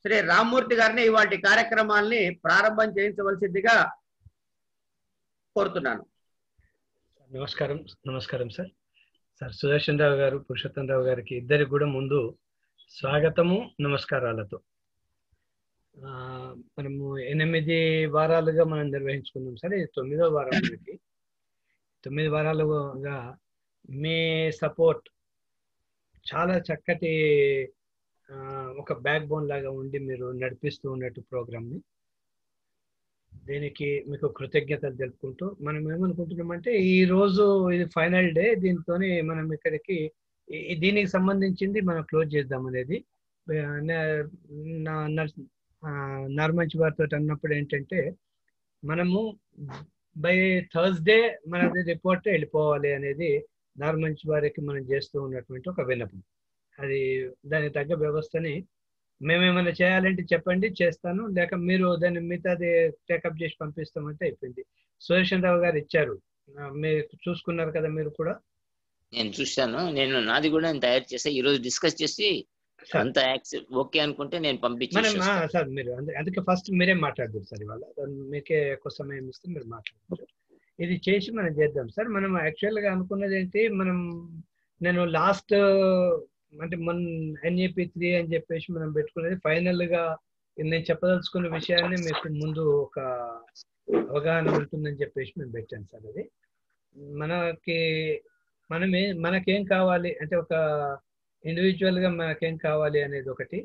శ్రీ రామ్మూర్తి గారిని ఇవాటి కార్యక్రమాల్ని ప్రారంభం చేయించవలసిందిగా కోరుతున్నాను నమస్కారం నమస్కారం సార్ సార్ సుదర్శన్ రావు గారు పురుషోత్తం రావు గారికి ఇద్దరికి కూడా ముందు స్వాగతము నమస్కారాలతో ఆ, మనము ఎనిమిది వారాలుగా మనం నిర్వహించుకున్నాం సార్ ఇది తొమ్మిదో వారం మనకి తొమ్మిది వారాలుగా మీ సపోర్ట్ చాలా చక్కటి ఆ, ఒక బ్యాక్ బోన్ లాగా ఉండి మీరు నడిపిస్తూ ఉన్నట్టు ప్రోగ్రామ్ని దీనికి మీకు కృతజ్ఞతలు తెలుపుకుంటూ మనం ఏమనుకుంటున్నామంటే ఈ రోజు ఇది ఫైనల్ డే దీంతోనే మనం ఇక్కడికి ఈ- దీనికి సంబంధించింది మనం క్లోజ్ చేద్దాం అనేది నార్మంచి వారితో అన్నప్పుడు ఏంటంటే మనము బై థర్స్డే మనది రిపోర్ట్ వెళ్ళిపోవాలి అనేది నార్మంచి వారికి మనం చేస్తూ ఉన్నటువంటి ఒక విన్నపం అది దానికి తగ్గ వ్యవస్థని మేమేమైనా చేయాలంటే చెప్పండి చేస్తాను లేక మీరు దాన్ని మిగతాది టేకప్ చేసి పంపిస్తామంటే అయిపోయింది సుదర్శన్ రావు గారు ఇచ్చారు ఆ, మీరు చూసుకున్నారు కదా మీరు కూడా నేను చూశాను నేను నాది కూడా నేను తయారు చేసా ఈ రోజు డిస్కస్ చేసి సార్ అంత యాక్సెప్ట్ ఓకే అనుకుంటే నేను పంపించి మనం ఆ, సార్ మీరు అందు- అందుకే ఫస్ట్ మీరే మాట్లాడదు సార్ ఇవాళ దాన్ని మీకే ఎక్కువ సమయం ఇస్తే మీరు మాట్లాడతారు ఇది చేసి మనం చేద్దాం సార్ మనం యాక్చువల్ గా అనుకున్నది ఏంటి మనం నేను లాస్ట్ అంటే మన ఎన్ఏపి త్రీ అని చెప్పేసి మనం పెట్టుకున్నది ఫైనల్ గా నేను చెప్పదలుచుకున్న విషయాన్ని మీకు ముందు ఒక అవగాహన ఉంటుందని చెప్పేసి మేము పెట్టాను సార్ అది మనకి మనమే మనకేం కావాలి అంటే ఒక ఇండివిజువల్ గా మనకేం కావాలి అనేది ఒకటి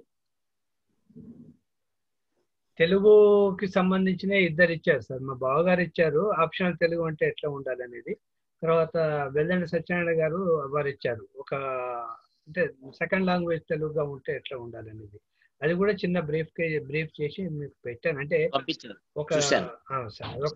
తెలుగుకి సంబంధించిన ఇద్దరు ఇచ్చారు సార్ మా బావగారు ఇచ్చారు ఆప్షనల్ తెలుగు అంటే ఎట్లా ఉండాలి అనేది తర్వాత వెల్లండి సత్యనారాయణ గారు వారు ఇచ్చారు ఒక అంటే సెకండ్ లాంగ్వేజ్ తెలుగుగా ఉంటే ఎట్లా ఉండాలి అనేది అది కూడా చిన్న బ్రీఫ్ బ్రీఫ్ చేసి మీకు పెట్టాను అంటే పంపించారు ఒక చూశాను. ఆ, సార్ ఒక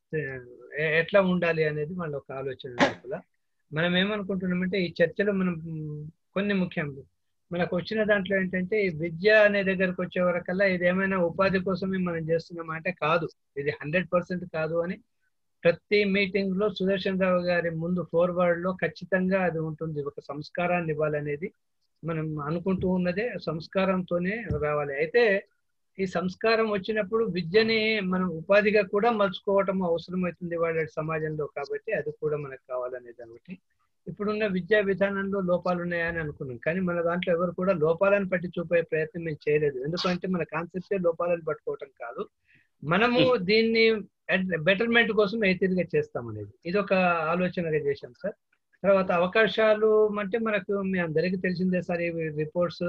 ఎ- ఎట్లా ఉండాలి అనేది వాళ్ళ ఒక ఆలోచన లోపల మనం ఏమనుకుంటున్నామంటే ఈ చర్చలో మనం మ్, కొన్ని ముఖ్యం మనకు వచ్చిన దాంట్లో ఏంటంటే ఈ విద్య అనే దగ్గరకు వచ్చే వరకల్లా ఇది ఏమైనా ఉపాధి కోసమే మనం చేస్తున్నామా అంటే కాదు ఇది హండ్రెడ్ పర్సెంట్ కాదు అని ప్రతి మీటింగ్ లో సుదర్శన్ రావు గారి ముందు ఫోర్వర్డ్ లో ఖచ్చితంగా అది ఉంటుంది ఒక సంస్కారాన్ని ఇవ్వాలనేది మనం అనుకుంటూ ఉన్నదే సంస్కారంతోనే రావాలి అయితే ఈ సంస్కారం వచ్చినప్పుడు విద్యని మనం ఉపాధిగా కూడా మలుచుకోవటం అవసరం అవుతుంది వాళ్ళ సమాజంలో కాబట్టి అది కూడా మనకు కావాలనేది ఒకటి ఇప్పుడున్న విద్యా విధానంలో లోపాలు ఉన్నాయని అనుకున్నాం కానీ మన దాంట్లో ఎవరు కూడా లోపాలను పట్టి చూపే ప్రయత్నం మేము చేయలేదు ఎందుకంటే మన కాన్సెప్టే లోపాలను పట్టుకోవటం కాదు మనము దీన్ని బెటర్మెంట్ కోసం ఏ తిరిగి చేస్తాం అనేది ఇది ఒక ఆలోచనగా చేశాం సార్ తర్వాత అవకాశాలు అంటే మనకు మీ అందరికీ తెలిసిందే సార్ ఈ రిపోర్ట్స్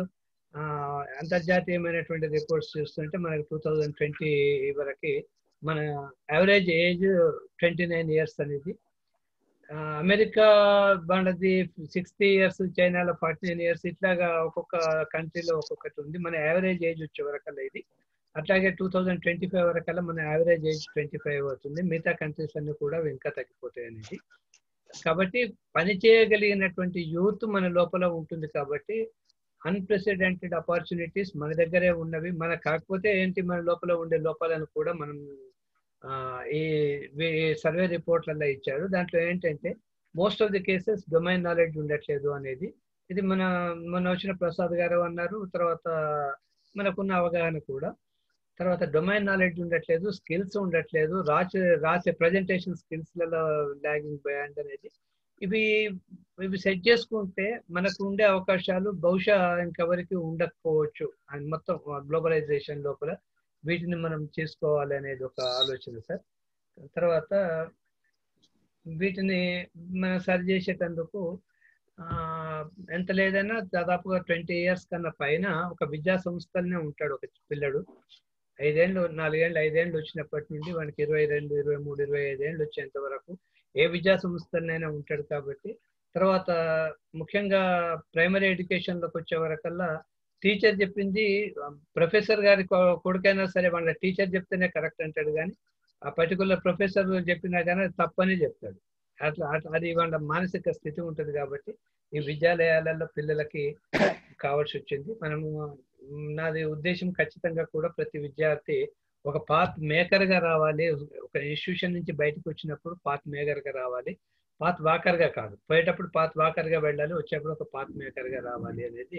అంతర్జాతీయమైనటువంటి రిపోర్ట్స్ చూస్తుంటే మనకి టూ థౌజండ్ ట్వంటీ వరకు మన average age twenty nine years అనేది ఆ, అమెరికా మనది సిక్స్టీ ఇయర్స్ చైనాలో ఫార్టీ నైన్ ఇయర్స్ ఇట్లాగా ఒక్కొక్క కంట్రీలో ఒక్కొక్కటి ఉంది మన యావరేజ్ ఏజ్ వచ్చే వరకల్లా ఇది అట్లాగే టూ థౌజండ్ ట్వంటీ ఫైవ్ వరకల్లా మన యావరేజ్ ఏజ్ ట్వంటీ ఫైవ్ అవుతుంది మిగతా కంట్రీస్ అన్ని కూడా ఇంకా తగ్గిపోతాయి అనేది కాబట్టి పని చేయగలిగినటువంటి యూత్ మన లోపల ఉంటుంది కాబట్టి అన్ప్రెసిడెంటెడ్ ఆపర్చునిటీస్ మన దగ్గరే ఉన్నవి మన కాకపోతే ఏంటి మన లోపల ఉండే లోపాలను కూడా మనం ఆ, ఈ సర్వే రిపోర్ట్లలో ఇచ్చారు దాంట్లో ఏంటంటే most of the cases domain knowledge ఉండట్లేదు అనేది ఇది మన మొన్న వచ్చిన ప్రసాద్ గారు అన్నారు తర్వాత మనకున్న అవగాహన కూడా తర్వాత డొమైన్ నాలెడ్జ్ ఉండట్లేదు స్కిల్స్ ఉండట్లేదు రాసే రాసే ప్రజెంటేషన్ స్కిల్స్లలో లాగింగ్ బ్యాండ్ అనేది ఇవి ఇవి సెట్ చేసుకుంటే మనకు ఉండే అవకాశాలు బహుశా ఇంకెవరికి ఉండకపోవచ్చు అని మొత్తం గ్లోబలైజేషన్ లోపల వీటిని మనం చేసుకోవాలి అనేది ఒక ఆలోచన సార్ తర్వాత వీటిని మనం సరి చేసేటందుకు ఆ, ఎంత లేదైనా దాదాపుగా ట్వంటీ ఇయర్స్ కన్నా పైన ఒక విద్యా సంస్థలనే ఉంటాడు ఒక పిల్లడు ఐదేళ్ళు నాలుగేళ్ళు ఐదేళ్ళు వచ్చినప్పటి నుండి వానికి ఇరవై రెండు ఇరవై మూడు ఇరవై ఐదేళ్ళు వచ్చేంత వరకు ఏ విద్యా సంస్థలనైనా ఉంటాడు కాబట్టి తర్వాత ముఖ్యంగా ప్రైమరీ ఎడ్యుకేషన్లోకి వచ్చే వరకల్లా టీచర్ చెప్పింది ప్రొఫెసర్ గారి కొ- కొడుకైనా సరే వాళ్ళ టీచర్ చెప్తేనే కరెక్ట్ అంటాడు కానీ ఆ పర్టికులర్ ప్రొఫెసర్ చెప్పినా కానీ అది తప్పని చెప్తాడు అట్లా అట్లా అది వాళ్ళ మానసిక స్థితి ఉంటుంది కాబట్టి ఈ విద్యాలయాలలో పిల్లలకి కావాల్సి వచ్చింది మనము మ్, నాది ఉద్దేశం ఖచ్చితంగా కూడా ప్రతి విద్యార్థి ఒక పాత్ మేకర్ గా రావాలి ఒక ఇన్స్టిట్యూషన్ నుంచి బయటకు వచ్చినప్పుడు పాత్ మేకర్ గా రావాలి పాత్ వాకర్ గా కాదు పోయేటప్పుడు పాత్ వాకర్ గా వెళ్ళాలి వచ్చేప్పుడు ఒక పాత్ మేకర్ గా రావాలి అనేది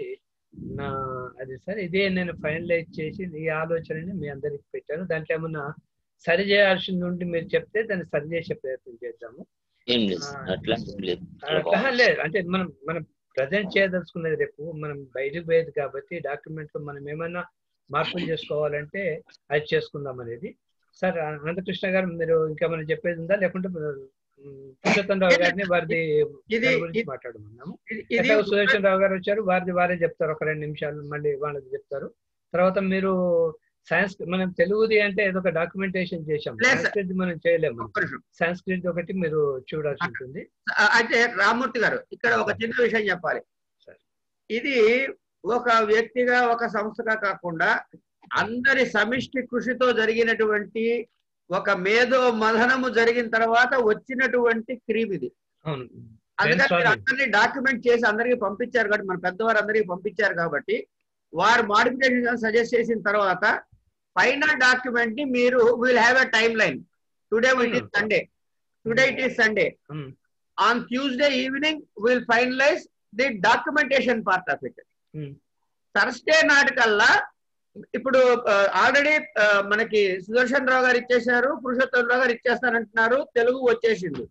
నా అది సార్ ఇదే నేను ఫైనలైజ్ చేసి ఈ ఆలోచనని మీ అందరికి పెట్టాను దాంట్లో ఏమన్నా సరి చేయాల్సింది ఉండి మీరు చెప్తే దాన్ని సరి చేసే ప్రయత్నం చేద్దాము ఏం లేదు ఆ, అట్లాంటిది లేదు అట్లా లేదు అంటే మనం మనం ప్రజెంట్ చేయదలుచుకున్నది రేపు మనం బయటకు పోయేది కాబట్టి డాక్యుమెంట్ లో మనం ఏమైనా మార్పులు చేసుకోవాలంటే అది చేసుకుందాం అనేది సార్ అనంతకృష్ణ గారు మీరు ఇంకేమైనా చెప్పేది ఉందా లేకుంటే ఉమ్, పురుషోత్తం రావు గారిని వారిది ఇది దాని గురించి ఇది- మాట్లాడమన్నాము ఇది- ఇది ఎట్లాగో సుదర్శన్ రావు గారు వచ్చారు వారిది వారే చెప్తారు ఒక రెండు నిమిషాలు మళ్ళీ వాళ్ళది చెప్తారు తర్వాత మీరు సైన్స్ మనం తెలుగుది అంటే ఏదో ఒక డాక్యుమెంటేషన్ చేశాం లేదు సార్. సంస్కృతి మనం చేయలేము ఒక్క నిమిషం. సంస్కృతి ఒకటి మీరు చూడాల్సి ఉంటుంది ఆ, అయితే రామూర్తి గారు ఇక్కడ ఒక చిన్న విషయం చెప్పాలి సరే. ఇది ఒక వ్యక్తిగా ఒక సంస్థగా కాకుండా అందరి సమిష్టి కృషితో జరిగినటువంటి ఒక మేధో మథనము జరిగిన తర్వాత వచ్చినటువంటి క్రీమ్ ఇది అవును అందుకని మీరు Brainstorming. అందరినీ డాక్యుమెంట్ చేసి అందరికీ పంపించారు కాబట్టి మన పెద్దవారు అందరికీ పంపించారు కాబట్టి వారు మాడిఫికేషన్ సజెస్ట్ చేసిన తర్వాత ఫైనల్ డాక్యుమెంట్ ని మీరు will have a timeline today it is Sunday today it is Sunday um, on Tuesday evening will finalise the documentation part of it um, Thursday నాటికల్లా ఇప్పుడు ఆల్రెడీ మనకి సుదర్శన్ రావు గారు ఇచ్చేశారు పురుషోత్తం రావు గారు ఇచ్చేస్తానంటున్నారు తెలుగు వచ్చేసింది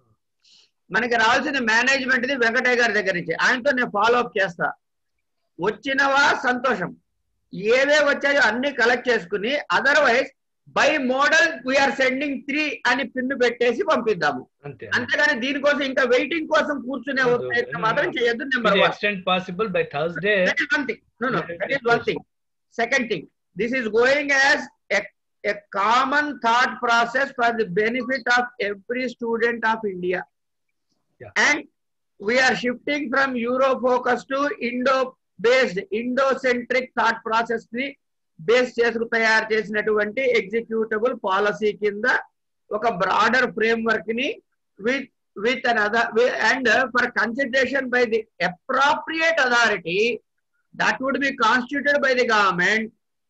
మనకి రావాల్సిన మేనేజ్మెంట్ ది వెంకటయ్య గారి దగ్గర నుంచి ఆయనతో నేను ఫాలో అప్ చేస్తా వచ్చినవా సంతోషం ఏవే వచ్చాయో అన్ని కలెక్ట్ చేసుకుని otherwise by model we are sending three అని పిన్ను పెట్టేసి పంపిద్దాము అంతే అంతేగాని దీనికోసం ఇంకా వెయిటింగ్ కోసం కూర్చునే వద్దు. ప్రయత్నం మాత్రం చేయొద్దు number one extend possible by Thursday That is one thing. No, no, that is one thing. Second thing, this is going as a, a common thought process for the benefit of every student of India. Yeah. And we are shifting from Euro focus to Indo based, Indo-centric thought process ని base చేసుకు తయారు చేసినటువంటి executable policy కింద ఒక broader framework ని with with another wi- and uh, for consideration by the appropriate authority that would be constituted by the government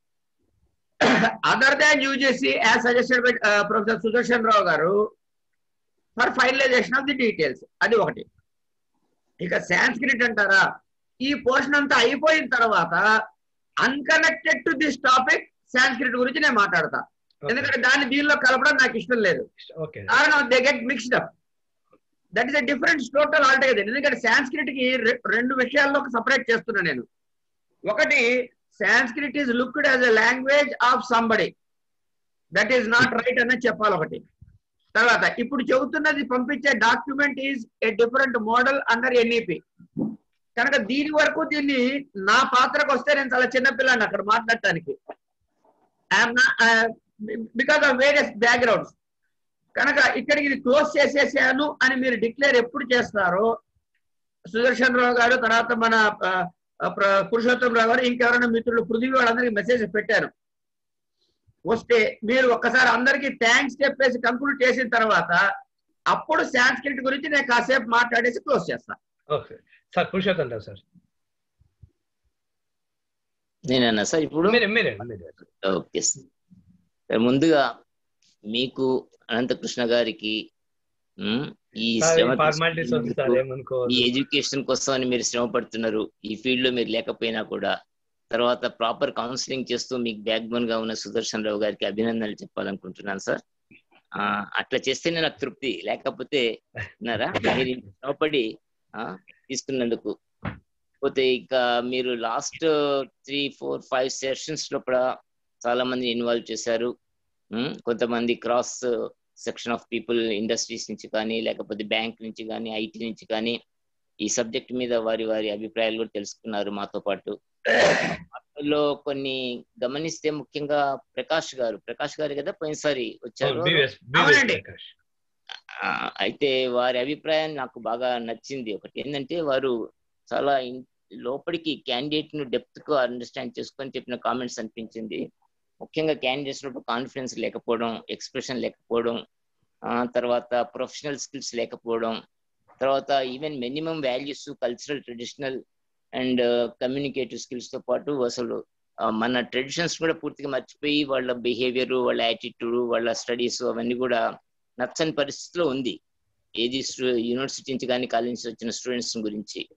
other than UGC as suggested by uh, Professor Sudarshan Rao garu for finalization of the details అది ఒకటి ఇక Sanskrit అంటారా ఈ portion అంతా అయిపోయిన తర్వాత unconnected to this topic Sanskrit గురించి నేను మాట్లాడతా ఎందుకంటే దాన్ని దీనిలో కలపడం నాకు ఇష్టం లేదు ఓకే కారణం they get mixed up that is a different total altogether ఎందుకంటే సాంస్క్రిట్ కి రె- రెండు విషయాల్లో సపరేట్ చేస్తున్నా నేను ఒకటి Sanskrit is looked as a language of somebody that is not right అనేది చెప్పాలి ఒకటి తర్వాత ఇప్పుడు చెబుతున్నది పంపించే document is a different model under NEP కనుక దీని వరకు దీన్ని నా పాత్రకు వస్తే నేను చాలా చిన్నపిల్లాన్ని అక్కడ మాట్లాడటానికి బికాస్ ఆఫ్ వేరియస్ బ్యాక్గ్రౌండ్స్ కనుక ఇక్కడికి ఇది క్లోజ్ చేసేసాను అని మీరు డిక్లేర్ ఎప్పుడు చేస్తారో సుదర్శన్ రావు గారు తర్వాత మన ఆ, ఆ, ప్ర- పురుషోత్తం రావు గారు ఇంకెవరైనా మిత్రులు పృథ్వీ వాళ్ళందరికీ మెసేజ్ పెట్టాను వస్తే మీరు ఒక్కసారి అందరికీ థ్యాంక్స్ చెప్పేసి కంక్లూడ్ చేసిన తర్వాత అప్పుడు సాంస్క్రిట్ గురించి నేను కాసేపు మాట్లాడేసి క్లోజ్ చేస్తాను okay sir Purushottam Rao sir నేనన్నా సార్ ఇప్పుడు మీరే మీరే మీరే ఓకే సార్ ముందుగా మీకు అనంతకృష్ణ గారికి ఉమ్, ఈ శ్రమ ఫార్మాలిటీస్ వద్దు సార్ ఈ ఏమనుకోవద్దు ఎడ్యుకేషన్ కోసం అని మీరు శ్రమ పడుతున్నారు ఈ ఫీల్డ్ లో మీరు లేకపోయినా కూడా తర్వాత ప్రాపర్ కౌన్సిలింగ్ చేస్తూ మీకు బ్యాక్ బోన్ గా ఉన్న సుదర్శన్ రావు గారికి అభినందనలు చెప్పాలనుకుంటున్నాను సార్ ఆ, అట్లా చేస్తేనే నాకు తృప్తి లేకపోతే విన్నారా మీరు ఇంత శ్రమపడి ఆ, తీసుకున్నందుకు పోతే ఇక మీరు last three four five sessions లోపల చాలా మంది ఇన్వాల్వ్ చేశారు ఉమ్, కొంతమంది cross section of people industries నుంచి కానీ లేకపోతే బ్యాంక్ నుంచి కానీ ఐటీ నుంచి కానీ ఈ సబ్జెక్ట్ మీద వారి వారి అభిప్రాయాలు కూడా తెలుసుకున్నారు మాతో పాటు వాటిల్లో కొన్ని గమనిస్తే ముఖ్యంగా ప్రకాష్ గారు ప్రకాష్ గారు కదా పోయినసారి వచ్చారు బీవీఎస్ అవునండి. ప్రకాష్ ఆ, అయితే వారి అభిప్రాయం నాకు బాగా నచ్చింది ఒకటి ఏంటంటే వారు చాలా ఇన్- లోపలికి క్యాండిడేట్ ను డెప్త్ కు అండర్స్టాండ్ చేసుకొని చెప్పిన కామెంట్స్ అనిపించింది ముఖ్యంగా క్యాండిడేట్స్ లో కాన్ఫిడెన్స్ లేకపోవడం ఎక్స్ప్రెషన్ లేకపోవడం ఆ తర్వాత ప్రొఫెషనల్ స్కిల్స్ లేకపోవడం తర్వాత even minimum values cultural traditional and communicative skills తో పాటు అసలు ఆ, మన ట్రెడిషన్స్ కూడా పూర్తిగా మర్చిపోయి వాళ్ళ బిహేవియర్ వాళ్ళ యాటిట్యూడ్ వాళ్ళ స్టడీస్ అవన్నీ కూడా నచ్చని పరిస్థితిలో ఉంది ఏది యూనివర్సిటీ నుంచి కానీ కాలేజ్ నుంచి వచ్చిన స్టూడెంట్స్ గురించి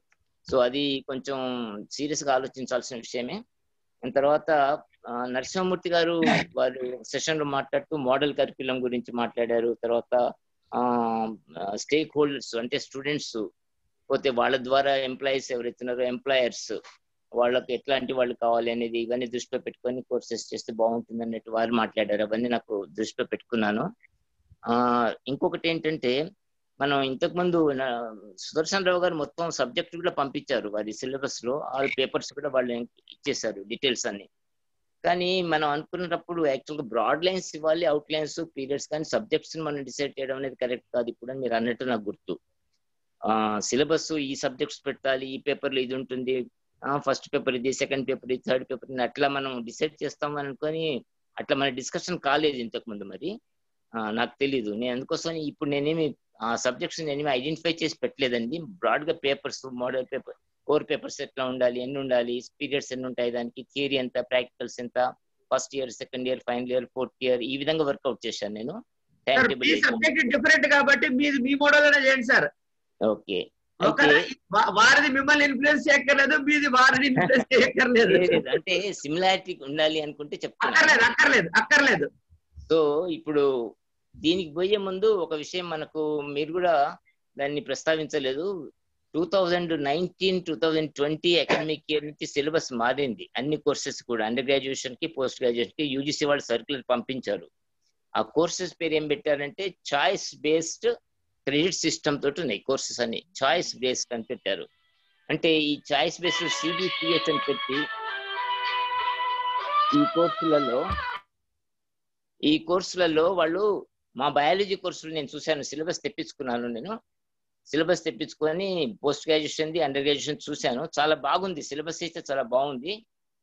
సో అది కొంచెం సీరియస్ గా ఆలోచించాల్సిన విషయమే దాని తర్వాత ఆ, నరసింహమూర్తి గారు వారు సెషన్ లో మాట్లాడుతూ మోడల్ కరికులం గురించి మాట్లాడారు తర్వాత స్టేక్ హోల్డర్స్ అంటే స్టూడెంట్స్ పోతే వాళ్ళ ద్వారా ఎంప్లాయీస్ ఎవరైతున్నారో ఎంప్లాయర్స్ వాళ్ళకి ఎట్లాంటి వాళ్ళు కావాలి అనేది ఇవన్నీ దృష్టిలో పెట్టుకొని కోర్సెస్ చేస్తే బాగుంటుంది అన్నట్టు వారు మాట్లాడారు అవన్నీ నాకు దృష్టిలో పెట్టుకున్నాను ఆ ఇంకొకటి ఏంటంటే మనం ఇంతకు ముందు నా- సుదర్శన్ రావు గారు మొత్తం సబ్జెక్ట్ కూడా పంపించారు వారి సిలబస్ లో ఆల్ పేపర్స్ కూడా వాళ్ళు ఇచ్చేసారు డీటెయిల్స్ అన్ని కానీ మనం అనుకున్నప్పుడు యాక్చువల్ గా బ్రాడ్ లైన్స్ ఇవ్వాలి అవుట్ లైన్స్ పీరియడ్స్ కానీ సబ్జెక్ట్స్ మనం డిసైడ్ చేయడం అనేది కరెక్ట్ కాదు ఇప్పుడు అని మీరు అన్నట్టు నాకు గుర్తు ఆ సిలబస్ ఈ సబ్జెక్ట్స్ పెట్టాలి ఈ పేపర్ లో ఇది ఉంటుంది ఫస్ట్ పేపర్ ఇది సెకండ్ పేపర్ ఇది థర్డ్ పేపర్ ఇది అట్లా మనం డిసైడ్ చేస్తాం అనుకొని అట్లా మన డిస్కషన్ కాలేదు ఇంతకు ముందు మరి ఆ, నాకు తెలీదు నేను అందుకోసం ఇప్పుడు నేనేమి ఆ సబ్జెక్ట్స్ నేనేమి ఐడెంటిఫై చేసి పెట్టలేదండి బ్రాడ్ గా papers model paper core papers ఎట్లా ఉండాలి ఎన్ని ఉండాలి పీరియడ్స్ ఎన్ని ఉంటాయి దానికి థియరీ ఎంత ప్రాక్టికల్స్ ఎంత first year second year final year fourth year ఈ విధంగా వర్కౌట్ చేశాను నేను టైం సార్ మీ టేబుల్ సబ్జెక్ట్ డిఫరెంట్ కాబట్టి మీది మీ మోడల్ అనే చేయండి సార్ ఓకే ఒక అయితే వా- వారిది మిమ్మల్ని ఇన్ఫ్లుయెన్స్ చేయక్కర్లేదు మీది వారిని ఇన్ఫ్లుయెన్స్ చేయక్కర్లేదు లేదు, అంటే సిమిలారిటీ ఉండాలి అనుకుంటే చెప్తున్నాను అక్కర్లేదు అక్కర్లేదు అక్కర్లేదు సో ఇప్పుడు దీనికి పోయే ముందు ఒక విషయం మనకు మీరు కూడా దాన్ని ప్రస్తావించలేదు two thousand nineteen two thousand twenty academic year నుంచి సిలబస్ మారింది అన్ని కోర్సెస్ కూడా అండర్ గ్రాడ్యుయేషన్ కి పోస్ట్ గ్రాడ్యుయేషన్ కి యూజీసీ వాళ్ళు సర్క్యులర్ పంపించారు ఆ కోర్సెస్ పేరు ఏం పెట్టారంటే చాయిస్ బేస్డ్ క్రెడిట్ సిస్టమ్ తోటి ఉన్నాయి కోర్సెస్ అన్ని చాయిస్ బేస్డ్ అని పెట్టారు అంటే ఈ చాయిస్ బేస్డ్ సిబిసిఎస్ అని పెట్టి ఈ కోర్సులలో ఈ కోర్సులలో వాళ్ళు మా బయాలజీ కోర్సులు నేను చూశాను సిలబస్ తెప్పించుకున్నాను నేను సిలబస్ తెప్పించుకొని పోస్ట్ గ్రాడ్యుయేషన్ అండర్ గ్రాడ్యుయేషన్ చూశాను చాలా బాగుంది సిలబస్ అయితే చాలా బాగుంది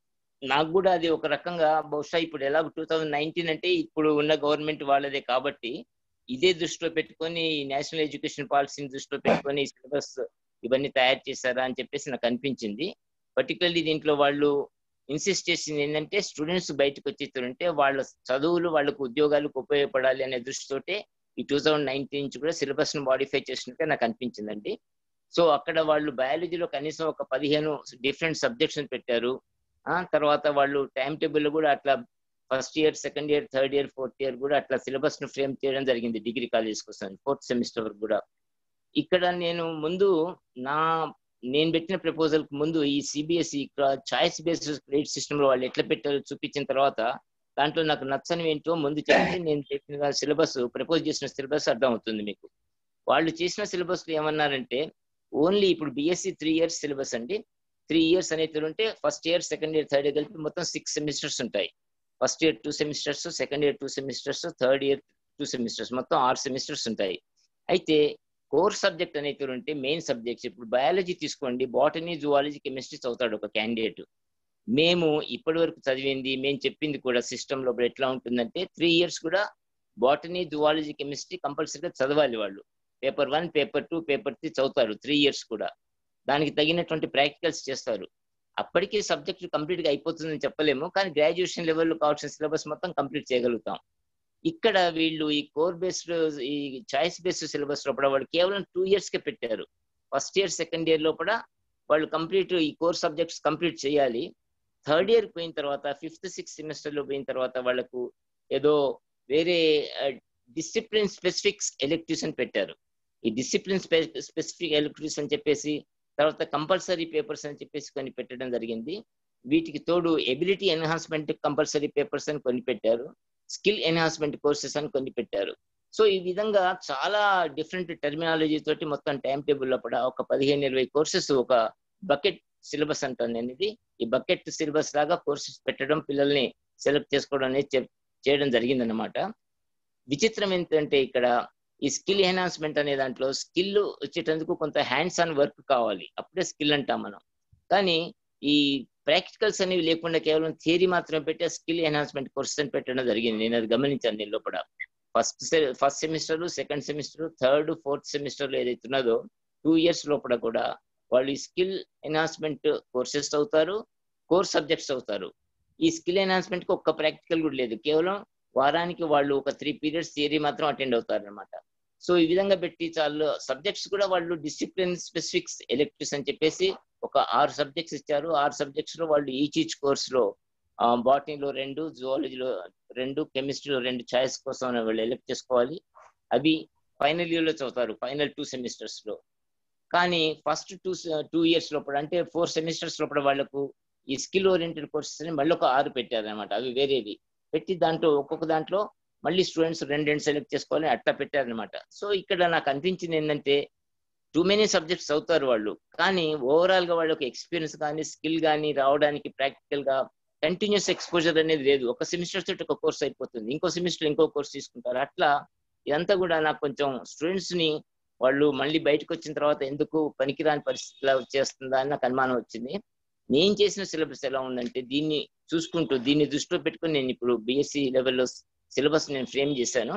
నాకు కూడా అది ఒక రకంగా బహుశా ఇప్పుడు ఎలా టూ థౌజండ్ నైన్టీన్ అంటే ఇప్పుడు ఉన్న గవర్నమెంట్ వాళ్ళదే కాబట్టి ఇదే దృష్టిలో పెట్టుకొని నేషనల్ ఎడ్యుకేషన్ పాలసీని దృష్టిలో పెట్టుకొని సిలబస్ ఇవన్నీ తయారు చేశారా అని చెప్పేసి నాకు అనిపించింది పర్టికులర్లీ దీంట్లో వాళ్ళు ఇన్సిస్ట్ చేసింది ఏంటంటే స్టూడెంట్స్ బయటకు వచ్చేస్తుంటే వాళ్ళ చదువులు వాళ్ళకు ఉద్యోగాలకు ఉపయోగపడాలి అనే దృష్టితోటే ఈ టూ థౌజండ్ నైన్టీన్ నుంచి కూడా సిలబస్ ను మాడిఫై చేసినట్టుగా నాకు అనిపించిందండి సో అక్కడ వాళ్ళు బయాలజీలో కనీసం ఒక పదిహేను డిఫరెంట్ సబ్జెక్ట్స్ పెట్టారు ఆ తర్వాత వాళ్ళు టైం టేబుల్ కూడా అట్లా first year second year third year fourth year కూడా అట్లా సిలబస్ ను ఫ్రేమ్ చేయడం జరిగింది డిగ్రీ కాలేజ్ కోసం ఫోర్త్ సెమిస్టర్ వరకు కూడా ఇక్కడ నేను ముందు నా నేను పెట్టిన ప్రపోజల్ కు ముందు ఈ CBSE choice based credit system లో వాళ్ళు ఎట్లా పెట్టారో చూపించిన తర్వాత దాంట్లో నాకు నచ్చని ఏంటో ముందు చెప్తే నేను చెప్పిన సిలబస్ ప్రపోజ్ చేసిన సిలబస్ అర్థం అవుతుంది మీకు వాళ్ళు చేసిన సిలబస్ లో ఏమన్నారంటే ఓన్లీ ఇప్పుడు బిఎస్సి త్రీ ఇయర్స్ సిలబస్ అండి త్రీ ఇయర్స్ అనేది ఉంటే first year second year third year కలిపి మొత్తం సిక్స్ సెమిస్టర్స్ ఉంటాయి first year two semesters second year two semesters third year two semesters మొత్తం ఆరు సెమిస్టర్స్ ఉంటాయి అయితే కోర్ సబ్జెక్ట్ అనేది ఉంటే మెయిన్ సబ్జెక్ట్స్ ఇప్పుడు బయాలజీ తీసుకోండి బాటనీ జువాలజీ కెమిస్ట్రీ చదువుతాడు ఒక క్యాండిడేట్ మేము ఇప్పటి వరకు చదివింది మేము చెప్పింది కూడా సిస్టమ్ లో ఎట్లా ఉంటుందంటే త్రీ ఇయర్స్ కూడా బాటనీ జువాలజీ కెమిస్ట్రీ కంపల్సరీగా చదవాలి వాళ్ళు paper one paper two paper three చదువుతారు త్రీ ఇయర్స్ కూడా దానికి తగినటువంటి ప్రాక్టికల్స్ చేస్తారు అప్పటికే సబ్జెక్ట్ కంప్లీట్ గా అయిపోతుందని చెప్పలేము కానీ గ్రాడ్యుయేషన్ లెవెల్లో కావాల్సిన సిలబస్ మొత్తం కంప్లీట్ చేయగలుగుతాం ఇక్కడ వీళ్ళు ఈ కోర్ బేస్డ్ ఈ చాయిస్ బేస్డ్ సిలబస్ లోపల వాళ్ళు కేవలం టూ ఇయర్స్ కే పెట్టారు ఫస్ట్ ఇయర్ సెకండ్ ఇయర్ లోపల వాళ్ళు కంప్లీట్ ఈ కోర్ సబ్జెక్ట్స్ కంప్లీట్ చేయాలి థర్డ్ ఇయర్ పోయిన తర్వాత ఫిఫ్త్ సిక్స్త్ సెమిస్టర్ లో పోయిన తర్వాత వాళ్ళకు ఏదో వేరే డిసిప్లిన్ స్పెసిఫిక్స్ ఎలెక్టివ్స్ అని పెట్టారు ఈ డిసిప్లిన్ స్పెసిఫిక్ ఎలెక్టివ్స్ అని చెప్పేసి తర్వాత కంపల్సరీ పేపర్స్ అని చెప్పేసి కొన్ని పెట్టడం జరిగింది వీటికి తోడు ఎబిలిటీ ఎన్హాన్స్మెంట్ కంపల్సరీ పేపర్స్ అని కొన్ని పెట్టారు స్కిల్ ఎన్హాన్స్మెంట్ కోర్సెస్ అని కొన్ని పెట్టారు సో ఈ విధంగా చాలా డిఫరెంట్ టెర్మినాలజీ తోటి మొత్తం టైం టేబుల్ లోపల ఒక పదిహేను ఇరవై కోర్సెస్ ఒక బకెట్ సిలబస్ అంటాను నేను ఇది ఈ బకెట్ సిలబస్ లాగా కోర్సెస్ పెట్టడం పిల్లల్ని సెలెక్ట్ చేసుకోవడం అనేది చేయడం జరిగిందనమాట విచిత్రం ఏంటంటే ఇక్కడ ఈ స్కిల్ ఎన్హాన్స్మెంట్ అనే దాంట్లో స్కిల్ వచ్చేటందుకు కొంత హ్యాండ్స్ ఆన్ వర్క్ కావాలి అప్పుడే స్కిల్ అంటాం మనం కానీ ఈ ప్రాక్టికల్స్ అనేవి లేకుండా కేవలం థియరీ మాత్రమే పెట్టి స్కిల్ ఎన్హాన్స్మెంట్ కోర్సెస్ అని పెట్టడం జరిగింది నేను అది గమనించాను దీని లోపల first first semester second semester third fourth semester లో ఏదైతే ఉన్నదో టూ ఇయర్స్ లోపల కూడా వాళ్ళు ఈ స్కిల్ ఎన్హాన్స్మెంట్ కోర్సెస్ అవుతారు కోర్స్ సబ్జెక్ట్స్ అవుతారు ఈ స్కిల్ ఎన్హాన్స్మెంట్ కి ఒక్క ప్రాక్టికల్ కూడా లేదు కేవలం వారానికి వాళ్ళు ఒక త్రీ పీరియడ్స్ థియరీ మాత్రం అటెండ్ అవుతారు అనమాట సో ఈ విధంగా పెట్టి చాలా సబ్జెక్ట్స్ కూడా వాళ్ళు డిసిప్లిన్ స్పెసిఫిక్స్ ఎలెక్టివ్స్ అని చెప్పేసి ఒక ఆరు సబ్జెక్ట్స్ ఇచ్చారు ఆరు సబ్జెక్ట్స్ లో వాళ్ళు ఈచ్ ఈచ్ కోర్స్ లో బాటనీలో రెండు జువాలజీలో రెండు కెమిస్ట్రీలో రెండు ఛాయిస్ కోసం వాళ్ళు ఎలెక్ట్ చేసుకోవాలి అవి ఫైనల్ ఇయర్ లో చదువుతారు ఫైనల్ టూ సెమిస్టర్స్ లో కానీ ఫస్ట్ టూ టూ ఇయర్స్ లోపల అంటే ఫోర్ సెమిస్టర్స్ లోపల వాళ్ళకు ఈ స్కిల్ ఓరియంటెడ్ కోర్సెస్ అని మళ్ళీ ఒక ఆరు పెట్టారనమాట అవి వేరేవి పెట్టి దాంట్లో ఒక్కొక్క దాంట్లో మళ్ళీ స్టూడెంట్స్ రెండు రెండు సెలెక్ట్ చేసుకోవాలి అట్లా పెట్టారనమాట సో ఇక్కడ నాకు అనిపించింది ఏంటంటే టూ మెనీ సబ్జెక్ట్స్ చదువుతారు వాళ్ళు కానీ ఓవరాల్ గా వాళ్ళకి ఎక్స్పీరియన్స్ కానీ స్కిల్ కానీ రావడానికి ప్రాక్టికల్ గా కంటిన్యూస్ ఎక్స్పోజర్ అనేది లేదు ఒక సెమిస్టర్ తోటి ఒక కోర్స్ అయిపోతుంది ఇంకో సెమిస్టర్ ఇంకో కోర్స్ తీసుకుంటారు అట్లా ఇదంతా కూడా నాకు కొంచెం స్టూడెంట్స్ ని వాళ్ళు మళ్ళీ బయటకు వచ్చిన తర్వాత ఎందుకు పనికిరాని పరిస్థితిలో వచ్చేస్తుందా అని నాకు అనుమానం వచ్చింది నేను చేసిన సిలబస్ ఎలా ఉందంటే దీన్ని చూసుకుంటూ దీన్ని దృష్టిలో పెట్టుకుని నేను ఇప్పుడు బిఎస్సి లెవెల్లో సిలబస్ నేను ఫ్రేమ్ చేశాను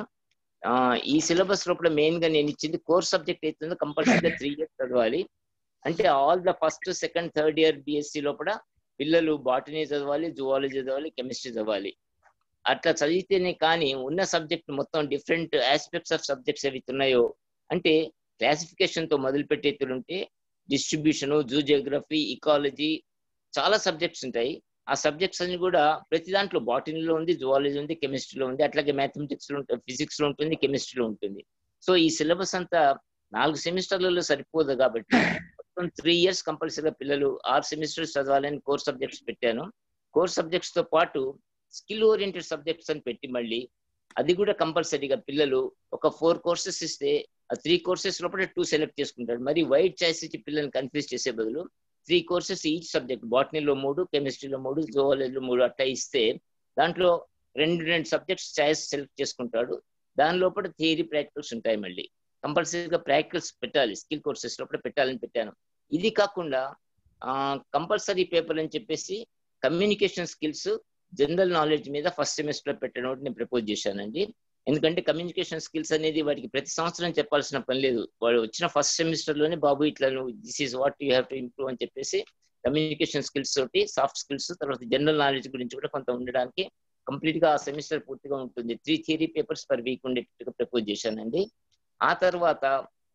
ఈ సిలబస్ లోపల మెయిన్ గా నేను ఇచ్చింది కోర్స్ సబ్జెక్ట్ అవుతుందో కంపల్సరీగా త్రీ ఇయర్స్ చదవాలి అంటే all the first second third year BSc లోపల పిల్లలు బాటనీ చదవాలి జువాలజీ చదవాలి కెమిస్ట్రీ చదవాలి అట్లా చదివితేనే కానీ ఉన్న సబ్జెక్ట్ మొత్తం డిఫరెంట్ ఆస్పెక్ట్స్ ఆఫ్ సబ్జెక్ట్స్ ఏవి ఉన్నాయో అంటే క్లాసిఫికేషన్ తో మొదలు పెట్టేతుంటే డిస్ట్రిబ్యూషన్ జూ జియోగ్రఫీ ఇకాలజీ చాలా సబ్జెక్ట్స్ ఉంటాయి ఆ సబ్జెక్ట్స్ అన్ని కూడా ప్రతి దాంట్లో బాటనీలో ఉంది జువాలజీ ఉంది కెమిస్ట్రీలో ఉంది అట్లాగే మ్యాథమెటిక్స్ లో ఉంటుంది ఫిజిక్స్ లో ఉంటుంది కెమిస్ట్రీలో ఉంటుంది సో ఈ సిలబస్ అంతా నాలుగు సెమిస్టర్లలో సరిపోదు కాబట్టి మొత్తం త్రీ ఇయర్స్ కంపల్సరీగా పిల్లలు ఆరు సెమిస్టర్స్ చదవాలని కోర్ సబ్జెక్ట్స్ పెట్టాను కోర్ సబ్జెక్ట్స్ తో పాటు స్కిల్ ఓరియంటెడ్ సబ్జెక్ట్స్ అని పెట్టి మళ్ళీ అది కూడా కంపల్సరీగా పిల్లలు ఒక ఫోర్ కోర్సెస్ ఇస్తే ఆ త్రీ కోర్సెస్ లోపల టూ సెలెక్ట్ చేసుకుంటారు మరి వైట్ చాయిస్ ఇచ్చి పిల్లల్ని కన్ఫ్యూజ్ చేసే బదులు త్రీ కోర్సెస్ ఈచ్ సబ్జెక్ట్ బాటనీలో మూడు కెమిస్ట్రీలో మూడు జువాలజీలో మూడు అట్లా ఇస్తే దాంట్లో రెండు రెండు సబ్జెక్ట్స్ చాయిస్ సెలెక్ట్ చేసుకుంటాడు దాని లోపల థియరీ ప్రాక్టికల్స్ ఉంటాయి మళ్ళీ కంపల్సరీగా ప్రాక్టికల్స్ పెట్టాలి స్కిల్ కోర్సెస్ లోపల పెట్టాలని పెట్టాను ఇది కాకుండా కంపల్సరీ పేపర్ అని చెప్పేసి కమ్యూనికేషన్ స్కిల్స్ జనరల్ నాలెడ్జ్ మీద ఫస్ట్ సెమిస్టర్ లో పెట్టడం నేను ప్రపోజ్ చేశానండి ఎందుకంటే కమ్యూనికేషన్ స్కిల్స్ అనేది వాటికి ప్రతి సంవత్సరం చెప్పాల్సిన పని లేదు వాడు వచ్చిన ఫస్ట్ సెమిస్టర్ లోనే బాబు ఇట్లా నువ్వు this is what you have to improve అని చెప్పేసి కమ్యూనికేషన్ స్కిల్స్ తోటి సాఫ్ట్ స్కిల్స్ తర్వాత జనరల్ నాలెడ్జ్ గురించి కూడా కొంత ఉండడానికి కంప్లీట్ గా ఆ సెమిస్టర్ పూర్తిగా ఉంటుంది three theory papers per week ఉండేటట్టుగా ప్రపోజ్ చేశానండి ఆ తర్వాత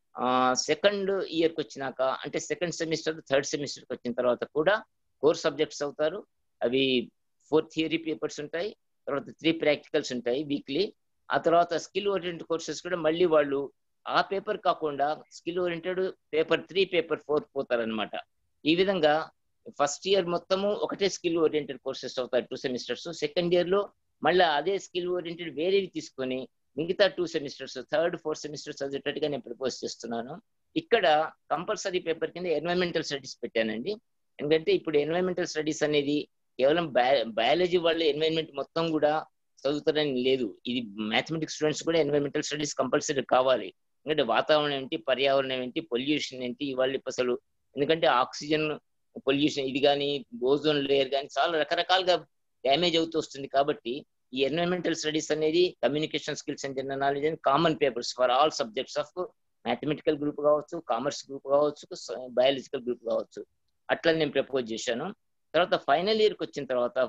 సెకండ్ ఇయర్కి వచ్చినాక అంటే సెకండ్ సెమిస్టర్ థర్డ్ సెమిస్టర్కి వచ్చిన తర్వాత కూడా కోర్ సబ్జెక్ట్స్ అవుతారు అవి ఫోర్ థియరీ పేపర్స్ ఉంటాయి తర్వాత త్రీ ప్రాక్టికల్స్ ఉంటాయి వీక్లీ ఆ తర్వాత స్కిల్ ఓరియంటెడ్ కోర్సెస్ కూడా మళ్ళీ వాళ్ళు ఆ పేపర్ కాకుండా skill oriented paper three paper four పోతారనమాట ఈ విధంగా ఫస్ట్ ఇయర్ మొత్తము ఒకటే స్కిల్ ఓరియంటెడ్ కోర్సెస్ అవుతాయి టూ సెమిస్టర్స్ సెకండ్ ఇయర్ లో మళ్ళీ అదే స్కిల్ ఓరియంటెడ్ వేరేవి తీసుకొని మిగతా two semesters third fourth semesters చదివేటట్టుగా నేను ప్రపోజ్ చేస్తున్నాను ఇక్కడ కంపల్సరీ పేపర్ కింద ఎన్వైరన్మెంటల్ స్టడీస్ పెట్టానండి ఎందుకంటే ఇప్పుడు ఎన్వైరన్మెంటల్ స్టడీస్ అనేది కేవలం బయాలజీ వాళ్ళ ఎన్వైరన్మెంట్ మొత్తం కూడా చదువుతారని లేదు ఇది మ్యాథమెటిక్స్ స్టూడెంట్స్ కూడా ఎన్వైరన్మెంటల్ స్టడీస్ కంపల్సరీ కావాలి ఎందుకంటే వాతావరణం ఏంటి పర్యావరణం ఏంటి పొల్యూషన్ ఏంటి ఇవాళ అసలు ఎందుకంటే ఆక్సిజన్ పొల్యూషన్ ఇది కానీ ఓజోన్ లేయర్ కానీ చాలా రకరకాలుగా డ్యామేజ్ అవుతూ వస్తుంది కాబట్టి ఈ ఎన్వైరన్మెంటల్ స్టడీస్ అనేది communication skills and general knowledge and common papers for all subjects of mathematical group కావచ్చు కామర్స్ గ్రూప్ కావచ్చు బయాలజికల్ గ్రూప్ కావచ్చు అట్లా నేను ప్రపోజ్ చేశాను తర్వాత ఫైనల్ ఇయర్కి వచ్చిన తర్వాత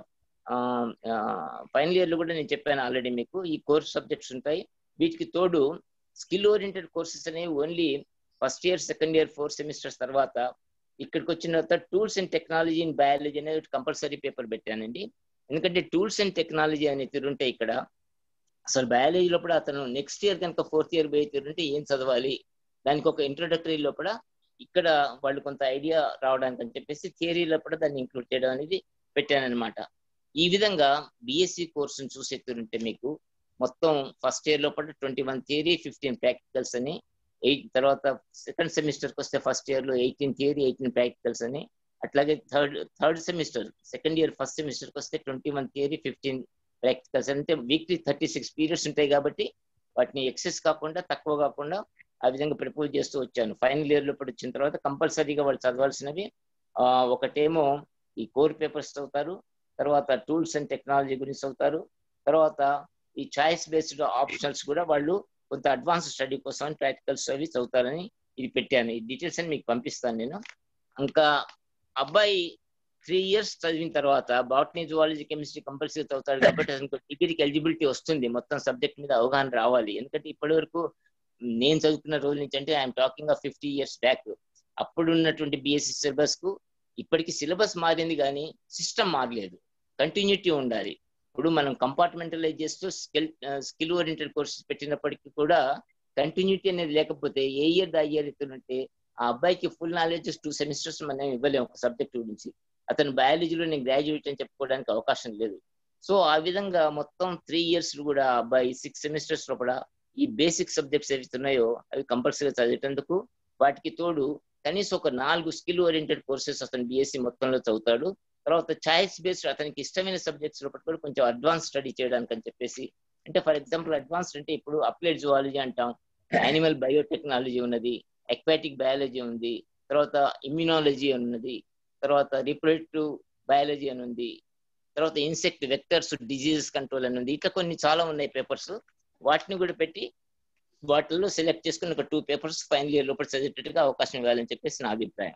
ఫైనల్ ఇయర్ లో కూడా నేను చెప్పాను ఆల్రెడీ మీకు ఈ కోర్స్ సబ్జెక్ట్స్ ఉంటాయి వీటికి తోడు స్కిల్ ఓరియంటెడ్ కోర్సెస్ అనేవి only first year second year fourth semesters తర్వాత ఇక్కడికి వచ్చిన తర్వాత tools and technology in biology అనేది కంపల్సరీ పేపర్ పెట్టానండి ఎందుకంటే టూల్స్ అండ్ టెక్నాలజీ అనే తిరుంటే ఇక్కడ అసలు బయాలజీ లోపల అతను నెక్స్ట్ ఇయర్ కనుక ఫోర్త్ ఇయర్ పోయి తిరుంటే ఏం చదవాలి దానికి ఒక ఇంట్రొడక్టరీ లోపల ఇక్కడ వాళ్ళు కొంత ఐడియా రావడానికి అని చెప్పేసి థియరీ లోపల దాన్ని ఇంక్లూడ్ చేయడం అనేది పెట్టానమాట ఈ విధంగా బిఎస్సి కోర్సును చూసే తిరుంటే మీకు మొత్తం ఫస్ట్ ఇయర్ లోపల twenty one theory fifteen practicals అని ఎయిట్ తర్వాత సెకండ్ సెమిస్టర్కి వస్తే ఫస్ట్ ఇయర్ లో ఎయిటీన్ థియరీ ఎయిటీన్ ప్రాక్టికల్స్ అని అట్లాగే third third semester second year first సెమిస్టర్కి వస్తే twenty one theory fifteen practicals అంటే వీక్లీ థర్టీ సిక్స్ పీరియడ్స్ ఉంటాయి కాబట్టి వాటిని ఎక్సెస్ కాకుండా తక్కువ కాకుండా ఆ విధంగా ప్రపోజ్ చేస్తూ వచ్చాను ఫైనల్ ఇయర్ లోపల వచ్చిన తర్వాత కంపల్సరీగా వాళ్ళు చదవాల్సినవి ఒకటేమో ఈ కోర్ పేపర్స్ చదువుతారు తర్వాత టూల్స్ అండ్ టెక్నాలజీ గురించి చదువుతారు తర్వాత ఈ చాయిస్ బేస్డ్ ఆప్షన్స్ కూడా వాళ్ళు కొంత అడ్వాన్స్ స్టడీ కోసం ప్రాక్టికల్స్ అవి చదువుతారని ఇది పెట్టాను ఈ డీటెయిల్స్ అని మీకు పంపిస్తాను నేను ఇంకా అబ్బాయి త్రీ ఇయర్స్ చదివిన తర్వాత బాటనీ జువాలజీ కెమిస్ట్రీ కంపల్సరీ చదువుతాడు కాబట్టి అతనికి డిగ్రీకి ఎలిజిబిలిటీ వస్తుంది మొత్తం సబ్జెక్ట్ మీద అవగాహన రావాలి ఎందుకంటే ఇప్పటి వరకు నేను చదువుకున్న రోజు నుంచి అంటే I'm talking of fifty years back అప్పుడు ఉన్నటువంటి బిఎస్సి సిలబస్ కు ఇప్పటికి సిలబస్ మారింది కానీ సిస్టమ్ మారలేదు కంటిన్యూటీ ఉండాలి ఇప్పుడు మనం కంపార్ట్మెంటలైజ్ చేస్తూ స్కిల్ స్కిల్ ఓరియంటెడ్ కోర్సెస్ పెట్టినప్పటికీ కూడా కంటిన్యూటీ అనేది లేకపోతే ఏ ఇయర్ దా ఇయర్ ఎత్తునంటే ఆ అబ్బాయికి ఫుల్ నాలెడ్జ్ టూ సెమిస్టర్స్ మనం ఇవ్వలేము ఒక సబ్జెక్ట్ గురించి అతను బయాలజీలో నేను గ్రాడ్యుయేట్ అని చెప్పుకోవడానికి అవకాశం లేదు సో ఆ విధంగా మొత్తం త్రీ ఇయర్స్ కూడా ఆ అబ్బాయి సిక్స్ సెమిస్టర్స్ లోపల ఈ బేసిక్ సబ్జెక్ట్స్ ఏవైతే ఉన్నాయో అవి కంపల్సరీగా చదివేటందుకు వాటికి తోడు కనీసం ఒక నాలుగు స్కిల్ ఓరియంటెడ్ కోర్సెస్ అతను బిఎస్సి మొత్తంలో చదువుతాడు తర్వాత చాయిస్ బేస్డ్ అతనికి ఇష్టమైన సబ్జెక్ట్స్ లోపల కూడా కొంచెం అడ్వాన్స్ స్టడీ చేయడానికి అని చెప్పేసి అంటే ఫర్ ఎగ్జాంపుల్ అడ్వాన్స్డ్ అంటే ఇప్పుడు అప్లైడ్ జువాలజీ అంటాం యానిమల్ బయోటెక్నాలజీ ఉన్నది ఎక్వాటిక్ బయాలజీ ఉంది తర్వాత ఇమ్యూనాలజీ ఉన్నది తర్వాత రిప్రొడక్టివ్ బయాలజీ అని ఉంది తర్వాత ఇన్సెక్ట్ వెక్టర్స్ డిజీజెస్ కంట్రోల్ అని ఉంది ఇట్లా కొన్ని చాలా ఉన్నాయి పేపర్స్ వాటిని కూడా పెట్టి వాటిల్లో సెలెక్ట్ చేసుకుని ఒక టూ పేపర్స్ ఫైనల్ ఇయర్ లోపల చదివేటట్టుగా అవకాశం ఇవ్వాలని చెప్పేసి నా అభిప్రాయం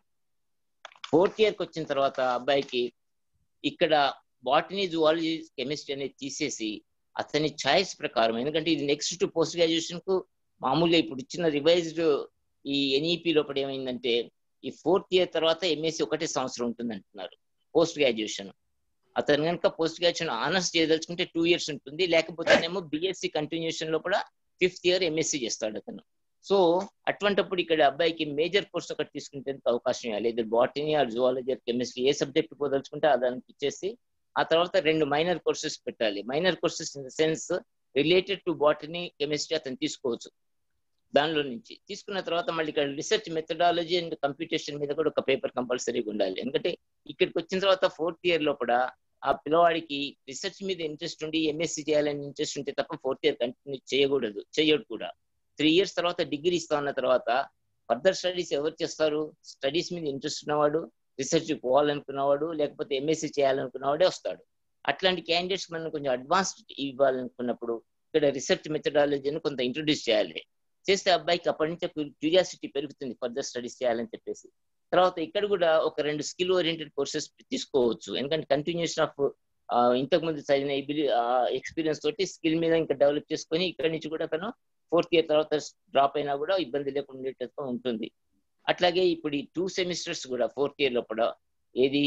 ఫోర్త్ ఇయర్కి వచ్చిన తర్వాత అబ్బాయికి ఇక్కడ బాటనీ జువాలజీ కెమిస్ట్రీ అనేది తీసేసి అతని ఛాయిస్ ప్రకారం ఎందుకంటే ఇది నెక్స్ట్ టు పోస్ట్ గ్రాడ్యుయేషన్ కు మామూలుగా ఇప్పుడు ఇచ్చిన రివైజ్డ్ ఈ ఎన్ఈపి లోపల ఏమైందంటే ఈ ఫోర్త్ ఇయర్ తర్వాత ఎంఎస్సి ఒకటే సంవత్సరం ఉంటుంది అంటున్నారు పోస్ట్ గ్రాడ్యుయేషన్ అతను కనుక పోస్ట్ గ్రాడ్యుయేషన్ ఆనర్స్ చేయదలుచుకుంటే టూ ఇయర్స్ ఉంటుంది లేకపోతేనేమో బిఎస్సి కంటిన్యూషన్ లో కూడా ఫిఫ్త్ ఇయర్ ఎంఎస్సి చేస్తాడు అతను సో అటువంటిప్పుడు ఇక్కడ అబ్బాయికి మేజర్ కోర్స్ ఒకటి తీసుకుంటే అవకాశం ఇవ్వాలి ఇది బాటనీ ఆర్ జువాలజీ కెమిస్ట్రీ ఏ సబ్జెక్ట్ పోదలుచుకుంటే దానికి ఇచ్చేసి ఆ తర్వాత రెండు మైనర్ కోర్సెస్ పెట్టాలి minor courses in the sense related to botany chemistry అతను తీసుకోవచ్చు దానిలో నుంచి తీసుకున్న తర్వాత మళ్ళీ ఇక్కడ రీసెర్చ్ మెథడాలజీ అండ్ కంప్యూటేషన్ మీద కూడా ఒక పేపర్ కంపల్సరీగా ఉండాలి ఎందుకంటే ఇక్కడికి వచ్చిన తర్వాత ఫోర్త్ ఇయర్ లోపల ఆ పిల్లవాడికి రీసెర్చ్ మీద ఇంట్రెస్ట్ ఉండి ఎంఎస్సి చేయాలని ఇంట్రెస్ట్ ఉంటే తప్ప ఫోర్త్ ఇయర్ కంటిన్యూ చేయకూడదు చేయడు కూడా త్రీ ఇయర్స్ తర్వాత డిగ్రీ ఇస్తా ఉన్న తర్వాత ఫర్దర్ స్టడీస్ ఎవరు చేస్తారు స్టడీస్ మీద ఇంట్రెస్ట్ ఉన్నవాడు రీసెర్చ్ పోవాలనుకున్నవాడు లేకపోతే ఎంఎస్సి చేయాలనుకున్నవాడే వస్తాడు అట్లాంటి క్యాండిడేట్స్ మనం కొంచెం అడ్వాన్స్డ్ ఇవ్వాలనుకున్నప్పుడు ఇక్కడ రీసెర్చ్ మెథడాలజీని కొంత ఇంట్రొడ్యూస్ చేయాలి చేస్తే అబ్బాయికి అప్పటి నుంచి క్యూరియాసిటీ పెరుగుతుంది ఫర్దర్ స్టడీస్ చేయాలని చెప్పేసి తర్వాత ఇక్కడ కూడా ఒక రెండు స్కిల్ ఓరియంటెడ్ కోర్సెస్ తీసుకోవచ్చు ఎందుకంటే కంటిన్యూషన్ ఆఫ్ ఇంతకు ముందు చదివిన ఎక్స్పీరియన్స్ తోటి స్కిల్ మీద ఇంకా డెవలప్ చేసుకొని ఇక్కడ నుంచి కూడా తను ఫోర్త్ ఇయర్ తర్వాత డ్రాప్ అయినా కూడా ఇబ్బంది లేకుండా ఉండేటట్టుగా ఉంటుంది అట్లాగే ఇప్పుడు ఈ టూ సెమిస్టర్స్ కూడా ఫోర్త్ ఇయర్ లోపల ఏది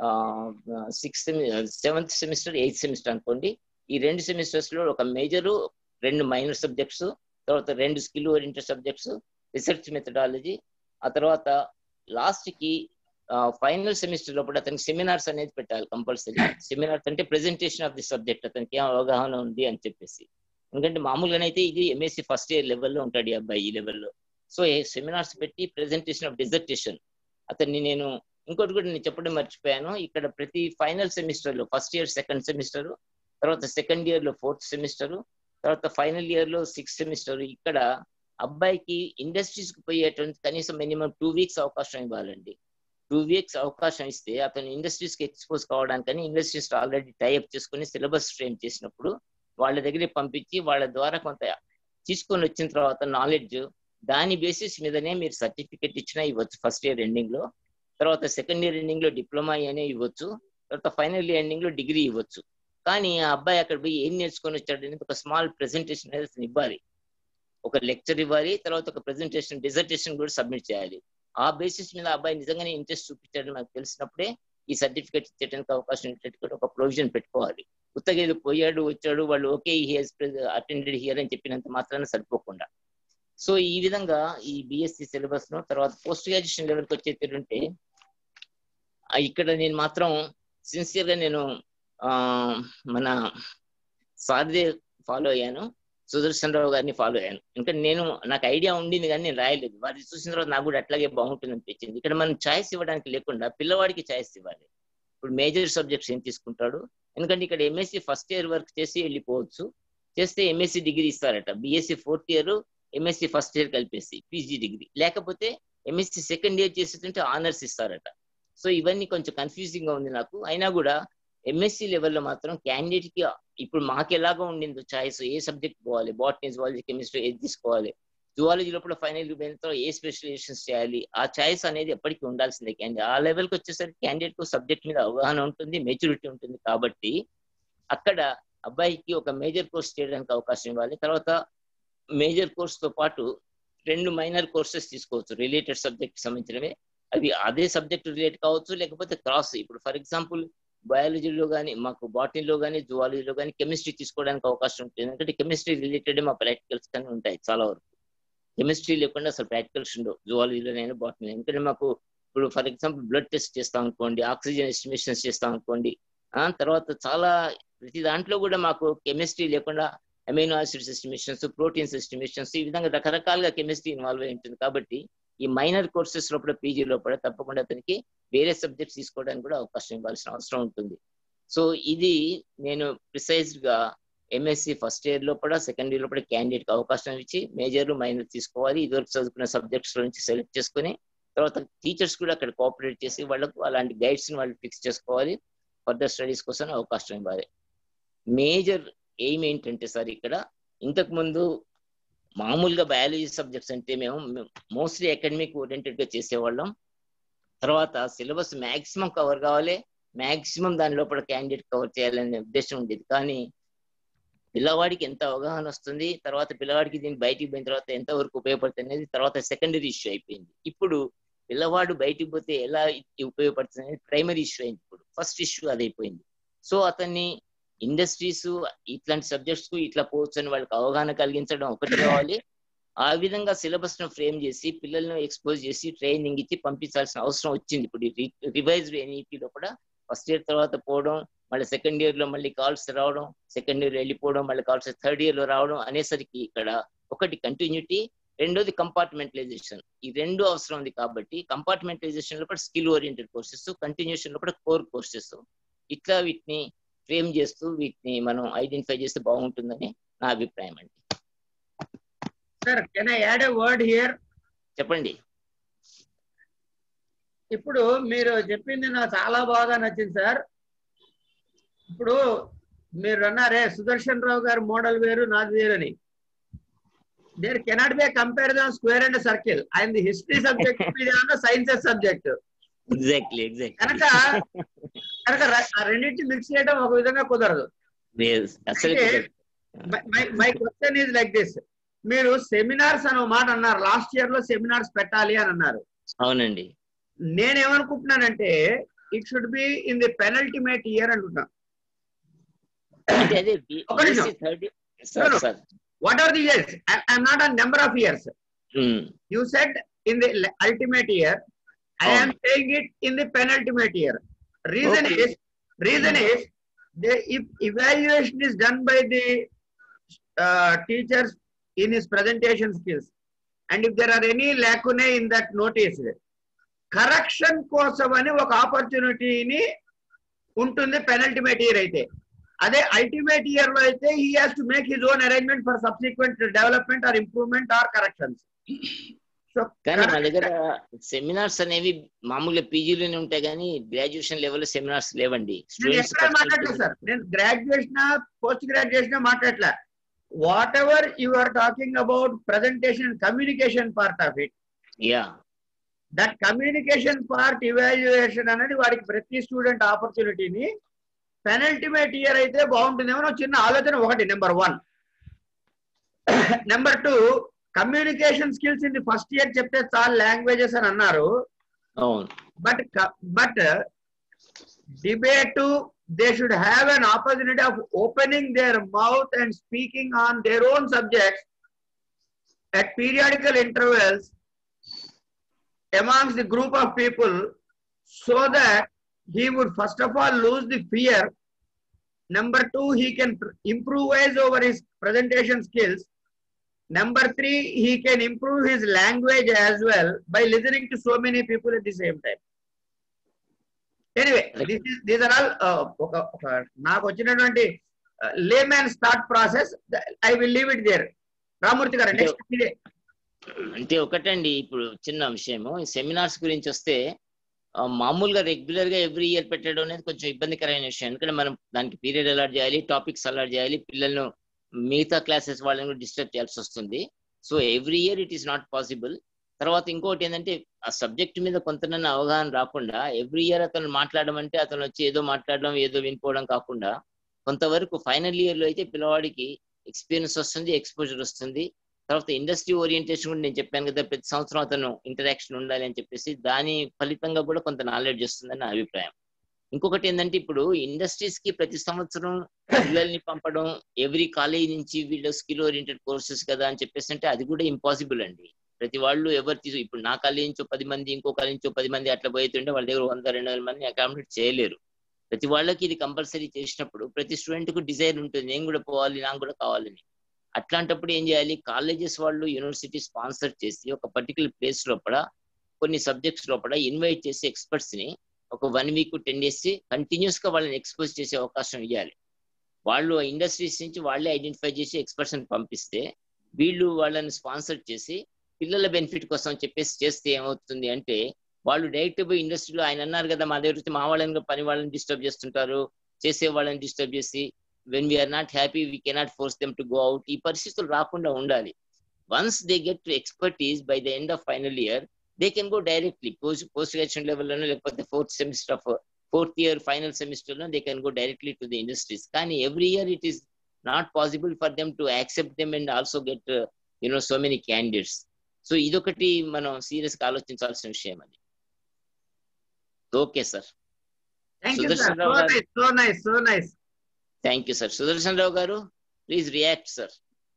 sixth seventh semester eighth semester అనుకోండి ఈ రెండు సెమిస్టర్స్ లో ఒక మేజర్ రెండు మైనర్ సబ్జెక్ట్స్ తర్వాత రెండు skill oriented subjects research methodology ఆ తర్వాత లాస్ట్ కి ఫైనల్ సెమిస్టర్ లోపల అతనికి సెమినార్స్ అనేది పెట్టాలి కంపల్సరీ సెమినార్స్ అంటే ప్రెజెంటేషన్ ఆఫ్ ది సబ్జెక్ట్ అతనికి ఏం అవగాహన ఉంది అని చెప్పేసి ఎందుకంటే మామూలుగానైతే ఇది ఎంఎస్సి ఫస్ట్ ఇయర్ లెవెల్లో ఉంటాడు ఈ అబ్బాయి ఈ లెవెల్లో సో సెమినార్స్ పెట్టి ప్రెజెంటేషన్ ఆఫ్ డిజర్టేషన్ అతన్ని నేను ఇంకోటి కూడా నేను చెప్పడం మర్చిపోయాను ఇక్కడ ప్రతి ఫైనల్ సెమిస్టర్ లో ఫస్ట్ ఇయర్ సెకండ్ సెమిస్టర్ తర్వాత సెకండ్ ఇయర్ లో ఫోర్త్ సెమిస్టర్ తర్వాత ఫైనల్ ఇయర్ లో సిక్స్త్ సెమిస్టర్ ఇక్కడ అబ్బాయికి ఇండస్ట్రీస్ కి పోయేటువంటి కనీసం మినిమం టూ వీక్స్ అవకాశం ఇవ్వాలండి టూ వీక్స్ అవకాశం ఇస్తే అతను ఇండస్ట్రీస్ కి ఎక్స్పోజ్ కావడానికని ఇండస్ట్రీస్ ఆల్రెడీ టైఅప్ చేసుకుని సిలబస్ ఫ్రేమ్ చేసినప్పుడు వాళ్ళ దగ్గరికి పంపించి వాళ్ళ ద్వారా కొంత తీసుకొని వచ్చిన తర్వాత నాలెడ్జ్ దాని బేసిస్ మీదనే మీరు సర్టిఫికెట్ ఇచ్చినా ఇవ్వచ్చు ఫస్ట్ ఇయర్ ఎండింగ్ లో తర్వాత సెకండ్ ఇయర్ ఎండింగ్ లో డిప్లొమా అనే ఇవ్వచ్చు తర్వాత ఫైనల్ ఇయర్ ఎండింగ్ లో డిగ్రీ ఇవ్వచ్చు కానీ ఆ అబ్బాయి అక్కడ పోయి ఏం నేర్చుకొని వచ్చాడు అనేది ఒక స్మాల్ ప్రెజెంటేషన్ అనేది ఇవ్వాలి ఒక లెక్చర్ ఇవ్వాలి తర్వాత ఒక ప్రెజెంటేషన్ డిజర్టేషన్ కూడా సబ్మిట్ చేయాలి ఆ బేసిస్ మీద అబ్బాయి నిజంగానే ఇంట్రెస్ట్ చూపించాడని నాకు తెలిసినప్పుడే ఈ సర్టిఫికేట్ ఇచ్చేయడానికి అవకాశం ఉండేటట్టు ఒక ప్రొవిజన్ పెట్టుకోవాలి ఉత్తగేది పోయాడు వచ్చాడు వాళ్ళు ఓకే హియర్స్ అటెండెడ్ హియర్ అని చెప్పినంత మాత్రాన సరిపోకుండా సో ఈ విధంగా ఈ బిఎస్సి సిలబస్ ను తర్వాత పోస్ట్ గ్రాడ్యుయేషన్ లెవెల్కి వచ్చేటంటే ఇక్కడ నేను మాత్రం సిన్సియర్ గా నేను ఆ మన సారథి ఫాలో అయ్యాను సుదర్శన్ రావు గారిని ఫాలో అయ్యాను ఇంకా నేను నాకు ఐడియా ఉండింది కానీ నేను రాయలేదు వారిని చూసిన తర్వాత నాకు కూడా అట్లాగే బాగుంటుంది అనిపించింది ఇక్కడ మనం ఛాయిస్ ఇవ్వడానికి లేకుండా పిల్లవాడికి ఛాయిస్ ఇవ్వాలి ఇప్పుడు మేజర్ సబ్జెక్ట్స్ ఏం తీసుకుంటాడు ఎందుకంటే ఇక్కడ ఎంఎస్సి ఫస్ట్ ఇయర్ వర్క్ చేసి వెళ్ళిపోవచ్చు చేస్తే ఎంఎస్సి డిగ్రీ ఇస్తారట BSc fourth year MSc first year కలిపేసి పీజీ డిగ్రీ లేకపోతే ఎంఎస్సి సెకండ్ ఇయర్ చేసేటంటే ఆనర్స్ ఇస్తారట సో ఇవన్నీ కొంచెం కన్ఫ్యూజింగ్ గా ఉంది నాకు అయినా కూడా ఎంఎస్సి లెవెల్లో మాత్రం క్యాండిడేట్ కి ఇప్పుడు మాకు ఎలాగో ఉండిందో చాయిస్ ఏ సబ్జెక్ట్ పోవాలి బాటనీ జువాలజీ కెమిస్ట్రీ ఏది తీసుకోవాలి జువాలజీ లోపల ఫైనల్ తర్వాత ఏ స్పెషలైజేషన్స్ చేయాలి ఆ చాయిస్ అనేది ఎప్పటికీ ఉండాల్సిందే క్యాండిడేట్ ఆ లెవెల్కి వచ్చేసరికి క్యాండిడేట్ కు సబ్జెక్ట్ మీద అవగాహన ఉంటుంది మెచ్యూరిటీ ఉంటుంది కాబట్టి అక్కడ అబ్బాయికి ఒక మేజర్ కోర్స్ చేయడానికి అవకాశం ఇవ్వాలి తర్వాత మేజర్ కోర్స్ తో పాటు రెండు మైనర్ కోర్సెస్ తీసుకోవచ్చు రిలేటెడ్ సబ్జెక్ట్ సంబంధించినవే అది అదే సబ్జెక్ట్ రిలేట్ కావచ్చు లేకపోతే క్రాస్ ఇప్పుడు ఫర్ ఎగ్జాంపుల్ బయాలజీలో కానీ మాకు బాటనీలో కానీ జువాలజీలో కానీ కెమిస్ట్రీ తీసుకోవడానికి అవకాశం ఉంటుంది ఎందుకంటే కెమిస్ట్రీ రిలేటెడ్ మా ప్రాక్టికల్స్ కానీ ఉంటాయి చాలా వరకు కెమిస్ట్రీ లేకుండా అసలు ప్రాక్టికల్స్ ఉండవు జువాలజీలోనైనా బాటనీ ఎందుకంటే మాకు ఇప్పుడు ఫర్ ఎగ్జాంపుల్ బ్లడ్ టెస్ట్ చేస్తాం అనుకోండి ఆక్సిజన్ ఎస్టిమేషన్స్ చేస్తాం అనుకోండి ఆ తర్వాత చాలా ప్రతి దాంట్లో కూడా మాకు కెమిస్ట్రీ లేకుండా amino acids estimations proteins estimations ఈ విధంగా రకరకాలుగా కెమిస్ట్రీ ఇన్వాల్వ్ అయి ఉంటుంది కాబట్టి ఈ మైనర్ కోర్సెస్ లోపల పీజీ లోపల తప్పకుండా అతనికి వేరే సబ్జెక్ట్స్ తీసుకోవడానికి కూడా అవకాశం ఇవ్వాల్సిన అవసరం ఉంటుంది సో ఇది నేను ప్రిసైజ్ గా ఎంఎస్సి ఫస్ట్ ఇయర్ లోపల సెకండ్ ఇయర్ లోపల క్యాండిడేట్ కి అవకాశం ఇచ్చి మేజర్ మైనర్ తీసుకోవాలి ఇదివరకు చదువుకున్న సబ్జెక్ట్స్ నుంచి సెలెక్ట్ చేసుకుని తర్వాత టీచర్స్ కూడా అక్కడ కోఆపరేట్ చేసి వాళ్ళకు అలాంటి గైడ్స్ ని వాళ్ళు ఫిక్స్ చేసుకోవాలి ఫర్దర్ స్టడీస్ కోసం అవకాశం ఇవ్వాలి మేజర్ ఎయిమ్ ఏంటంటే సార్ ఇక్కడ ఇంతకు ముందు మామూలుగా బయాలజీ సబ్జెక్ట్స్ అంటే మేము మోస్ట్లీ అకాడమిక్ ఓరియంటెడ్ గా చేసేవాళ్ళం తర్వాత సిలబస్ మాక్సిమం కవర్ కావాలి మాక్సిమం దాని లోపల క్యాండిడేట్ కవర్ చేయాలనే ఉద్దేశం ఉండేది కానీ పిల్లవాడికి ఎంత అవగాహన వస్తుంది తర్వాత పిల్లవాడికి దీన్ని బయటికి పోయిన తర్వాత ఎంత వరకు ఉపయోగపడుతుంది అనేది తర్వాత సెకండరీ ఇష్యూ అయిపోయింది ఇప్పుడు పిల్లవాడు బయటికి పోతే ఎలా ఉపయోగపడుతుంది అనేది ప్రైమరీ ఇష్యూ అయింది ఇప్పుడు ఫస్ట్ ఇష్యూ అదైపోయింది సో అతన్ని ఇండస్ట్రీస్ ఇట్లాంటి సబ్జెక్ట్స్ కు ఇట్లా పోవచ్చు అని వాళ్ళకి అవగాహన కలిగించడం ఒకటి కావాలి ఆ విధంగా సిలబస్ ను ఫ్రేమ్ చేసి పిల్లలను ఎక్స్పోజ్ చేసి ట్రైనింగ్ ఇచ్చి పంపించాల్సిన అవసరం వచ్చింది ఇప్పుడు రివైజ్డ్ ఎన్ఈపీలో కూడా ఫస్ట్ ఇయర్ తర్వాత పోవడం మళ్ళీ సెకండ్ ఇయర్ లో మళ్ళీ కాల్స్ రావడం సెకండ్ ఇయర్ వెళ్ళిపోవడం మళ్ళీ కాల్స్ థర్డ్ ఇయర్ లో రావడం అనేసరికి ఇక్కడ ఒకటి కంటిన్యూటీ రెండోది కంపార్ట్మెంటలైజేషన్ ఈ రెండు అవసరం ఉంది కాబట్టి కంపార్ట్మెంటలైజేషన్ లో కూడా స్కిల్ ఓరియంటెడ్ కోర్సెస్ కంటిన్యూషన్ లో కూడా కోర్ కోర్సెస్ ఇట్లా వీటిని ఫ్రేమ్ చేస్తూ వీటిని మనం ఐడెంటిఫై చేస్తే బాగుంటుందని నా అభిప్రాయం అండి sir can I add a word here చెప్పండి ఇప్పుడు మీరు చెప్పింది నాకు చాలా బాగా నచ్చింది సార్ ఇప్పుడు మీరు అన్నారే సుదర్శన్ రావు గారి మోడల్ వేరు నాది వేరు అని there cannot be comparison square and circle ఆయన హిస్టరీ సబ్జెక్ట్ మీద సైన్సెస్ సబ్జెక్ట్ ఎగ్జాక్ట్లీ ఎగ్జాక్ట్లీ కనుక కనుక ఆ రెండింటిని మిక్స్ చేయడం ఒక విధంగా కుదరదు అసలు my question is like this మీరు సెమినార్స్ అని మాట అన్నారు లాస్ట్ ఇయర్ లో సెమినార్స్ పెట్టాలి అని అన్నారు అవునండి నేనేమనుకుంటున్నానంటే it should be in the penultimate year అంటున్నా అంటే అదే ఒక నిమిషం. Thirty No, no. Sir what are the years I'm not on number of years you set in the ultimate year I am saying it in the penultimate year reason Okay. Is reason is if evaluation is done by the uh, teachers in his presentation skills and if there are any lacunae in that notice correction కోసం అని ఒక ఆపర్చునిటీని ఉంటుంది penultimate year అయితే అదే ultimate year లో అయితే he has to make his own arrangement for subsequent development or improvement or corrections so కానీ మా దగ్గర సెమినార్స్ అనేవి మామూలుగా పీజీలోనే ఉంటాయి కానీ గ్రాడ్యుయేషన్ లెవెల్ సెమినార్స్ లేవండి నేను స్టూడెంట్స్ ఎక్కడ మాట్లాడలేదు సార్ నేను గ్రాడ్యుయేషన్ పోస్ట్ గ్రాడ్యుయేషన్ మాట్లాడలే whatever you are talking about presentation communication part of it yeah that communication part evaluation అనేది వాడికి ప్రతి స్టూడెంట్ ఆపర్చునిటీని పెనల్టిమేట్ ఇయర్ అయితే బాగుంటుందేమో నా చిన్న ఆలోచన ఒకటి number one number two communication skills in the first year చెప్తే చాలా లాంగ్వేజెస్ అని అన్నారు అవును but but debate they should have an opportunity of opening their mouth and speaking on their own subjects at periodical intervals amongst the group of people so that he would first of all lose the fear number two he can pr- improvise over his presentation skills number three he can improve his language as well by listening to so many people at the same time anyway this is these are all ఒక ఒక నాకు వచ్చినటువంటి layman's thought process I will leave it there Ramurthy గారు next ఇదే అంటే ఒకటండి ఇప్పుడు చిన్న విషయము ఈ సెమినార్స్ గురించి వస్తే ఆ, మామూలుగా రెగ్యులర్ గా ఎవ్రీ ఇయర్ పెట్టడం అనేది కొంచెం ఇబ్బందికరమైన విషయం ఎందుకంటే మనం దానికి పీరియడ్ అలాట్ చేయాలి టాపిక్స్ అలాట్ చేయాలి పిల్లలను మిగతా క్లాసెస్ వాళ్ళని కూడా డిస్టర్బ్ చేయాల్సి వస్తుంది so every year it is not possible తర్వాత ఇంకోటి ఏంటంటే ఆ సబ్జెక్ట్ మీద కొంతనన్న అవగాహన రాకుండా ఎవ్రీ ఇయర్ అతను మాట్లాడడం అంటే అతను వచ్చి ఏదో మాట్లాడడం ఏదో వినిపోవడం కాకుండా కొంతవరకు ఫైనల్ ఇయర్ లో అయితే పిల్లవాడికి ఎక్స్పీరియన్స్ వస్తుంది ఎక్స్పోజర్ వస్తుంది తర్వాత ఇండస్ట్రీ ఓరియంటేషన్ కూడా నేను చెప్పాను కదా ప్రతి సంవత్సరం అతను ఇంటరాక్షన్ ఉండాలి అని చెప్పేసి దాని ఫలితంగా కూడా కొంత నాలెడ్జ్ వస్తుందని నా అభిప్రాయం ఇంకొకటి ఏంటంటే ఇప్పుడు ఇండస్ట్రీస్ కి ప్రతి సంవత్సరం పిల్లల్ని పంపడం ఎవ్రీ కాలేజ్ నుంచి వీళ్ళు స్కిల్ ఓరియంటెడ్ కోర్సెస్ కదా అని చెప్పేసి అంటే అది కూడా ఇంపాసిబుల్ అండి ప్రతి వాళ్ళు ఎవరు తీసు ఇప్పుడు నా కాలేజ్ నుంచో పది మంది ఇంకో కాలేజ్ నుంచో పది మంది అట్లా పోతుంటే వాళ్ళ దగ్గర వంద రెండు వేల మంది అకామిడేట్ చేయలేరు ప్రతి వాళ్ళకి ఇది కంపల్సరీ చేసినప్పుడు ప్రతి స్టూడెంట్ కు డిజైర్ ఉంటుంది నేను కూడా పోవాలి నాకు కూడా కావాలని అట్లాంటప్పుడు ఏం చేయాలి కాలేజెస్ వాళ్ళు యూనివర్సిటీ స్పాన్సర్ చేసి ఒక పర్టికులర్ ప్లేస్ లోపల కొన్ని సబ్జెక్ట్స్ లోపల ఇన్వైట్ చేసి ఎక్స్పర్ట్స్ ని ఒక one week ten days continuous గా వాళ్ళని ఎక్స్పోజ్ చేసే అవకాశం ఇవ్వాలి వాళ్ళు ఇండస్ట్రీస్ నుంచి వాళ్ళే ఐడెంటిఫై చేసి ఎక్స్పర్ట్స్ ని పంపిస్తే వీళ్ళు వాళ్ళని స్పాన్సర్ చేసి పిల్లల బెనిఫిట్ కోసం చెప్పేసి చేస్తే ఏమవుతుంది అంటే వాళ్ళు డైరెక్ట్ పోయి ఇండస్ట్రీలో ఆయన అన్నారు కదా మా దగ్గర వచ్చి మా వాళ్ళని పని వాళ్ళని డిస్టర్బ్ చేస్తుంటారు చేసే వాళ్ళని డిస్టర్బ్ చేసి when we are not happy we cannot force them to go out ఈ పరిస్థితులు రాకుండా ఉండాలి once they get to expertise by the end of final year they can go directly post post graduation లెవెల్లోనో లేకపోతే fourth semester of fourth year final semester లో they can go directly to the industries కానీ every year it is not possible for them to accept them and also get you know so many candidates so ఇదొకటి మనం serious గా ఆలోచించాల్సిన విషయం అది okay sir thank you sir Sudarshan so Rao garu. Nice so nice so nice thank you sir Sudarshan Rao garu please react sir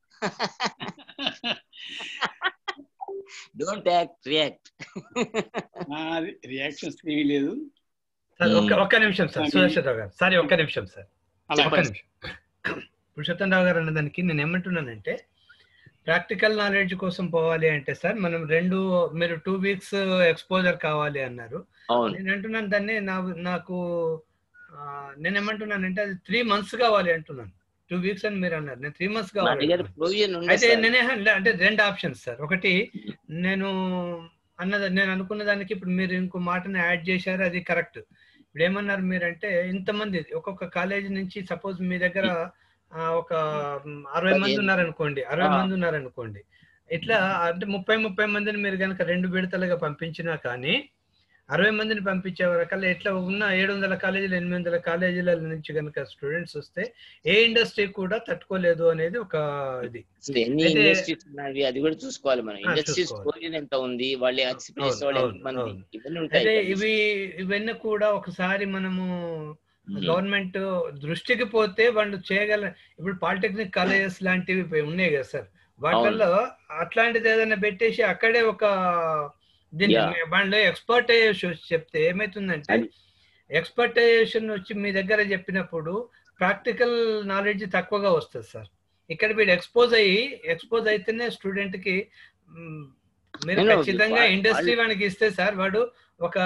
don't act react reactions ఏమీ లేదు sir ఒక్క మ్మ్. ఒక్క నిమిషం సార్ కానీ- సుదర్శన్ రావు గారు సారీ ఒక్క నిమిషం సార్ అలా ఒక్క నిమిషం పురుషోత్తం రావు గారు అన్నదానికి నేను ఏమంటున్నానంటే ప్రాక్టికల్ నాలెడ్జ్ కోసం పోవాలి అంటే సార్ మనం రెండు మీరు టూ వీక్స్ ఎక్స్పోజర్ కావాలి అన్నారు అవును నేను అంటున్నాను దాన్ని నా నాకు ఆ, నేను ఏమంటున్నానంటే అది త్రీ మంత్స్ కావాలి అంటున్నాను టూ వీక్స్ అని మీరు అన్నారు నేను త్రీ మంత్స్ మా కావాలి దగ్గర అంటున్నాను. ప్రొవిజన్ ఉంది అయితే సార్. నేనే అంటే రెండు ఆప్షన్స్ సార్ ఒకటి నేను అన్నది నేను అనుకున్న దానికి ఇప్పుడు మీరు ఇంకో మాటని యాడ్ చేశారు అది కరెక్ట్ ఇప్పుడు ఏమన్నారు మీరంటే ఇంతమంది ఒక్కొక్క కాలేజీ నుంచి సపోజ్ మీ దగ్గర ఆ, ఒక మ్, అరవై మంది పదిహేను. ఉన్నారనుకోండి అరవై ఆ. మంది ఉన్నారనుకోండి ఇట్లా అంటే ముప్పై ముప్పై మందిని మీరు కనుక రెండు విడతలుగా పంపించినా కానీ అరవై మందిని పంపించే వరకల్లా ఎట్లా ఉన్న ఏడు వందల కాలేజీలు ఎనిమిది వందల కాలేజీల నుంచి కనుక స్టూడెంట్స్ వస్తే ఏ ఇండస్ట్రీ కూడా తట్టుకోలేదు అనేది ఒక ఇది అసలు ఎన్ని అయితే- ఇండస్ట్రీస్ ఉన్నవి అది కూడా చూసుకోవాలి మనం ఆ, ఇండస్ట్రీస్ చూసుకోవాలి. ప్రొవిజన్ ఎంత ఉంది వాళ్ళు యాక్సెప్ట్ అవును, చేసే వాళ్ళు అవును, ఎంత మంది అవును. ఇవన్నీ ఉంటాయి అయితే కదా. ఇవి ఇవన్నీ కూడా ఒకసారి మనము ఉమ్. గవర్నమెంట్ దృష్టికి పోతే వాళ్ళు చేయగల ఇప్పుడు పాలిటెక్నిక్ కాలేజెస్ లాంటివి ఇవి ఉన్నాయి కదా సార్ వాటిల్లో అట్లాంటిది ఏదైనా పెట్టేసి అక్కడే ఒక దీన్ని Yeah. వాళ్ళు ఎక్స్పర్టైజేషన్ చెప్తే ఏమైతుందంటే అది- ఎక్స్పర్టైజేషన్ వచ్చి మీ దగ్గర చెప్పినప్పుడు ప్రాక్టికల్ నాలెడ్జ్ తక్కువగా వస్తుంది సార్ ఇక్కడ వీడు ఎక్స్పోజ్ అయ్యి ఎక్స్పోజ్ అయితేనే స్టూడెంట్ కి మ్, మీరు No, no, ఖచ్చితంగా వా- ఇండస్ట్రీ వాళ్ళు- వానికి ఇస్తే సార్ వాడు ఒక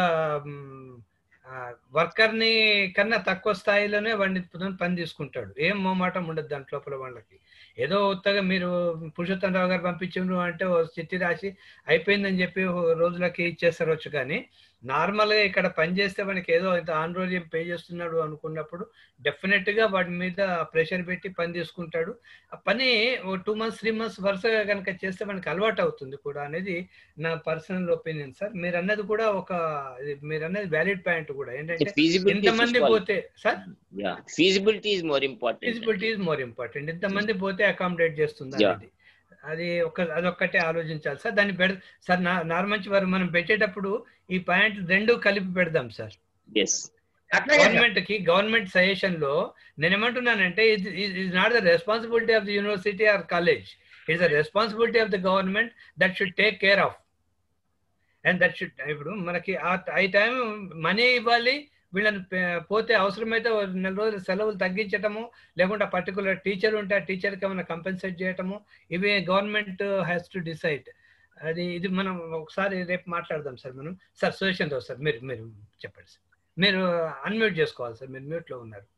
వర్కర్ ని కన్నా తక్కువ స్థాయిలోనే వాడిని పని తీసుకుంటాడు ఏం మోమాటం ఉండదు దాంట్ లోపల వాళ్ళకి ఏదో ఉత్తగా మీరు పురుషోత్తం రావు గారు పంపించారు అంటే ఓ చిట్టి రాసి అయిపోయిందని చెప్పి ఓ రోజులకి ఇచ్చేస్తారు కానీ నార్మల్ గా ఇక్కడ పని చేస్తే మనకి ఏదో ఇంత ఆన్రోల్యం పే చేస్తున్నాడు అనుకున్నప్పుడు డెఫినెట్ గా వాటి మీద ప్రెషర్ పెట్టి పని తీసుకుంటాడు ఆ పని ఓ టూ మంత్స్ త్రీ మంత్స్ వరుసగా కనుక చేస్తే మనకి అలవాటు అవుతుంది కూడా అనేది నా పర్సనల్ ఒపీనియన్ సార్ మీరు అన్నది కూడా ఒక ఇది మీరు అన్నది వ్యాలిడ్ పాయింట్ కూడా ఏంటంటే feasibility ఇంతమంది చూసుకోవాలి. పోతే sir Yeah. feasibility is more important feasibility is more important ఇంతమంది పోతే అకామిడేట్ చేస్తుంది Yeah. అనేది అది ఒక అదొక్కటే ఆలోచించాలి సార్ దాన్ని పెడ సార్ నా నార్మంచి వారు మనం పెట్టేటప్పుడు ఈ పాయింట్ రెండు కలిపి పెడదాం సార్ yes అట్లాగే సార్. గవర్నమెంట్ కి గవర్నమెంట్ సజెషన్ లో నేను ఏమంటున్నానంటే is not the responsibility of the university or college it's the responsibility of the government that should take care of and that should ఇప్పుడు మనకి ఆ ఈ టైం మనీ ఇవ్వాలి వీళ్ళని పే- పోతే అవసరమైతే ఓ నెల రోజులు సెలవులు తగ్గించటము లేకుంటే పర్టికులర్ టీచర్ ఉంటే ఆ టీచర్కి ఏమైనా కంపెన్సేట్ చేయటము ఇవి గవర్నమెంట్ హ్యాస్ టు డిసైడ్ అది ఇది మనం ఒకసారి రేపు మాట్లాడదాం సార్ మనం సార్ సజెషన్ రావు సార్ మీరు మీరు చెప్పండి సార్ మీరు అన్మ్యూట్ చేసుకోవాలి సార్ మీరు మ్యూట్ లో ఉన్నారు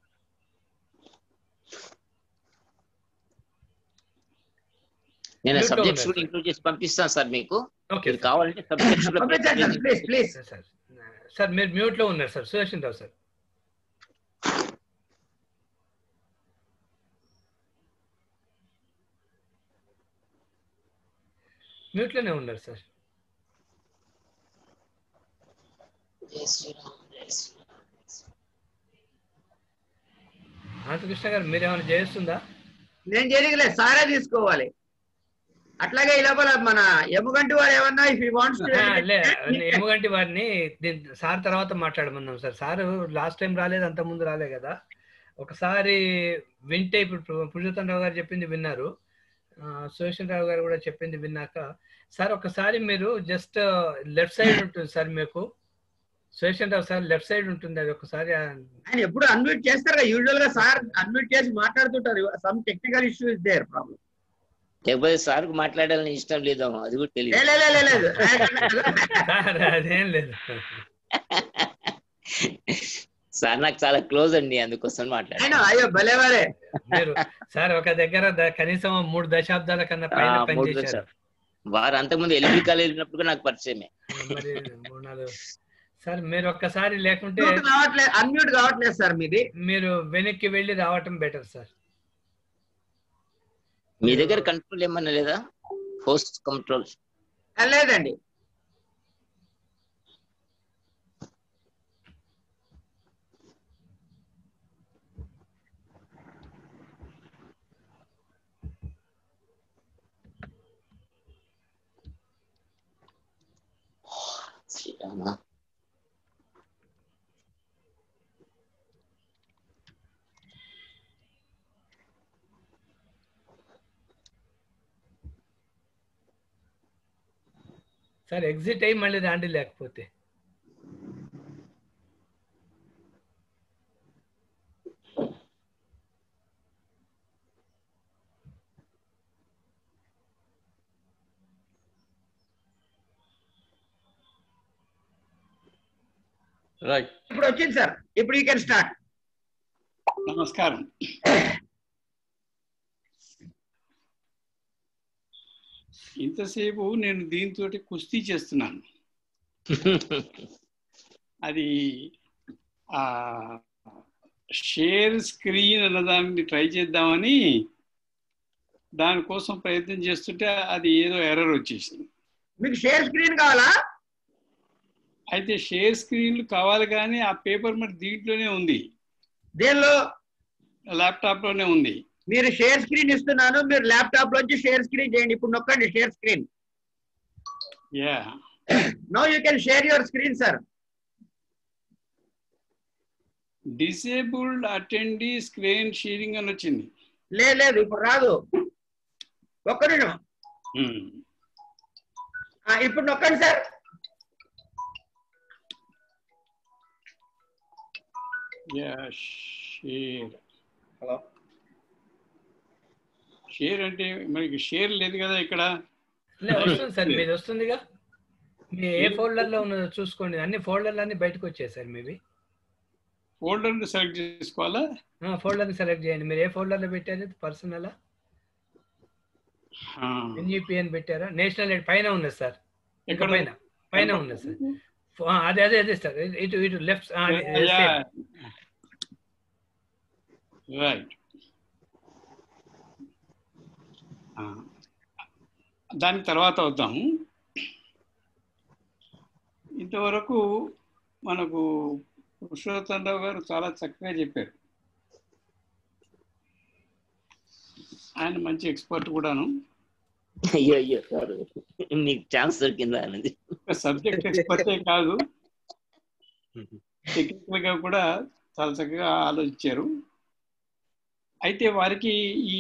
నేను Mute లో సబ్జెక్ట్స్ ఉన్నారు, కూడా sir. ఇంక్లూడ్ చేసి పంపిస్తాను సార్ మీకు ఓకే మీరు కావాలంటే సబ్జెక్ట్స్ కూడా పంపించండి sir please please sir sir మీరు మ్యూట్ లో ఉన్నారు sir Sudarshan Rao sir mute లోనే ఉన్నారు సార్ అనంతకృష్ణ గారు మీరు ఏమైనా చేస్తుందా నేను చేయలేదు సారే తీసుకోవాలి అట్లాగే ఈ లోపల మన ఎముగంటి వాడు ఏమన్నా ఇఫ్ యూ వాంట్స్ ఆ, లే ఎముగంటి వారిని దీని సార్ తర్వాత మాట్లాడమన్నాం సార్ సార్ లాస్ట్ టైం రాలేదు అంత ముందు రాలే కదా ఒకసారి వింటే ఇప్పుడు పురుషోత్తం రావు గారు చెప్పింది విన్నారు సురేషన్ రావు గారు కూడా చెప్పింది విన్నాక సార్ ఒకసారి మీరు జస్ట్ లెఫ్ట్ సైడ్ ఉంటుంది సార్ మీకు Sureshan Rao sir left side ఉంటుంది అది ఒకసారి ఆ- ఆయన ఎప్పుడు అన్మ్యూట్ చేస్తారు యూజువల్ గా సార్ అన్మ్యూట్ చేసి మాట్లాడుతుంటారు some technical issue is there problem లేకపోతే సార్ కు మాట్లాడాలని ఇష్టం లేదేమో అది కూడా తెలియదు లేదు సార్ అదేం లేదు సార్ నాకు చాలా క్లోజ్ అండి అందుకోసం మాట్లాడాను ఆయన అయ్యో భలేవారే మీరు సార్ ఒక దగ్గర ద- కనీసం మూడు దశాబ్దాల కన్నా పైన ఆ, మూడు పనిచేశారు వారు అంతకుముందు ఎల్బీ కాలేజ్ వెళ్ళినప్పుడు కూడా నాకు పరిచయమే మరి మూడు నాలుగు సార్ మీరు ఒక్కసారి లేకుంటే అన్మ్యూట్ కావట్లేదు అన్మ్యూట్ కావట్లేదు సార్ మీది మీరు వెనక్కి వెళ్ళి రావటం బెటర్ సార్ మీ దగ్గర కంట్రోల్ ఏమన్నా లేదా హోస్ట్ కంట్రోల్ ఆ, లేదండి శ్రీరామ సార్ ఎగ్జిట్ అయ్యి మళ్ళీ రాండి లేకపోతే రైట్ ఇప్పుడు వచ్చింది సార్ ఇప్పుడు యూ కెన్ స్టార్ట్ నమస్కారం ఇంతసేపు నేను దీంతో కుస్తీ చేస్తున్నాను అది ఆ షేర్ స్క్రీన్ అన్నదాన్ని ట్రై చేద్దామని దానికోసం ప్రయత్నం చేస్తుంటే అది ఏదో ఎర్రర్ వచ్చేసింది మీకు షేర్ స్క్రీన్ కావాలా అయితే షేర్ స్క్రీన్లు కావాలి కానీ ఆ పేపర్ మరి దీంట్లోనే ఉంది దేనిలో ల్యాప్టాప్ లోనే ఉంది మీరు షేర్ స్క్రీన్ ఇస్తున్నాను మీరు ల్యాప్టాప్ లోంచి షేర్ స్క్రీన్ చేయండి ఇప్పుడు నొక్కండి share screen yeah no you can share your screen sir disabled attendee screen sharing అని వచ్చింది లేదు లేదు ఇప్పుడు రాదు ఒక్క నిమిషం Hmm. ఆ, ఇప్పుడు నొక్కండి sir yeah share hello share అంటే మనకి షేర్ లేదు కదా ఇక్కడ లే, వస్తుంది సార్ మీది వస్తుందిగా మీ ఏ ఫోల్డర్ లో ఉన్నదో చూసుకోండి అన్ని ఫోల్డర్లు అన్ని బయటకు వచ్చాయి సార్ మీవి ఫోల్డర్ సెలెక్ట్ చేసుకోవాలా ఫోల్డర్ సెలెక్ట్ చేయండి మీరు ఏ ఫోల్డర్ లో పెట్టారు పర్సనల్ ఆ. ఎన్యూపిఎన్ పెట్టారా నేషనల్ ఎయిడ్ పైన ఉన్నది సార్ ఇంకా ఎక్కడ పైన పైన ఉన్నది సార్ ఫో- ఆ, అదే అదే అదే సార్ ఇటు ఇటు లెఫ్ట్ రైట్ దాని తర్వాత వద్దాం ఇంతవరకు మనకు పురుషోత్తమరావు గారు చాలా చక్కగా చెప్పారు ఆయన మంచి ఎక్స్పర్ట్ కూడాను అయ్యో అయ్యో సార్ మీకు ఛాన్స్ దొరికిందా అనేది సబ్జెక్ట్ ఎక్స్పర్టే కాదు టెక్నికల్ గా కూడా చాలా చక్కగా ఆలోచించారు అయితే వారికి ఈ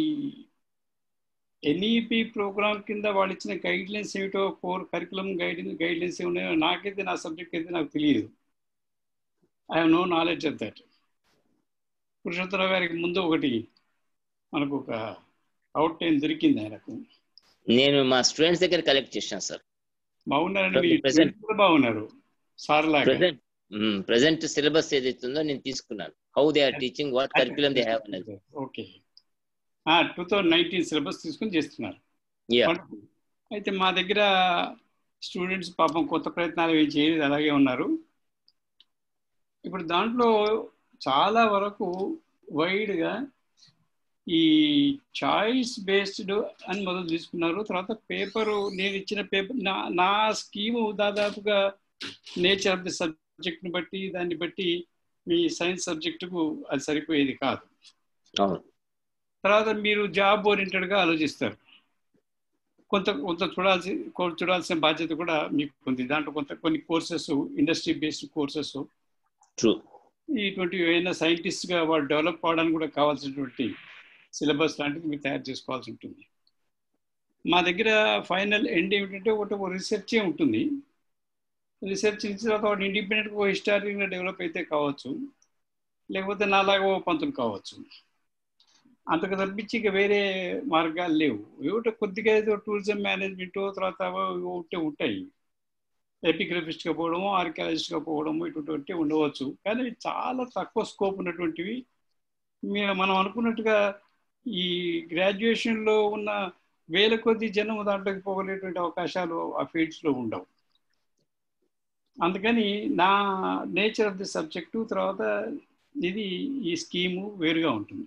ఎన్ఈపి ప్రోగ్రామ్ కింద వాళ్ళు ఇచ్చిన గైడ్ లైన్స్ ఏమిటో core curriculum guide guidelines ఏమున్నాయో నాకైతే నా సబ్జెక్ట్ అయితే నాకు తెలియదు I have no knowledge of that Purushottarao గారికి ముందు ఒకటి మనకు ఒక అవుట్ టైం దొరికింది ఆయనకు నేను మా స్టూడెంట్స్ దగ్గర కలెక్ట్ చేశాను సార్ బాగున్నారండి మీ Present. students కూడా బాగున్నారు సార్ లాగా ప్రజెంట్ ప్రజెంట్ సిలబస్ ఏదైతుందో నేను తీసుకున్నాను how they are teaching what curriculum they have అనేది okay two thousand nineteen syllabus తీసుకుని చేస్తున్నారు యా Wonderful. అయితే మా దగ్గర స్టూడెంట్స్ పాపం కొత్త ప్రయత్నాలు ఏం చేయలేదు అలాగే ఉన్నారు ఇప్పుడు దాంట్లో చాలా వరకు వైడ్గా ఈ చాయిస్ బేస్డ్ అని మొదలు తీసుకున్నారు తర్వాత పేపరు నేను ఇచ్చిన పేపర్ నా నా స్కీము దాదాపుగా నేచర్ ఆఫ్ ది సబ్జెక్ట్ని బట్టి దాన్ని బట్టి మీ సైన్స్ సబ్జెక్టుకు అది సరిపోయేది కాదు అవును తర్వాత మీరు జాబ్ ఓరియంటెడ్గా ఆలోచిస్తారు కొంత కొంత చూడాల్సి కొ- చూడాల్సిన బాధ్యత కూడా మీకు ఉంది దాంట్లో కొంత కొన్ని courses industry based courses through ఇటువంటి ఏమైనా సైంటిస్ట్ గా వాళ్ళు డెవలప్ అవడానికి కూడా కావాల్సినటువంటి సిలబస్ లాంటిది మీరు తయారు చేసుకోవాల్సి ఉంటుంది మా దగ్గర ఫైనల్ ఎండ్ ఏమిటంటే ఒకటి ఒక రీసెర్చే ఉంటుంది రీసెర్చ్ చేసిన తర్వాత వాడు ఇండిపెండెంట్గా ఒక హిస్టారిక్గా డెవలప్ అయితే కావచ్చు లేకపోతే నాలాగా ఓ పంతులు కావచ్చు అంతకు తప్పించి ఇక వేరే మార్గాలు లేవు ఏమిటో కొద్దిగా ఏదో టూరిజం మేనేజ్మెంట్ తర్వాత అవో ఇవో ఉంటే ఉంటాయి ఎపిగ్రఫిస్ట్గా పోవడము ఆర్కియాలజిస్ట్గా పోవడము ఇటువంటి ఉండవచ్చు కానీ ఇవి చాలా తక్కువ స్కోప్ ఉన్నటువంటివి మీరు మనం అనుకున్నట్టుగా ఈ గ్రాడ్యుయేషన్లో ఉన్న వేల కొద్ది జనం దాంట్లోకి పోగలేటువంటి అవకాశాలు ఆ ఫీల్డ్స్లో ఉండవు అందుకని నా నేచర్ ఆఫ్ ది సబ్జెక్టు తర్వాత ఇది ఈ స్కీము వేరుగా ఉంటుంది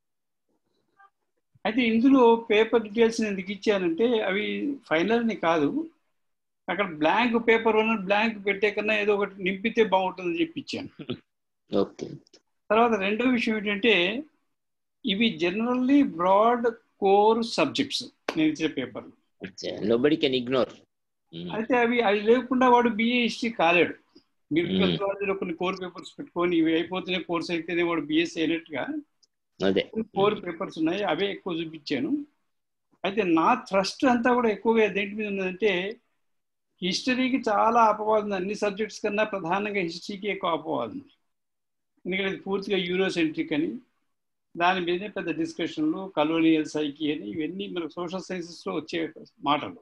అయితే ఇందులో పేపర్ డీటెయిల్స్ ఎందుకు ఇచ్చానంటే అవి ఫైనల్ని కాదు అక్కడ బ్లాంక్ పేపర్ ఉన్న బ్లాంక్ పెట్టే కన్నా ఏదో ఒకటి నింపితే బాగుంటుందని చెప్పి ఇచ్చాను ఓకే తర్వాత రెండో విషయం ఏంటంటే ఇవి జనరల్లీ బ్రాడ్ కోర్ సబ్జెక్ట్స్ నేను ఇచ్చే పేపర్లు నోబడి కెన్ ఇగ్నోర్ అయితే అవి అవి లేకుండా వాడు బిఏ హిస్టరీ కాలేడు మీరు Hmm. కాలేజీలో కొన్ని కోర్ పేపర్స్ పెట్టుకొని ఇవి అయిపోతేనే కోర్స్ అయితేనే వాడు బిఎస్సీ అయినట్టుగా అదే ఫోర్ పేపర్స్ ఉన్నాయి అవే ఎక్కువ చూపించాను అయితే నా ట్రస్ట్ అంతా కూడా ఎక్కువగా దేంటి మీద ఉన్నదంటే హిస్టరీకి చాలా అపవాదం ఉంది. అన్ని సబ్జెక్ట్స్ కన్నా ప్రధానంగా హిస్టరీకి ఎక్కువ అపవాదం ఉంది. ఎందుకంటే ఇది పూర్తిగా యూరోసెంట్రిక్ అని దాని మీదే పెద్ద డిస్కషన్లు కలోనియల్ సైకి అని ఇవన్నీ మనకు సోషల్ సైన్సెస్లో వచ్చే మాటలు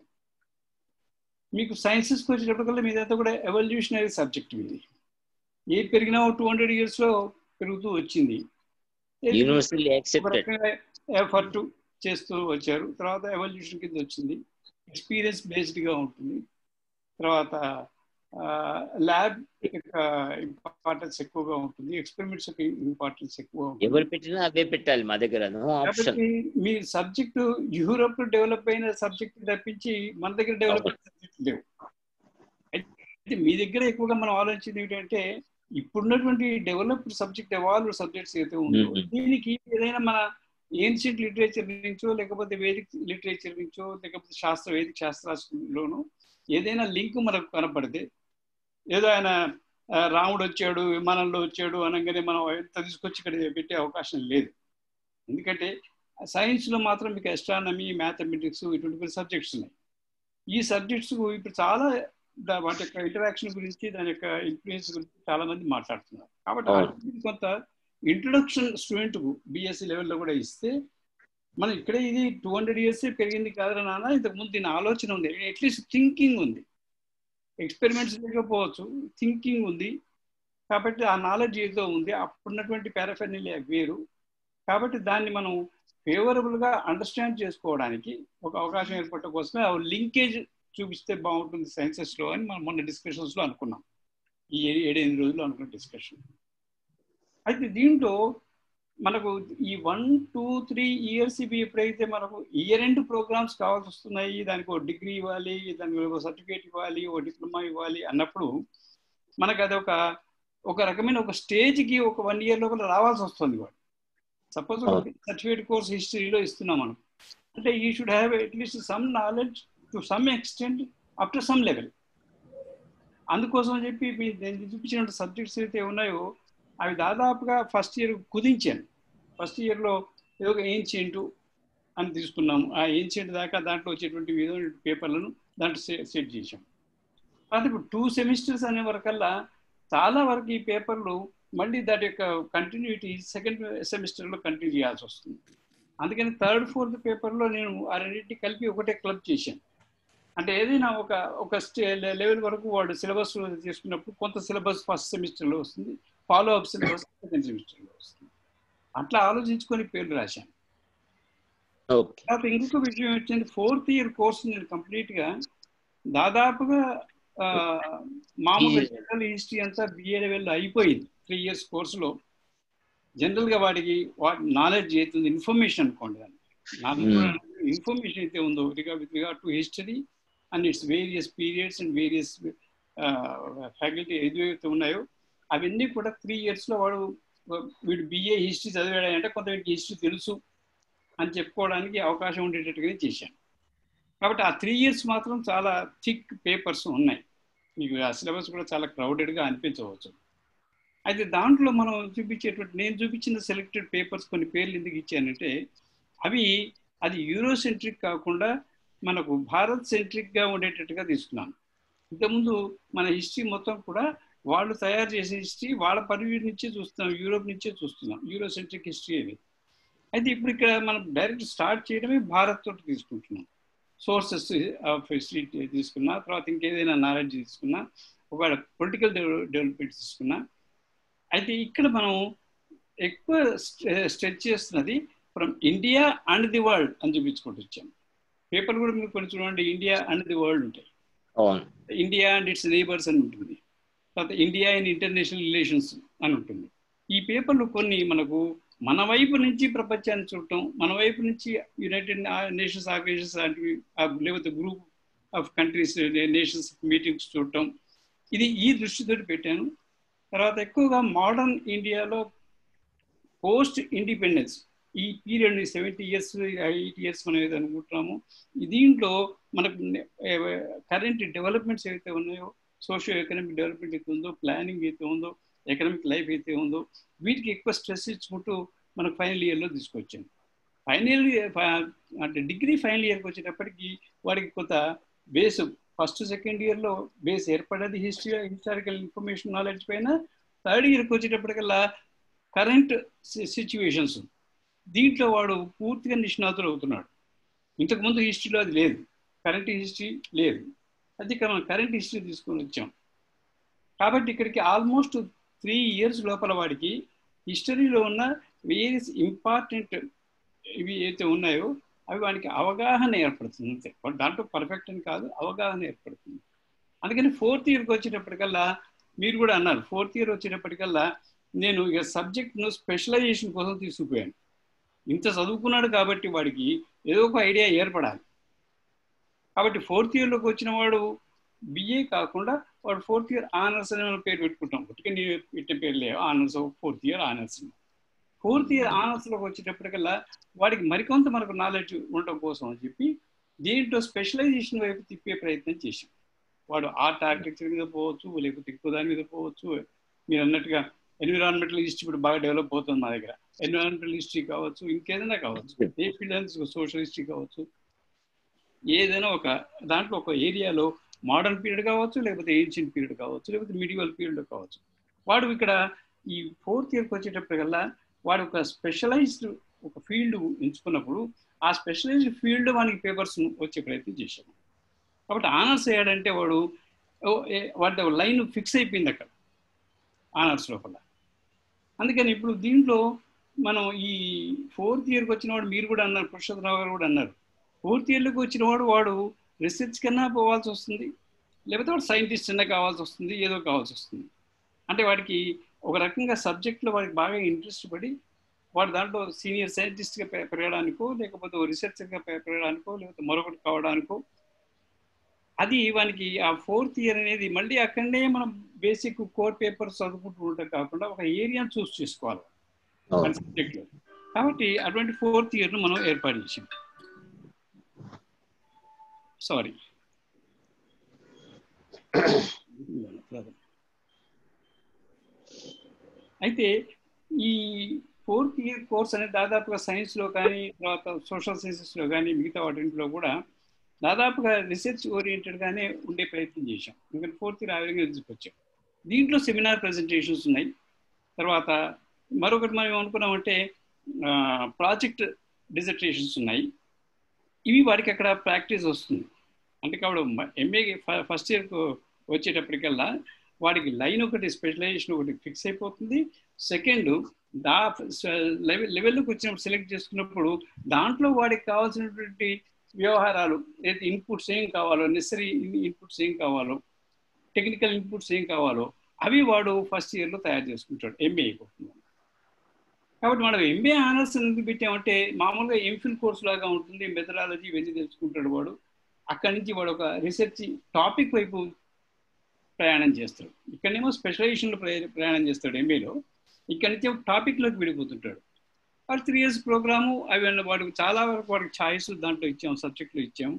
మీకు సైన్సెస్కి వచ్చేటప్పటికల్లా మీదంతా కూడా ఎవల్యూషనరీ సబ్జెక్ట్ ఇది ఏ పెరిగినా టూ హండ్రెడ్ ఇయర్స్లో పెరుగుతూ వచ్చింది యూనివర్సల్లీ ఒక యాక్సెప్టెడ్ రకంగా ఎఫర్ట్ చేస్తూ వచ్చారు తర్వాత ఎవల్యూషన్ కింద వచ్చింది ఎక్స్పీరియన్స్ బేస్డ్గా ఉంటుంది తర్వాత ల్యాబ్ యొక్క ఇంపార్టెన్స్ ఎక్కువగా ఉంటుంది ఎక్స్పెరిమెంట్స్ యొక్క ఇంపార్టెన్స్ ఎక్కువ ఉంటుంది ఎవరు పెట్టినా అవే పెట్టాలి మా దగ్గర నో ఆప్షన్ కాబట్టి మీ సబ్జెక్టు యూరోప్ లో డెవలప్ అయిన సబ్జెక్ట్ తప్పించి మన దగ్గర డెవలప్ అయిన సబ్జెక్ట్ లేవు అయితే మీ దగ్గర ఎక్కువగా మనం ఆలోచించింది ఏంటంటే ఇప్పుడున్నటువంటి డెవలప్డ్ సబ్జెక్ట్ ఎవాల్వ్ సబ్జెక్ట్స్ అయితే ఉందో Mhm. దీనికి ఏదైనా మన ఏన్షియంట్ లిటరేచర్ నుంచో లేకపోతే వేదిక్ లిటరేచర్ నుంచో లేకపోతే శాస్త్ర వేదిక శాస్త్రాస్త్రంలోనో ఏదైనా లింక్ మనకు కనపడితే ఏదో ఆయన ఆ, రాముడు వచ్చాడు విమానంలో వచ్చాడు అనగానే మనం ఎంత తీసుకొచ్చి ఇక్కడ పెట్టే అవకాశం లేదు ఎందుకంటే సైన్స్లో మాత్రం మీకు ఎస్ట్రానమీ మ్యాథమెటిక్స్ ఇటువంటి సబ్జెక్ట్స్ ఉన్నాయి ఈ సబ్జెక్ట్స్ ఇప్పుడు చాలా దా- వాటి యొక్క ఇంటరాక్షన్ గురించి దాని యొక్క ఇన్ఫ్లుయెన్స్ గురించి చాలా మంది మాట్లాడుతున్నారు కాబట్టి అవును. వాటి కొంత ఇంట్రొడక్షన్ స్టూడెంట్కు బీఎస్సీ లెవెల్లో కూడా ఇస్తే మనం ఇక్కడే ఇది టూ హండ్రెడ్ ఇయర్స్ పెరిగింది కాదురా నాన్న ఇంతకు ముందు దీని ఆలోచన ఉంది అట్లీస్ట్ థింకింగ్ ఉంది ఎక్స్పెరిమెంట్స్ లేకపోవచ్చు థింకింగ్ ఉంది కాబట్టి ఆ నాలెడ్జ్ ఏదో ఉంది అప్పుడున్నటువంటి పారాఫెర్నిలియా వేరు కాబట్టి దాన్ని మనం ఫేవరబుల్గా అండర్స్టాండ్ చేసుకోవడానికి ఒక అవకాశం ఏర్పడటం కోసమే ఆ లింకేజ్ చూపిస్తే బాగుంటుంది సైన్సెస్లో అని మనం మొన్న డిస్కషన్స్లో అనుకున్నాం ఈ ఏ- ఏడెనిమిది రోజులు అనుకున్న డిస్కషన్ అయితే దీంట్లో మనకు ఈ వన్ టూ త్రీ ఇయర్స్ ఇవి ఎప్పుడైతే మనకు ఇయర్ ఎండ్ ప్రోగ్రామ్స్ కావాల్సి వస్తున్నాయి దానికి ఒక డిగ్రీ ఇవ్వాలి దానికి ఒక సర్టిఫికేట్ ఇవ్వాలి ఒక డిప్లొమా ఇవ్వాలి అన్నప్పుడు మనకు అది ఒక ఒక రకమైన ఒక స్టేజ్కి ఒక వన్ ఇయర్ లోపల రావాల్సి వస్తుంది వాడు సపోజ్ సర్టిఫికేట్ కోర్స్ హిస్టరీలో ఇస్తున్నాం మనం అంటే you should have at least some knowledge to some extent up to some level అందుకోసం అని చెప్పి మీ నేను చూపించిన సబ్జెక్ట్స్ అయితే ఉన్నాయో అవి దాదాపుగా ఫస్ట్ ఇయర్ కుదించాను ఫస్ట్ ఇయర్లో ఏదో ఒక ఏన్షియంట్ అని తీసుకున్నాము ఆ ఏన్షియంట్ దాకా దాంట్లో వచ్చేటువంటి విధమైన పేపర్లను దాంట్లో సెట్ చేసాం అది ఇప్పుడు టూ సెమిస్టర్స్ అనే వరకల్లా చాలా వరకు ఈ పేపర్లు మళ్ళీ దాని యొక్క కంటిన్యూటీ సెకండ్ సెమిస్టర్లో కంటిన్యూ చేయాల్సి వస్తుంది అందుకని థర్డ్ ఫోర్త్ పేపర్లో నేను ఆ రెండింటిని కలిపి ఒకటే క్లబ్ చేశాను అంటే ఏదైనా ఒక ఒక స్టే లెవెల్ వరకు వాడు సిలబస్ తీసుకున్నప్పుడు కొంత సిలబస్ ఫస్ట్ సెమిస్టర్లో వస్తుంది ఫాలో అప్ సిలబస్ సెకండ్ సెమిస్టర్లో వస్తుంది అట్లా ఆలోచించుకొని పేర్లు రాశాను ఓకే తర్వాత ఇంకొక విషయం వచ్చింది ఫోర్త్ ఇయర్ కోర్స్ నేను కంప్లీట్గా దాదాపుగా ఆ, మామూలు Yes. జనరల్ హిస్టరీ అంతా బిఏ లెవెల్లో అయిపోయింది త్రీ ఇయర్స్ కోర్సులో జనరల్గా వాడికి వాటి నాలెడ్జ్ అవుతుంది ఇన్ఫర్మేషన్ అనుకోండి దాన్ని ఇన్ఫర్మేషన్ అయితే ఉందో with regard to history and it's various periods and various faculty ఏదైతే ఉన్నాయో అవన్నీ కూడా త్రీ ఇయర్స్లో వాడు వీడు బిఏ హిస్టరీ చదివాడంటే కొంత వీడికి హిస్టరీ తెలుసు అని చెప్పుకోవడానికి అవకాశం ఉండేటట్టుగానే చేశాను కాబట్టి ఆ త్రీ ఇయర్స్ మాత్రం చాలా థిక్ పేపర్స్ ఉన్నాయి మీకు ఆ సిలబస్ కూడా చాలా క్రౌడెడ్గా అనిపించవచ్చు అయితే దాంట్లో మనం చూపించేటువంటి నేను చూపించిన సెలెక్టెడ్ పేపర్స్ కొన్ని పేర్లు ఎందుకు ఇచ్చానంటే అవి అది యూరోసెంట్రిక్ కాకుండా మనకు భారత్ సెంట్రిక్గా ఉండేటట్టుగా తీసుకున్నాను ఇంతకుముందు మన హిస్టరీ మొత్తం కూడా వాళ్ళు తయారు చేసే హిస్టరీ వాళ్ళ పరివ్యూ నుంచే చూస్తున్నాం యూరోప్ నుంచే చూస్తున్నాం యూరోసెంట్రిక్ హిస్టరీ అది అయితే ఇప్పుడు ఇక్కడ మనం డైరెక్ట్ స్టార్ట్ చేయడమే భారత్ తోటి తీసుకుంటున్నాం సోర్సెస్ ఆఫ్ హిస్టరీ తీసుకున్నా తర్వాత ఇంకేదైనా నాలెడ్జ్ తీసుకున్నా ఒక పొలిటికల్ డెవలప్మెంట్ తీసుకున్నా అయితే ఇక్కడ మనం ఎక్కువ స్ట్రెచ్ చేస్తున్నది from India and the world అని చూపించుకుంటూ వచ్చాం పేపర్ కూడా మీరు కొన్ని చూడండి ఇండియా అండ్ ది వరల్డ్ ఉంటాయి అవును ఇండియా అండ్ ఇట్స్ నేబర్స్ అని ఉంటుంది తర్వాత ఇండియా అండ్ ఇంటర్నేషనల్ రిలేషన్స్ అని ఉంటుంది ఈ పేపర్లు కొన్ని మనకు మన వైపు నుంచి ప్రపంచాన్ని చూడటం మన వైపు నుంచి యునైటెడ్ నేషన్స్ ఆర్గనైజేషన్స్ లాంటివి ఆ లేకపోతే group of countries nations meetings చూడటం ఇది ఈ దృష్టితో పెట్టాను తర్వాత ఎక్కువగా మోడర్న్ ఇండియాలో పోస్ట్ ఇండిపెండెన్స్ ఈ period seventy years eighty years మనం ఏదో అనుకుంటున్నాము ఈ దీంట్లో మనకు కరెంట్ డెవలప్మెంట్స్ ఏవైతే ఉన్నాయో సోషియో ఎకనామిక్ డెవలప్మెంట్ అయితే ఉందో ప్లానింగ్ అయితే ఉందో ఎకనామిక్ లైఫ్ అయితే ఉందో వీటికి ఎక్కువ స్ట్రెస్ ఇచ్చుకుంటూ మనకు ఫైనల్ ఇయర్లో తీసుకొచ్చాం ఫైనల్ అంటే డిగ్రీ ఫైనల్ ఇయర్కి వచ్చేటప్పటికి వాడికి కొంత బేస్ ఫస్ట్ సెకండ్ ఇయర్లో బేస్ ఏర్పడేది హిస్టరీ హిస్టారికల్ ఇన్ఫర్మేషన్ నాలెడ్జ్ పైన థర్డ్ ఇయర్కి వచ్చేటప్పటికల్లా కరెంట్ సిచ్యువేషన్స్ దీంట్లో వాడు పూర్తిగా నిష్ణాతులు అవుతున్నాడు ఇంతకుముందు హిస్టరీలో అది లేదు కరెంట్ హిస్టరీ లేదు అది ఇక్కడ మనం కరెంట్ హిస్టరీ తీసుకొని వచ్చాం కాబట్టి ఇక్కడికి ఆల్మోస్ట్ త్రీ ఇయర్స్ లోపల వాడికి హిస్టరీలో ఉన్న వేరియస్ ఇంపార్టెంట్ ఇవి అయితే ఉన్నాయో అవి వానికి అవగాహన ఏర్పడుతుంది అంతే వాడు దాంట్లో పర్ఫెక్ట్ అని కాదు అవగాహన ఏర్పడుతుంది అందుకని ఫోర్త్ ఇయర్కి వచ్చేటప్పటికల్లా మీరు కూడా అన్నారు ఫోర్త్ ఇయర్ వచ్చేటప్పటికల్లా నేను ఇక సబ్జెక్ట్ను స్పెషలైజేషన్ కోసం తీసుకుపోయాను ఇంత చదువుకున్నాడు కాబట్టి వాడికి ఏదో ఒక ఐడియా ఏర్పడాలి కాబట్టి ఫోర్త్ ఇయర్లోకి వచ్చిన వాడు బిఏ కాకుండా వాడు ఫోర్త్ ఇయర్ ఆనర్స్ అనే పేరు పెట్టుకుంటాం ఒకటికి నేను పెట్టిన పేరు లేవు honours fourth year honours fourth year ఆనర్స్లోకి వచ్చేటప్పటికల్లా వాడికి మరికొంత మనకు నాలెడ్జ్ ఉండటం కోసం అని చెప్పి దీంట్లో స్పెషలైజేషన్ వైపు తిప్పే ప్రయత్నం చేశాం వాడు ఆర్ట్ ఆర్కిటెక్చర్ మీద పోవచ్చు లేకపోతే ఎక్కువ దాని మీద పోవచ్చు మీరు అన్నట్టుగా ఎన్విరాన్మెంటల్ హిస్టరీ ఇప్పుడు బాగా డెవలప్ అవుతుంది మా దగ్గర ఎన్విరాన్మెంటల్ హిస్టరీ కావచ్చు ఇంకేదైనా కావచ్చు ఏ ఫీల్డ్ సోషల్ హిస్టరీ కావచ్చు ఏదైనా ఒక దాంట్లో ఒక ఏరియాలో మోడర్న్ పీరియడ్ కావచ్చు లేకపోతే ఏన్షియంట్ పీరియడ్ కావచ్చు లేకపోతే మిడివల్ పీరియడ్ కావచ్చు వాడు ఇక్కడ ఈ ఫోర్త్ ఇయర్కి వచ్చేటప్పటికల్లా వాడు ఒక స్పెషలైజ్డ్ ఒక ఫీల్డ్ ఎంచుకున్నప్పుడు ఆ స్పెషలైజ్డ్ ఫీల్డ్ వానికి పేపర్స్ వచ్చే ప్రయత్నం చేశాము కాబట్టి ఆనర్స్ అయ్యాడంటే వాడు వాడి లైన్ ఫిక్స్ అయిపోయింది అక్కడ ఆనర్స్ లోపల అందుకని ఇప్పుడు దీంట్లో మనం ఈ ఫోర్త్ ఇయర్కి వచ్చిన వాడు మీరు కూడా అన్నారు పురుషోత్తరావు గారు కూడా అన్నారు ఫోర్త్ ఇయర్లోకి వచ్చిన వాడు వాడు రీసెర్చ్ కన్నా పోవాల్సి వస్తుంది లేకపోతే వాడు సైంటిస్ట్ కన్నా కావాల్సి వస్తుంది ఏదో కావాల్సి వస్తుంది అంటే వాడికి ఒక రకంగా సబ్జెక్ట్లో వాడికి బాగా ఇంట్రెస్ట్ పడి వాడు దాంట్లో సీనియర్ సైంటిస్ట్గా పెరగడానికో లేకపోతే రీసెర్చర్గా పెరగడానికో లేకపోతే మరొకటి కావడానికో అది వానికి ఆ ఫోర్త్ ఇయర్ అనేది మళ్ళీ అక్కడనే మనం బేసిక్ కోర్ పేపర్స్ చదువుకుంటూ ఉంటాం కాకుండా ఒక ఏరియాను చూస్ చేసుకోవాలి మన సబ్జెక్ట్లో కాబట్టి అటువంటి ఫోర్త్ ఇయర్ను మనం ఏర్పాటు చేసాం సారీ అయితే ఈ ఫోర్త్ ఇయర్ కోర్స్ అనేది దాదాపుగా సైన్స్లో కానీ తర్వాత సోషల్ సైన్సెస్లో కానీ మిగతా వాటింట్లో కూడా దాదాపుగా రీసెర్చ్ ఓరియంటెడ్గానే ఉండే ప్రయత్నం చేశాం ఎందుకంటే ఫోర్త్ ఇయర్ ఆ విధంగా తీసుకొచ్చాం దీంట్లో సెమినార్ ప్రజెంటేషన్స్ ఉన్నాయి తర్వాత మరొకటి మనం ఏమనుకున్నామంటే ప్రాజెక్ట్ డిజర్టేషన్స్ ఉన్నాయి ఇవి వాడికి అక్కడ ప్రాక్టీస్ వస్తుంది అంటే కాబట్టి ఎంఏ ఫస్ట్ ఇయర్కు వచ్చేటప్పటికల్లా వాడికి లైన్ ఒకటి స్పెషలైజేషన్ ఒకటి ఫిక్స్ అయిపోతుంది సెకండ్ దా లెవెల్ లెవెల్లోకి వచ్చినప్పుడు సెలెక్ట్ చేసుకున్నప్పుడు దాంట్లో వాడికి కావాల్సినటువంటి వ్యవహారాలు లేదా ఇన్పుట్స్ ఏం కావాలో నెసరీ ఇన్పుట్స్ ఏం కావాలో టెక్నికల్ ఇన్పుట్స్ ఏం కావాలో అవి వాడు ఫస్ట్ ఇయర్లో తయారు చేసుకుంటాడు ఎంఏ అయిపోతుంది కాబట్టి మనం ఎంబీఏ ఆనర్స్ ఎందుకు పెట్టామంటే మామూలుగా ఎంఫిల్ కోర్స్ లాగా ఉంటుంది మెథడాలజీ ఇవన్నీ తెలుసుకుంటాడు వాడు అక్కడి నుంచి వాడు ఒక రీసెర్చ్ టాపిక్ వైపు ప్రయాణం చేస్తాడు ఇక్కడనేమో స్పెషలైజేషన్లో ప్రయాణం చేస్తాడు ఎంఏలో ఇక్కడి నుంచి టాపిక్లోకి విడిపోతుంటాడు వాడు త్రీ ఇయర్స్ ప్రోగ్రాము అవి వాడికి చాలా వరకు వాడికి ఛాయిస్ దాంట్లో ఇచ్చాము సబ్జెక్టులు ఇచ్చాము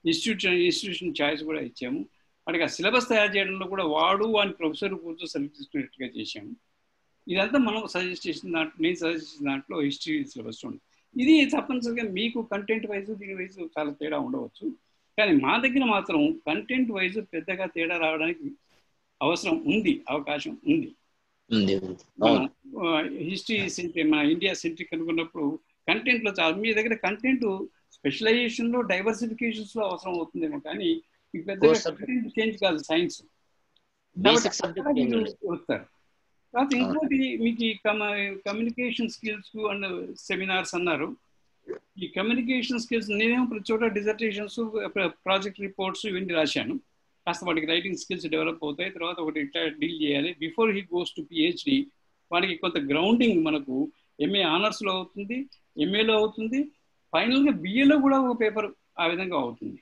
ఇన్స్టిట్యూషన్ ఇన్స్టిట్యూషన్ ఛాయిస్ కూడా ఇచ్చాము వాడికి ఆ సిలబస్ తయారు చేయడంలో కూడా వాడు వాని ప్రొఫెసర్ కూర్చొని సెలెక్ట్ చేసుకునేట్టుగా చేశాము ఇదంతా మనం సజెస్ట్ చేసిన దాంట్లో నేను సజెస్ట్ చేసిన దాంట్లో హిస్టరీ సిలబస్ ఉంది ఇది తప్పనిసరిగా మీకు కంటెంట్ వైజ్ దీని వైజ్ చాలా తేడా ఉండవచ్చు కానీ మా దగ్గర మాత్రం కంటెంట్ వైజ్ పెద్దగా తేడా రావడానికి అవసరం ఉంది అవకాశం ఉంది ఉంది ఉంది. అవును హిస్టరీ సెంట్రిక్ మన ఇండియా సెంట్రిక్ అనుకున్నప్పుడు కంటెంట్ లో చాలా మీ దగ్గర కంటెంట్ స్పెషలైజేషన్ లో డైవర్సిఫికేషన్స్ లో అవసరం అవుతుందేమో కానీ మీకు పెద్దగా Course subject. కంటెంట్ చేంజ్ కాదు సైన్స్ బేసిక్ సబ్జెక్ట్ వస్తారు తర్వాత ఇంకోటి మీకు ఈ కమ్యూనికేషన్ స్కిల్స్ అండ్ సెమినార్స్ అన్నారు ఈ కమ్యూనికేషన్ స్కిల్స్ నేనేమో ప్రతి చోట డిజర్టేషన్స్ ప్రాజెక్ట్ రిపోర్ట్స్ ఇవన్నీ రాశాను కాస్త వాడికి రైటింగ్ స్కిల్స్ డెవలప్ అవుతాయి తర్వాత ఒకటి ఇట్లా డీల్ చేయాలి before he goes to PhD వాడికి కొంత గ్రౌండింగ్ మనకు ఎంఏ ఆనర్స్లో అవుతుంది ఎంఏలో అవుతుంది ఫైనల్గా బిఏలో కూడా ఒక పేపర్ ఆ విధంగా అవుతుంది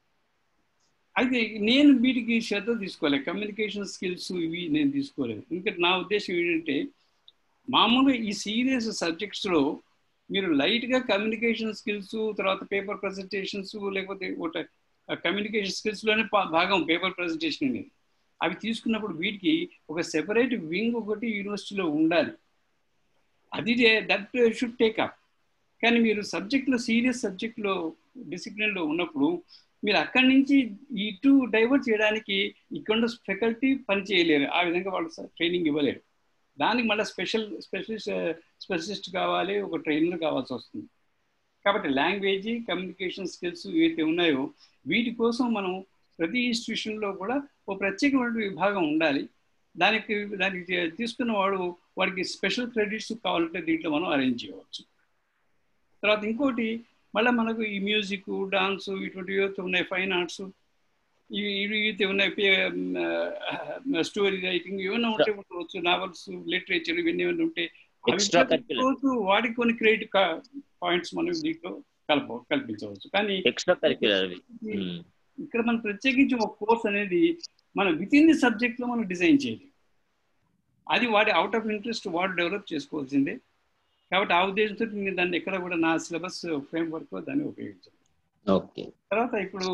అయితే నేను వీటికి శ్రద్ధ తీసుకోలేదు కమ్యూనికేషన్ స్కిల్స్ ఇవి నేను తీసుకోలేదు ఎందుకంటే నా ఉద్దేశం ఏంటంటే మామూలుగా ఈ సీరియస్ సబ్జెక్ట్స్లో మీరు లైట్గా కమ్యూనికేషన్ స్కిల్స్ తర్వాత పేపర్ ప్రజెంటేషన్స్ లేకపోతే ఒకటి కమ్యూనికేషన్ స్కిల్స్లోనే భాగం పేపర్ ప్రజెంటేషన్ అనేది అవి తీసుకున్నప్పుడు వీటికి ఒక సెపరేట్ వింగ్ ఒకటి యూనివర్సిటీలో ఉండాలి అది దట్ షుడ్ టేక్ అప్ కానీ మీరు సబ్జెక్ట్లో సీరియస్ సబ్జెక్ట్లో డిసిప్లిన్లో ఉన్నప్పుడు మీరు అక్కడి నుంచి ఇటు డైవర్ట్ చేయడానికి ఇక్కడ ఫెకల్టీ పని చేయలేరు ఆ విధంగా వాళ్ళు ట్రైనింగ్ ఇవ్వలేరు దానికి మళ్ళీ స్పెషల్ స్పెషలిస్ట్ స్పెషలిస్ట్ కావాలి ఒక ట్రైనర్ కావాల్సి వస్తుంది కాబట్టి లాంగ్వేజ్ కమ్యూనికేషన్ స్కిల్స్ ఏవైతే ఉన్నాయో వీటి కోసం మనం ప్రతి ఇన్స్టిట్యూషన్లో కూడా ఓ ప్రత్యేకమైన విభాగం ఉండాలి దానికి దానికి తీసుకున్న వాడు వాడికి స్పెషల్ క్రెడిట్స్ కావాలంటే దీంట్లో మనం అరేంజ్ చేయవచ్చు తర్వాత ఇంకోటి మళ్ళీ మనకు ఈ మ్యూజిక్ డాన్స్ ఇటువంటివి ఏవైతే ఉన్నాయి ఫైన్ ఆర్ట్స్ ఇవి ఇవి అయితే ఉన్నాయి స్టోరీ రైటింగ్ ఏమైనా ఉంటే ఉండవచ్చు నావల్స్ లిటరేచర్ ఇవన్నీ ఏమైనా ఉంటే Extra రోజు వాడికి కొన్ని క్రెడిట్ పాయింట్స్ మనం దీంట్లో కలప కల్పించవచ్చు కానీ ఎక్స్ట్రా కరిక్యులర్ ఇక్కడ మనం ప్రత్యేకించి ఒక కోర్స్ అనేది మనం విత్ ఇన్ ది సబ్జెక్ట్ లో మనం డిజైన్ చేయాలి అది వాడి అవుట్ ఆఫ్ ఇంట్రెస్ట్ వాడు డెవలప్ చేసుకోవాల్సిందే కాబట్టి ఆ ఉద్దేశంతో నేను దాన్ని ఎక్కడ కూడా నా సిలబస్ ఫ్రేమ్ వర్క్ దాన్ని ఉపయోగించాను ఓకే తర్వాత ఇప్పుడు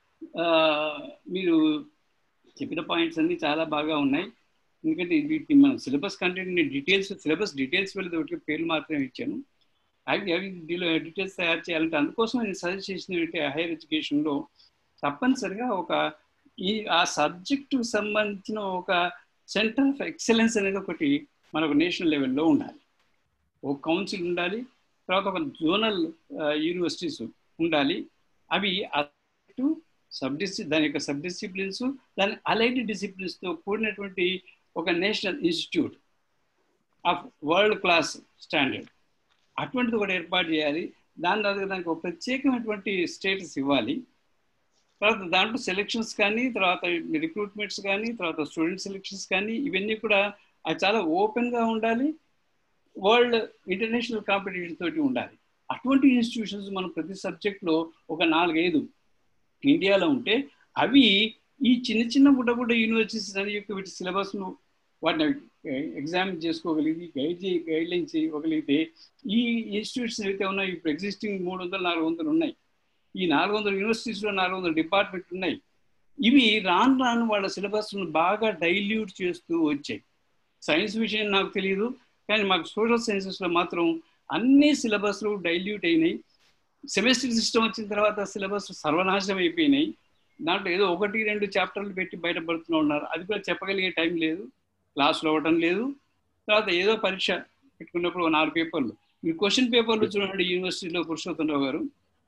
మీరు చెప్పిన పాయింట్స్ అన్ని చాలా బాగా ఉన్నాయి ఎందుకంటే వీటి మన syllabus content details syllabus details వెళ్ళి ఒకటి పేర్లు మాత్రమే ఇచ్చాను అవి అవి దీనిలో డీటెయిల్స్ తయారు చేయాలంటే అందుకోసం నేను సజెస్ట్ చేసిన హైయర్ ఎడ్యుకేషన్లో తప్పనిసరిగా ఒక ఈ ఆ సబ్జెక్టు సంబంధించిన ఒక సెంటర్ ఆఫ్ ఎక్సలెన్స్ అనేది ఒకటి మనకు నేషనల్ లెవెల్లో ఉండాలి ఒక కౌన్సిల్ ఉండాలి తర్వాత ఒక జోనల్ యూనివర్సిటీస్ ఉండాలి అవి సబ్ డిసి దాని యొక్క సబ్ డిసిప్లిన్స్ దాని అలైడ్ డిసిప్లిన్స్తో కూడినటువంటి ఒక national institute of world class standard అటువంటిది కూడా ఏర్పాటు చేయాలి దాని తర్వాత దానికి ఒక ప్రత్యేకమైనటువంటి స్టేటస్ ఇవ్వాలి తర్వాత దాంట్లో సెలెక్షన్స్ కానీ తర్వాత రిక్రూట్మెంట్స్ కానీ తర్వాత స్టూడెంట్ సెలెక్షన్స్ కానీ ఇవన్నీ కూడా అది చాలా ఓపెన్గా ఉండాలి వరల్డ్ ఇంటర్నేషనల్ కాంపిటీషన్ తోటి ఉండాలి అటువంటి ఇన్స్టిట్యూషన్స్ మనం ప్రతి సబ్జెక్ట్లో ఒక నాలుగైదు ఇండియాలో ఉంటే అవి ఈ చిన్న చిన్న బుడ్డ బుడ్డ యూనివర్సిటీస్ అని యొక్క వీటి సిలబస్ను వాటిని ఎగ్జామిన్ చేసుకోగలిగి గైడ్ చేయి గైడ్ లైన్స్ ఇవ్వగలిగితే ఈ ఇన్స్టిట్యూట్స్ అయితే ఉన్నాయి ఇప్పుడు ఎగ్జిస్టింగ్ మూడు వందలు నాలుగు వందలు ఉన్నాయి ఈ నాలుగు వందల యూనివర్సిటీస్లో నాలుగు వందల డిపార్ట్మెంట్ ఉన్నాయి ఇవి రాను రాను వాళ్ళ సిలబస్ను బాగా డైల్యూట్ చేస్తూ వచ్చాయి సైన్స్ విషయం నాకు తెలియదు కానీ మాకు సోషల్ సైన్సెస్లో మాత్రం అన్ని సిలబస్లు డైల్యూట్ అయినాయి సెమిస్టర్ సిస్టమ్ వచ్చిన తర్వాత సిలబస్ సర్వనాశనం అయిపోయినాయి దాంట్లో ఏదో ఒకటి రెండు చాప్టర్లు పెట్టి బయటపడుతూ ఉన్నారు అది కూడా చెప్పగలిగే టైం లేదు క్లాసులు అవ్వటం లేదు తర్వాత ఏదో పరీక్ష పెట్టుకున్నప్పుడు నాలుగు పేపర్లు మీరు క్వశ్చన్ పేపర్లు చూడండి యూనివర్సిటీలో పురుషోత్తమరావు గారు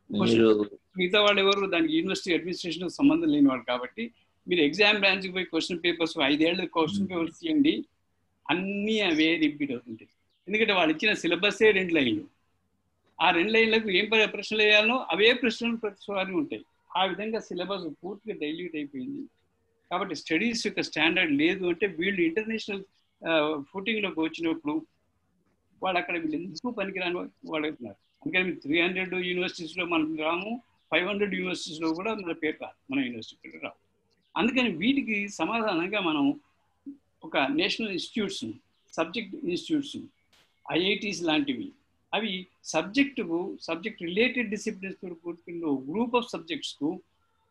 మిగతా వాళ్ళు ఎవరు దానికి యూనివర్సిటీ అడ్మినిస్ట్రేషన్ సంబంధం లేని వాళ్ళు కాబట్టి మీరు ఎగ్జామ్ బ్రాంచ్కి పోయి క్వశ్చన్ పేపర్స్ ఐదేళ్ళు క్వశ్చన్ పేపర్స్ తీయండి అన్నీ అవే రిపీట్ అవుతుంటాయి ఎందుకంటే వాళ్ళు ఇచ్చిన సిలబస్సే రెండు లైన్లు ఆ రెండు లైన్లకు ఏం ప్రశ్నలు వేయాలనో అవే ప్రశ్నలు ప్రతిసారి ఉంటాయి ఆ విధంగా సిలబస్ పూర్తిగా డైల్యూట్ అయిపోయింది కాబట్టి స్టడీస్ యొక్క స్టాండర్డ్ లేదు అంటే వీళ్ళు ఇంటర్నేషనల్ ఫుటింగ్లోకి వచ్చినప్పుడు వాళ్ళు అక్కడ వీళ్ళు ఎందుకు పనికిరాని వాళ్ళు అవుతున్నారు అందుకని త్రీ హండ్రెడ్ యూనివర్సిటీస్లో మనం రాము ఫైవ్ హండ్రెడ్ యూనివర్సిటీస్లో కూడా మన పేరు రాదు మన యూనివర్సిటీలో రావు అందుకని వీటికి సమాధానంగా మనం ఒక national institutes subject institutes IITs లాంటివి అవి సబ్జెక్టుకు సబ్జెక్ట్ రిలేటెడ్ డిసిప్లిన్స్ కూర్చున్న గ్రూప్ ఆఫ్ సబ్జెక్ట్స్కు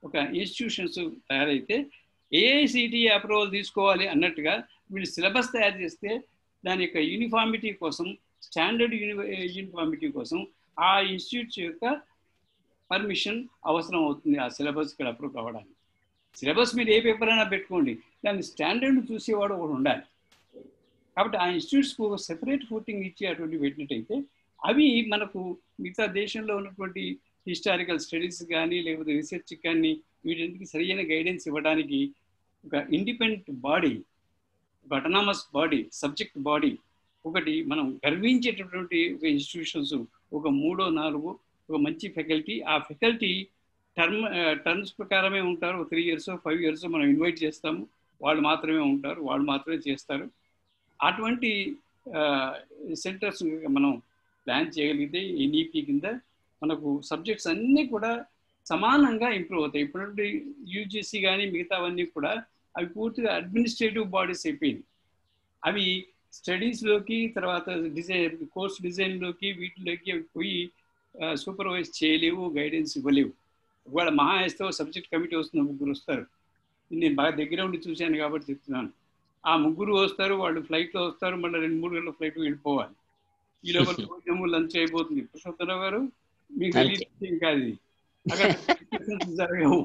ఒక ఇన్స్టిట్యూషన్స్ తయారైతే ఏఐసిటి అప్రూవల్ తీసుకోవాలి అన్నట్టుగా వీళ్ళు సిలబస్ తయారు చేస్తే దాని యొక్క యూనిఫార్మిటీ కోసం స్టాండర్డ్ యూనిఫార్మిటీ కోసం ఆ ఇన్స్టిట్యూట్స్ యొక్క పర్మిషన్ అవసరం అవుతుంది ఆ సిలబస్ ఇక్కడ అప్రూవ్ కావడానికి సిలబస్ మీరు ఏ పేపర్ అయినా పెట్టుకోండి దాని స్టాండర్డ్ చూసేవాడు ఒకడు ఉండాలి కాబట్టి ఆ ఇన్స్టిట్యూట్స్కు ఒక సెపరేట్ ఫుటింగ్ ఇచ్చి అటువంటి పెట్టినట్టయితే అవి మనకు మిగతా దేశంలో ఉన్నటువంటి హిస్టారికల్ స్టడీస్ కానీ లేకపోతే రీసెర్చ్ కానీ వీటికి సరైన గైడెన్స్ ఇవ్వడానికి ఒక ఇండిపెండెంట్ బాడీ ఒక అటనామస్ బాడీ సబ్జెక్ట్ బాడీ ఒకటి మనం గర్వించేటటువంటి ఒక ఇన్స్టిట్యూషన్స్ ఒక మూడో నాలుగు ఒక మంచి ఫెకల్టీ ఆ ఫెకల్టీ టర్మ్ టర్మ్స్ ప్రకారమే ఉంటారు త్రీ ఇయర్స్ ఫైవ్ ఇయర్స్ మనం ఇన్వైట్ చేస్తాము వాళ్ళు మాత్రమే ఉంటారు వాళ్ళు మాత్రమే చేస్తారు అటువంటి సెంటర్స్ మనం ప్లాన్ చేయగలిగితే ఎన్ఈపి కింద మనకు సబ్జెక్ట్స్ అన్నీ కూడా సమానంగా ఇంప్రూవ్ అవుతాయి ఇప్పుడు యూజీసీ కానీ మిగతావన్నీ కూడా అవి పూర్తిగా అడ్మినిస్ట్రేటివ్ బాడీస్ అయిపోయింది అవి స్టడీస్లోకి తర్వాత డిజైన్ కోర్స్ డిజైన్లోకి వీటిలోకి అవి పోయి సూపర్వైజ్ చేయలేవు గైడెన్స్ ఇవ్వలేవు ఒకవేళ మహా వేస్తే సబ్జెక్ట్ కమిటీ వస్తుంది ముగ్గురు వస్తారు నేను బాగా దగ్గర ఉండి చూశాను కాబట్టి చెప్తున్నాను ఆ ముగ్గురు వస్తారు వాళ్ళు ఫ్లైట్లో వస్తారు మళ్ళీ రెండు మూడు గంటల ఫ్లైట్ వెళ్ళిపోవాలి ఈ లోపల భోజనము లంచ్ అయిపోతుంది పురుషోత్తరావు గారు మీకు తెలియదు ఇంకా అది అక్కడ జరగవు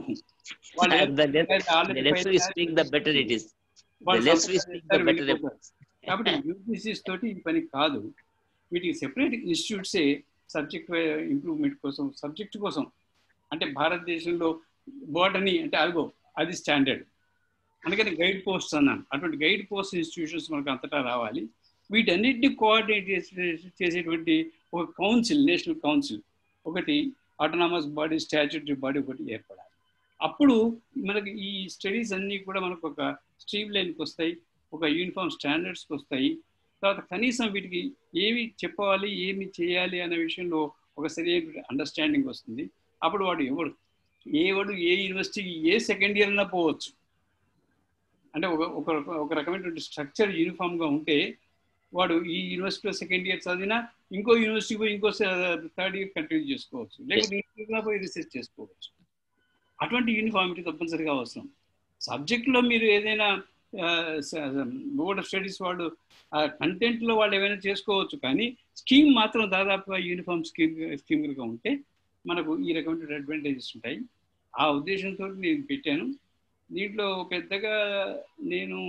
కాబట్టి యూపీసీస్ తోటి ఈ పని కాదు వీటికి సెపరేట్ ఇన్స్టిట్యూట్సే సబ్జెక్ట్ ఇంప్రూవ్మెంట్ కోసం సబ్జెక్ట్ కోసం అంటే భారతదేశంలో బోటనీ అంటే అదిగో అది స్టాండర్డ్ అందుకని గైడ్ పోస్ట్ అన్నాను అటువంటి గైడ్ పోస్ట్ ఇన్స్టిట్యూషన్స్ మనకు అంతటా రావాలి వీటన్నిటిని కోఆర్డినేట్ చేసేటువంటి ఒక కౌన్సిల్ నేషనల్ కౌన్సిల్ ఒకటి ఆటోనామస్ బాడీ స్టాచ్యూటరీ బాడీ ఒకటి ఏర్పడాలి అప్పుడు మనకి ఈ స్టడీస్ అన్నీ కూడా మనకు ఒక స్ట్రీమ్ లైన్కి వస్తాయి ఒక యూనిఫామ్ స్టాండర్డ్స్కి వస్తాయి తర్వాత కనీసం వీటికి ఏమి చెప్పాలి ఏమి చేయాలి అనే విషయంలో ఒక సరైన అండర్స్టాండింగ్ వస్తుంది అప్పుడు వాడు ఎవడు ఏ వాడు ఏ యూనివర్సిటీకి ఏ సెకండ్ ఇయర్ అయినా పోవచ్చు అంటే ఒక ఒక ఒక రకమైనటువంటి స్ట్రక్చర్ యూనిఫామ్గా ఉంటే వాడు ఈ యూనివర్సిటీలో సెకండ్ ఇయర్ చదివినా ఇంకో యూనివర్సిటీ పోయి ఇంకో థర్డ్ ఇయర్ కంటిన్యూ చేసుకోవచ్చు లేకపోతే పోయి రీసెర్చ్ చేసుకోవచ్చు అటువంటి యూనిఫామిటీ తప్పనిసరిగా అవసరం సబ్జెక్ట్లో మీరు ఏదైనా బోర్డ్ ఆఫ్ స్టడీస్ వాళ్ళు కంటెంట్లో వాళ్ళు ఏమైనా చేసుకోవచ్చు కానీ స్కీమ్ మాత్రం దాదాపుగా యూనిఫామ్ స్కీమ్ స్కీమ్గా ఉంటే మనకు ఈ రకమైన అడ్వాంటేజెస్ ఉంటాయి ఆ ఉద్దేశంతో నేను పెట్టాను దీంట్లో పెద్దగా నేను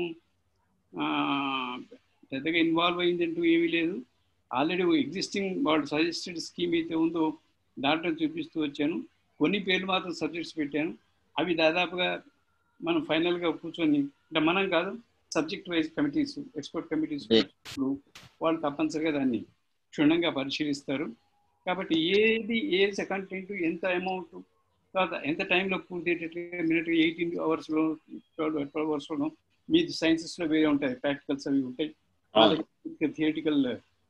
పెద్దగా ఇన్వాల్వ్ అయిందంటూ ఏమీ లేదు ఆల్రెడీ ఎగ్జిస్టింగ్ వాళ్ళు సజెస్టెడ్ స్కీమ్ అయితే ఉందో దాంట్లో చూపిస్తూ వచ్చాను కొన్ని పేర్లు మాత్రం సబ్జెక్ట్స్ పెట్టాను అవి దాదాపుగా మనం ఫైనల్గా కూర్చొని అంటే మనం కాదు subject wise committees expert committees వాళ్ళు తప్పనిసరిగా దాన్ని క్షుణ్ణంగా పరిశీలిస్తారు కాబట్టి ఏది ఏ కంటెంట్ ఎంత అమౌంట్ తర్వాత ఎంత టైంలో పూర్తి మినిట్ ఎయిటీన్ అవర్స్లో ట్వెల్వ్ ట్వెల్వ్ అవర్స్లో మీ సైన్సెస్లో వేరే ఉంటాయి ప్రాక్టికల్స్ అవి ఉంటాయి థియేటికల్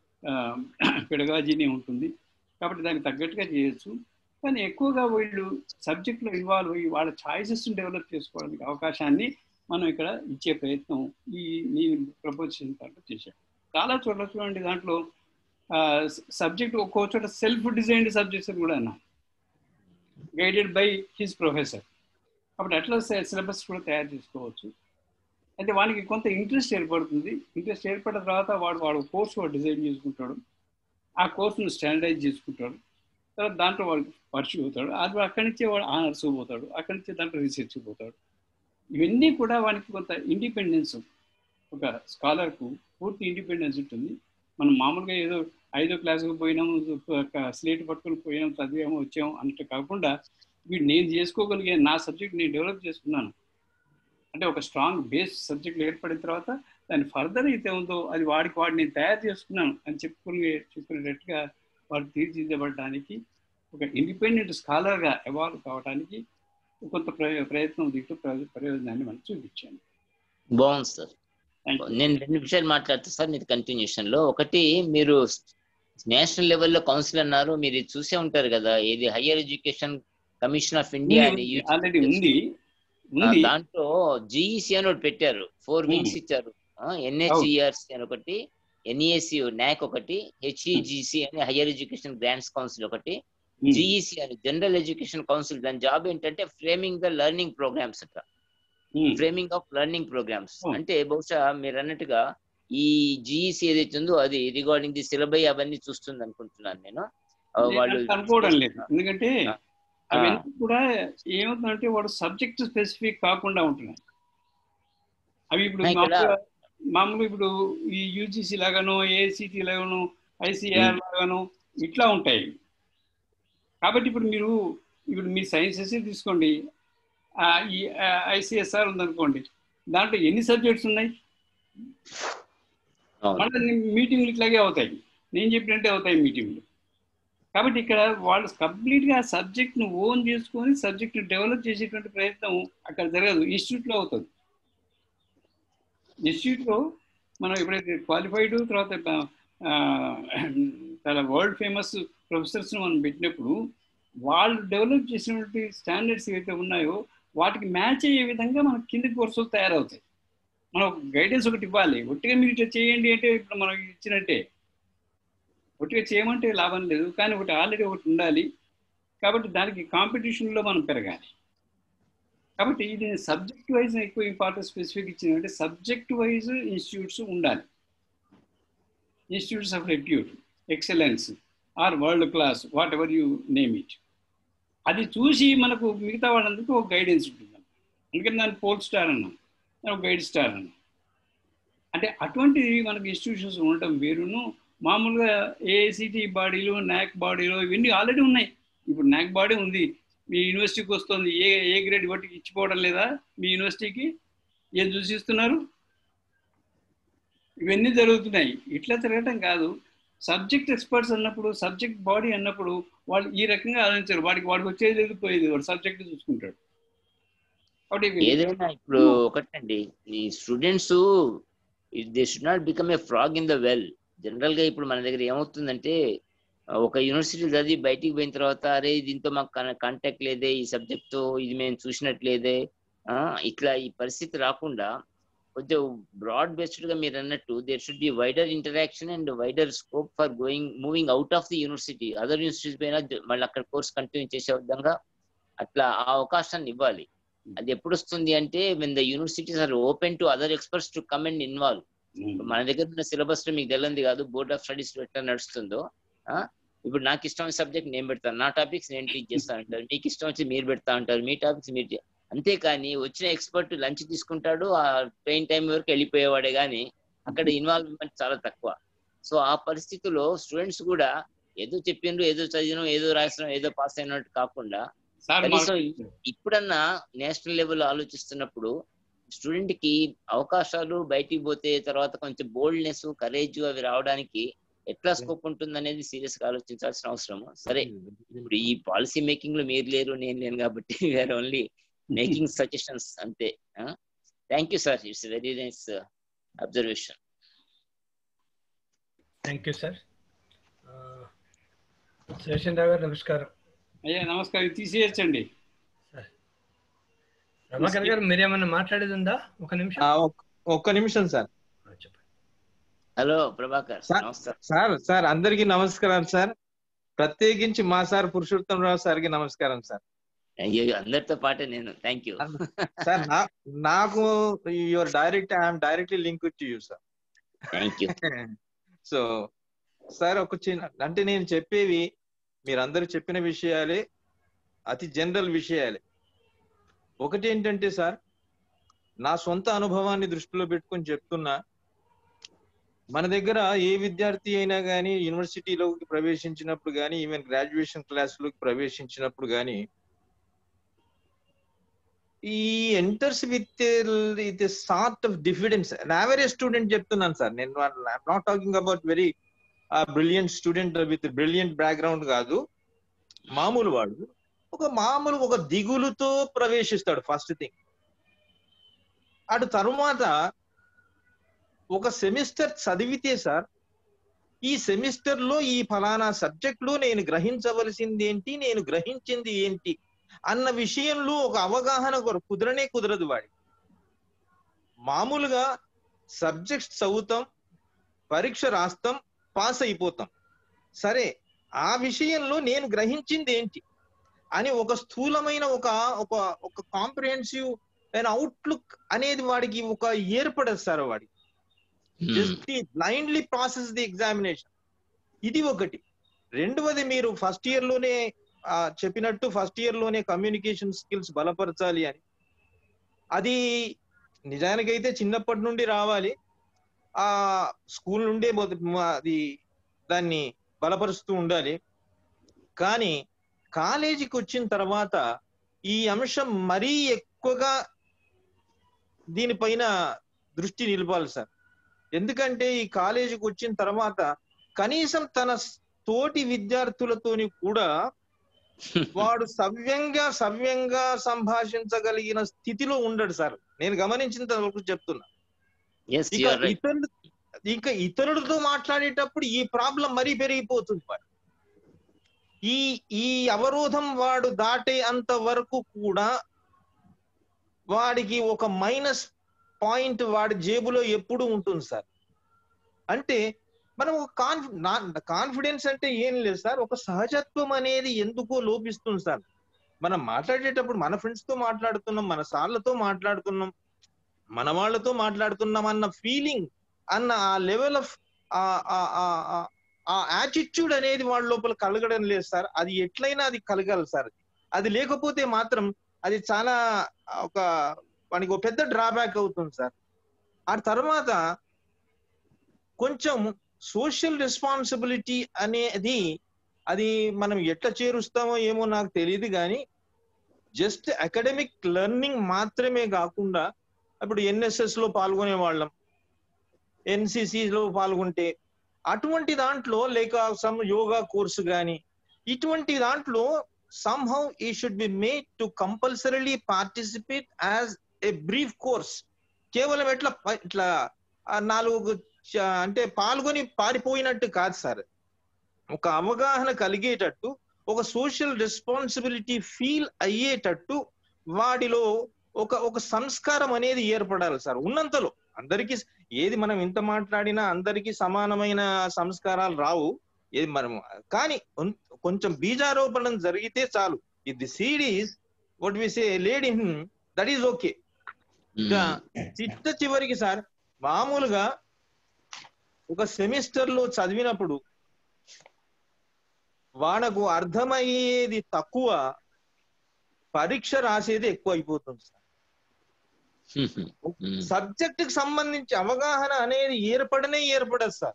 పెడగాజీనే ఉంటుంది కాబట్టి దానికి తగ్గట్టుగా చేయొచ్చు కానీ ఎక్కువగా వీళ్ళు సబ్జెక్ట్లో ఇన్వాల్వ్ అయ్యి వాళ్ళ ఛాయిసెస్ డెవలప్ చేసుకోవడానికి అవకాశాన్ని మనం ఇక్కడ ఇచ్చే ప్రయత్నం ఈ నేను ప్రపోజ్ చేసిన దాంట్లో చేశాను చాలా చోట్ల చూడండి దాంట్లో సబ్జెక్ట్ ఒక్కో చోట సెల్ఫ్ డిజైన్డ్ సబ్జెక్ట్స్ కూడా అన్నా గైడెడ్ బై హిజ్ ప్రొఫెసర్ కాబట్టి అట్లా సిలబస్ కూడా తయారు చేసుకోవచ్చు అయితే వానికి కొంత ఇంట్రెస్ట్ ఏర్పడుతుంది ఇంట్రెస్ట్ ఏర్పడిన తర్వాత వాడు వాడు కోర్సు వాడు డిజైన్ చేసుకుంటాడు ఆ కోర్సును స్టాండర్డైజ్ చేసుకుంటాడు తర్వాత దాంట్లో వాడు పర్సూ అవుతాడు అది అక్కడి నుంచే వాడు ఆనర్స్ పోతాడు అక్కడి నుంచే దాంట్లో రీసెర్చ్ పోతాడు ఇవన్నీ కూడా వానికి కొంత ఇండిపెండెన్స్ ఒక స్కాలర్కు పూర్తి ఇండిపెండెన్స్ ఉంటుంది మనం మామూలుగా ఏదో ఐదో క్లాసుకు పోయినాము స్లేట్ పట్టుకొని పోయినాం చదివాము వచ్చాము అన్నట్టు కాకుండా వీడు నేను చేసుకోగలిగే నా సబ్జెక్ట్ నేను డెవలప్ చేసుకున్నాను అంటే ఒక స్ట్రాంగ్ బేస్ సబ్జెక్ట్ ఏర్పడిన తర్వాత దాని ఫర్దర్ అయితే ఉందో అది వాడికి వాడు నేను తయారు చేసుకున్నాను అని చెప్పుకునే చెప్పుకునేటట్టుగా వాడు తీర్చిదిద్దబడడానికి ఒక ఇండిపెండెంట్ స్కాలర్గా ఎవాల్వ్ కావడానికి కొంత ప్రయత్నం దీంట్లో ప్రయోజనాన్ని మనం చూపించాను బాగుంది సార్ నేను రెండు విషయాలు మాట్లాడుతా సార్ మీరు కంటిన్యూషన్ లో ఒకటి మీరు నేషనల్ లెవెల్లో కౌన్సిల్ అన్నారు మీరు చూసే ఉంటారు కదా ఇది higher education commission of India అని ఆల్రెడీ ఉంది దాంట్లో జిఈసి అని ఒకటి పెట్టారు ఫోర్ వింగ్స్ ఇచ్చారు ఎన్హెచ్ఈఆర్సి అని ఒకటి ఎన్ఈఎస్సి నాక్ ఒకటి హెచ్ఈజిసి అని హయ్యర్ ఎడ్యుకేషన్ గ్రాంట్స్ కౌన్సిల్ ఒకటి జిఈసి అని జనరల్ ఎడ్యుకేషన్ కౌన్సిల్ దాని జాబ్ ఏంటంటే ఫ్రేమింగ్ ద లెర్నింగ్ ప్రోగ్రామ్స్ అట్లా um, framing of learning programmes Oh. అంటే బహుశా మీరు అన్నట్టుగా ఈ జిఈసి ఏదైతే ఉందో అది రిగార్డింగ్ ది సిలబై అవన్నీ చూస్తుంది అనుకుంటున్నాను నేను ఆ, నేను వాళ్ళు అంత అనుకోవడం లేదు ఎందుకంటే ఆ. అవన్నీ కూడా ఏమవుతుందంటే వాడు సబ్జెక్ట్ స్పెసిఫిక్ కాకుండా ఉంటున్నాయి అవి ఇప్పుడు ఆ, ఇక్కడ- మామూలుగా మామూలుగా ఇప్పుడు ఈ యూజీసీ లాగాను ఏఐసిటి లాగాను ఐసీఆర్ లాగాను ఇట్లా ఉంటాయి కాబట్టి ఇప్పుడు మీరు ఇప్పుడు మీ సైన్సెస్ తీసుకోండి ఆ, ఈ ఐసిఎస్ఆర్ ఉందనుకోండి దాంట్లో ఎన్ని సబ్జెక్ట్స్ ఉన్నాయి అవును మళ్ళీ మీటింగ్లు ఇట్లాగే అవుతాయి నేను చెప్పినట్టే అవుతాయి మీటింగ్లు కాబట్టి ఇక్కడ వాళ్ళు కంప్లీట్గా ఆ సబ్జెక్ట్ను ఓన్ చేసుకొని సబ్జెక్ట్ని డెవలప్ చేసేటువంటి ప్రయత్నం అక్కడ జరగదు ఇన్స్టిట్యూట్లో అవుతుంది ఇన్స్టిట్యూట్లో మనం ఎప్పుడైతే క్వాలిఫైడ్ తర్వాత ఆ, చాలా వరల్డ్ ఫేమస్ ప్రొఫెసర్స్ని మనం పెట్టినప్పుడు వాళ్ళు డెవలప్ చేసినటువంటి స్టాండర్డ్స్ ఏవైతే ఉన్నాయో వాటికి మ్యాచ్ అయ్యే విధంగా మన కింది కోర్సులు తయారవుతాయి మనం ఒక గైడెన్స్ ఒకటి ఇవ్వాలి ఒట్టిగా మీరు ఇట్లా చేయండి అంటే ఇప్పుడు మనం ఇచ్చినట్టే ఒట్టిగా చేయమంటే లాభం లేదు కానీ ఒకటి ఆల్రెడీ ఒకటి ఉండాలి కాబట్టి దానికి కాంపిటీషన్లో మనం పెరగాలి కాబట్టి ఇది సబ్జెక్ట్ వైజ్ ఎక్కువ ఇంపార్టెన్స్ స్పెసిఫిక్ ఇచ్చింది అంటే సబ్జెక్ట్ వైజ్ ఇన్స్టిట్యూట్స్ ఉండాలి institutes of repute excellence or world class whatever you name it అది చూసి మనకు మిగతా వాళ్ళందరికీ ఒక గైడెన్స్ ఉంటుంది అందుకని దాన్ని పోల్ స్టార్ అన్నాం దాన్ని ఒక గైడ్ స్టార్ అన్నాం అంటే అటువంటి మనకు ఇన్స్టిట్యూషన్స్ ఉండటం వేరును మామూలుగా ఏఐసిటి బాడీలు నాక్ బాడీలు ఇవన్నీ ఆల్రెడీ ఉన్నాయి ఇప్పుడు నాక్ బాడీ ఉంది మీ యూనివర్సిటీకి వస్తుంది ఏ ఏ గ్రేడ్ బట్టి ఇచ్చిపోవడం లేదా మీ యూనివర్సిటీకి ఏం చూసిస్తున్నారు ఇవన్నీ జరుగుతున్నాయి ఇట్లా జరగటం కాదు సబ్జెక్ట్ ఎక్స్పర్ట్స్ అన్నప్పుడు సబ్జెక్ట్ బాడీ అన్నప్పుడు వాళ్ళు ఈ రకంగా ఆలోచించారు వాడికి వాడికి వచ్చేది లేదు పోయేది వాడు సబ్జెక్ట్ చూసుకుంటాడు కాబట్టి ఇవి- ఏదైనా ఇప్పుడు ఒకటండి ఈ students they should not become a frog in the well general గా ఇప్పుడు మన దగ్గర ఏమవుతుందంటే ఆ, ఒక యూనివర్సిటీ చదివి బయటికి పోయిన తర్వాత అరే దీంతో మాకు కాంటాక్ట్ లేదే ఈ సబ్జెక్ట్ తో ఇది మేము చూసినట్లేదే ఆ, ఇట్లా ఈ పరిస్థితి రాకుండా కొంచెం బ్రాడ్ బేస్డ్ గా మీరు అన్నట్టు there should be wider interaction and wider scope for going moving out of the university other universities పైన జ- మళ్ళీ అక్కడ కోర్స్ కంటిన్యూ చేసే విధంగా అట్లా ఆ అవకాశాన్ని ఇవ్వాలి అది ఎప్పుడు వస్తుంది అంటే when the universities are open to other experts to come and involve మన దగ్గర ఉన్న సిలబస్ లో మీకు తెలియంది కాదు బోర్డ్ ఆఫ్ స్టడీస్ ఎట్లా నడుస్తుందో ఆ, ఇప్పుడు నాకు ఇష్టమైన సబ్జెక్ట్ నేను పెడతాను నా టాపిక్స్ నేను టీచ్ చేస్తా అంటారు మీకు ఇష్టం వచ్చి మీరు పెడతా అంటారు మీ టాపిక్స్ మీరు చే- అంతేకాని వచ్చిన ఎక్స్పర్ట్ లంచ్ తీసుకుంటాడు ఆ ట్రైన్ టైం వరకు వెళ్ళిపోయేవాడే గాని అక్కడ ఇన్వాల్వ్మెంట్ చాలా తక్కువ సో ఆ పరిస్థితిలో స్టూడెంట్స్ కూడా ఏదో చెప్పిండ్రు ఏదో చదివినాం ఏదో రాసినాం ఏదో పాస్ అయినట్టు కాకుండా సార్ కనీసం మాకు- ఇప్పుడన్నా నేషనల్ లెవెల్ ఆలోచిస్తున్నప్పుడు స్టూడెంట్ కి అవకాశాలు బయటికి పోతే తర్వాత కొంచెం బోల్డ్నెస్ కరేజ్ అవి రావడానికి ఎట్లా స్కోప్ ఉంటుంది అనేది సీరియస్ గా ఆలోచించాల్సిన అవసరం సరే ఇప్పుడు ఈ పాలసీ మేకింగ్ లో మీరు లేరు నేను లేను కాబట్టి వేర్ ఓన్లీ మేకింగ్ సజెషన్స్ అంతే thank you sir it's very nice observation thank you sir Seshan Rao garu నమస్కారం అయ్యా నమస్కారం ఇది తీసేయచ్చండి రమాకర్ గారు మీరేమన్నా మాట్లాడేది ఉందా ఒక నిమిషం ఆ, ఒక్- ఒక్క నిమిషం సార్ ఆ, చెప్పండి హలో ప్రభాకర్ సార్. నమస్కారం సార్ సార్ అందరికీ నమస్కారం సార్ ప్రత్యేకించి మా సార్ పురుషోత్తం రావు సార్కి నమస్కారం సార్ అయ్యో అందరితో పాటే నేను థ్యాంక్ యూ సార్ నా- నాకు your direct I'm directly link to you sir thank you so sir ఒక చిన్న అంటే నేను చెప్పేవి మీరందరూ చెప్పిన విషయాలే అతి జనరల్ విషయాలే ఒకటి ఏంటంటే సార్ నా సొంత అనుభవాన్ని దృష్టిలో పెట్టుకొని చెప్తున్నా మన దగ్గర ఏ విద్యార్థి అయినా కానీ యూనివర్సిటీలోకి ప్రవేశించినప్పుడు కానీ ఈవెన్ గ్రాడ్యుయేషన్ క్లాస్లోకి ప్రవేశించినప్పుడు కానీ ఈ enters with with sort of diffidence average student చెప్తున్నాను సార్ నేను not talking about very brilliant student with brilliant background కాదు మామూలు వాడు ఒక మామూలు ఒక దిగులుతో ప్రవేశిస్తాడు ఫస్ట్ థింగ్ అటు తరువాత ఒక సెమిస్టర్ చదివితే సార్ ఈ సెమిస్టర్ లో ఈ ఫలానా సబ్జెక్ట్ లో నేను గ్రహించవలసింది ఏంటి నేను గ్రహించింది ఏంటి అన్న విషయంలో ఒక అవగాహన కొర- కుదరనే కుదరదు వాడి మామూలుగా సబ్జెక్ట్స్ చదువుతాం పరీక్ష రాస్తాం పాస్ అయిపోతాం సరే ఆ విషయంలో నేను గ్రహించింది ఏంటి అని ఒక స్థూలమైన ఒక ఒక ఒక కాంప్రిహెన్సివ్ అండ్ అవుట్లుక్ అనేది వాడికి ఒక ఏర్పడదు సార్ వాడికి just blindly process the examination ఇది ఒకటి రెండవది మీరు ఫస్ట్ ఇయర్ లోనే ఆ, చెప్పినట్టు ఫస్ట్ ఇయర్ లోనే కమ్యూనికేషన్ స్కిల్స్ బలపరచాలి అని అది నిజానికైతే చిన్నప్పటి నుండి రావాలి ఆ స్కూల్ నుండే మొద- మ- అది దాన్ని బలపరుస్తూ ఉండాలి కానీ కాలేజీకి వచ్చిన తర్వాత ఈ అంశం మరీ ఎక్కువగా దీనిపైన దృష్టి నిలపాలి సార్ ఎందుకంటే ఈ కాలేజీకి వచ్చిన తర్వాత కనీసం తన స్- తోటి విద్యార్థులతోని కూడా వాడు సవ్యంగా సవ్యంగా సంభాషించగలిగిన స్థితిలో ఉండడు సార్ నేను గమనించినంత వరకు చెప్తున్నా ఎస్ ఇక యూఆర్ రైట్ ఇతరులు ఇంకా ఇతరులతో మాట్లాడేటప్పుడు ఈ ప్రాబ్లం మరీ పెరిగిపోతుంది వాడు ఈ ఈ అవరోధం వాడు దాటే అంత వరకు కూడా వాడికి ఒక మైనస్ పాయింట్ వాడి జేబులో ఎప్పుడు ఉంటుంది సార్ అంటే మనం ఒక కాన్ఫి కాన్ఫిడెన్స్ అంటే ఏం లేదు సార్ ఒక సహజత్వం అనేది ఎందుకో లోపిస్తుంది సార్ మనం మాట్లాడేటప్పుడు మన ఫ్రెండ్స్ తో మాట్లాడుతున్నాం మన సార్లతో మాట్లాడుతున్నాం మన వాళ్ళతో మాట్లాడుతున్నాం అన్న ఫీలింగ్ అన్న ఆ లెవెల్ ఆఫ్ ఆ యాటిట్యూడ్ అనేది వాళ్ళ లోపల కలగడం లేదు సార్ అది ఎట్లయినా అది కలగాలి సార్ అది లేకపోతే మాత్రం అది చాలా ఒక వానికి ఒక పెద్ద డ్రాబ్యాక్ అవుతుంది సార్ ఆ తర్వాత కొంచెం సోషల్ రెస్పాన్సిబిలిటీ అనేది అది మనం ఎట్లా చేరుస్తామో ఏమో నాకు తెలియదు కానీ జస్ట్ అకాడమిక్ లెర్నింగ్ మాత్రమే కాకుండా ఇప్పుడు ఎన్ఎస్ఎస్ లో పాల్గొనే వాళ్ళం NCC లో పాల్గొంటే అటువంటి దాంట్లో లేక సమ్ యోగా కోర్సు కానీ ఇటువంటి దాంట్లో somehow ఈ should be made to compulsorily participate as a brief course కేవలం ఎట్లా ప- ఇట్లా ఆ నాలుగు చ- అంటే పాల్గొని పారిపోయినట్టు కాదు సార్ ఒక అవగాహన కలిగేటట్టు ఒక సోషల్ రెస్పాన్సిబిలిటీ ఫీల్ అయ్యేటట్టు వాడిలో ఒక ఒక సంస్కారం అనేది ఏర్పడాలి సార్ ఉన్నంతలో అందరికీ ఏది మనం ఇంత మాట్లాడినా అందరికీ సమానమైన సంస్కారాలు రావు ఏది మనం కానీ కొం- కొంచెం బీజారోపణం జరిగితే చాలు ఇది seeds what we say laid in that is okay ఇంకా చిట్ట చివరికి సార్ మామూలుగా ఒక సెమిస్టర్ లో చదివినప్పుడు వాడకు అర్థమయ్యేది తక్కువ పరీక్ష రాసేది ఎక్కువ అయిపోతుంది సార్ సబ్జెక్ట్ కి సంబంధించి అవగాహన అనేది ఏర్పడనే ఏర్పడదు సార్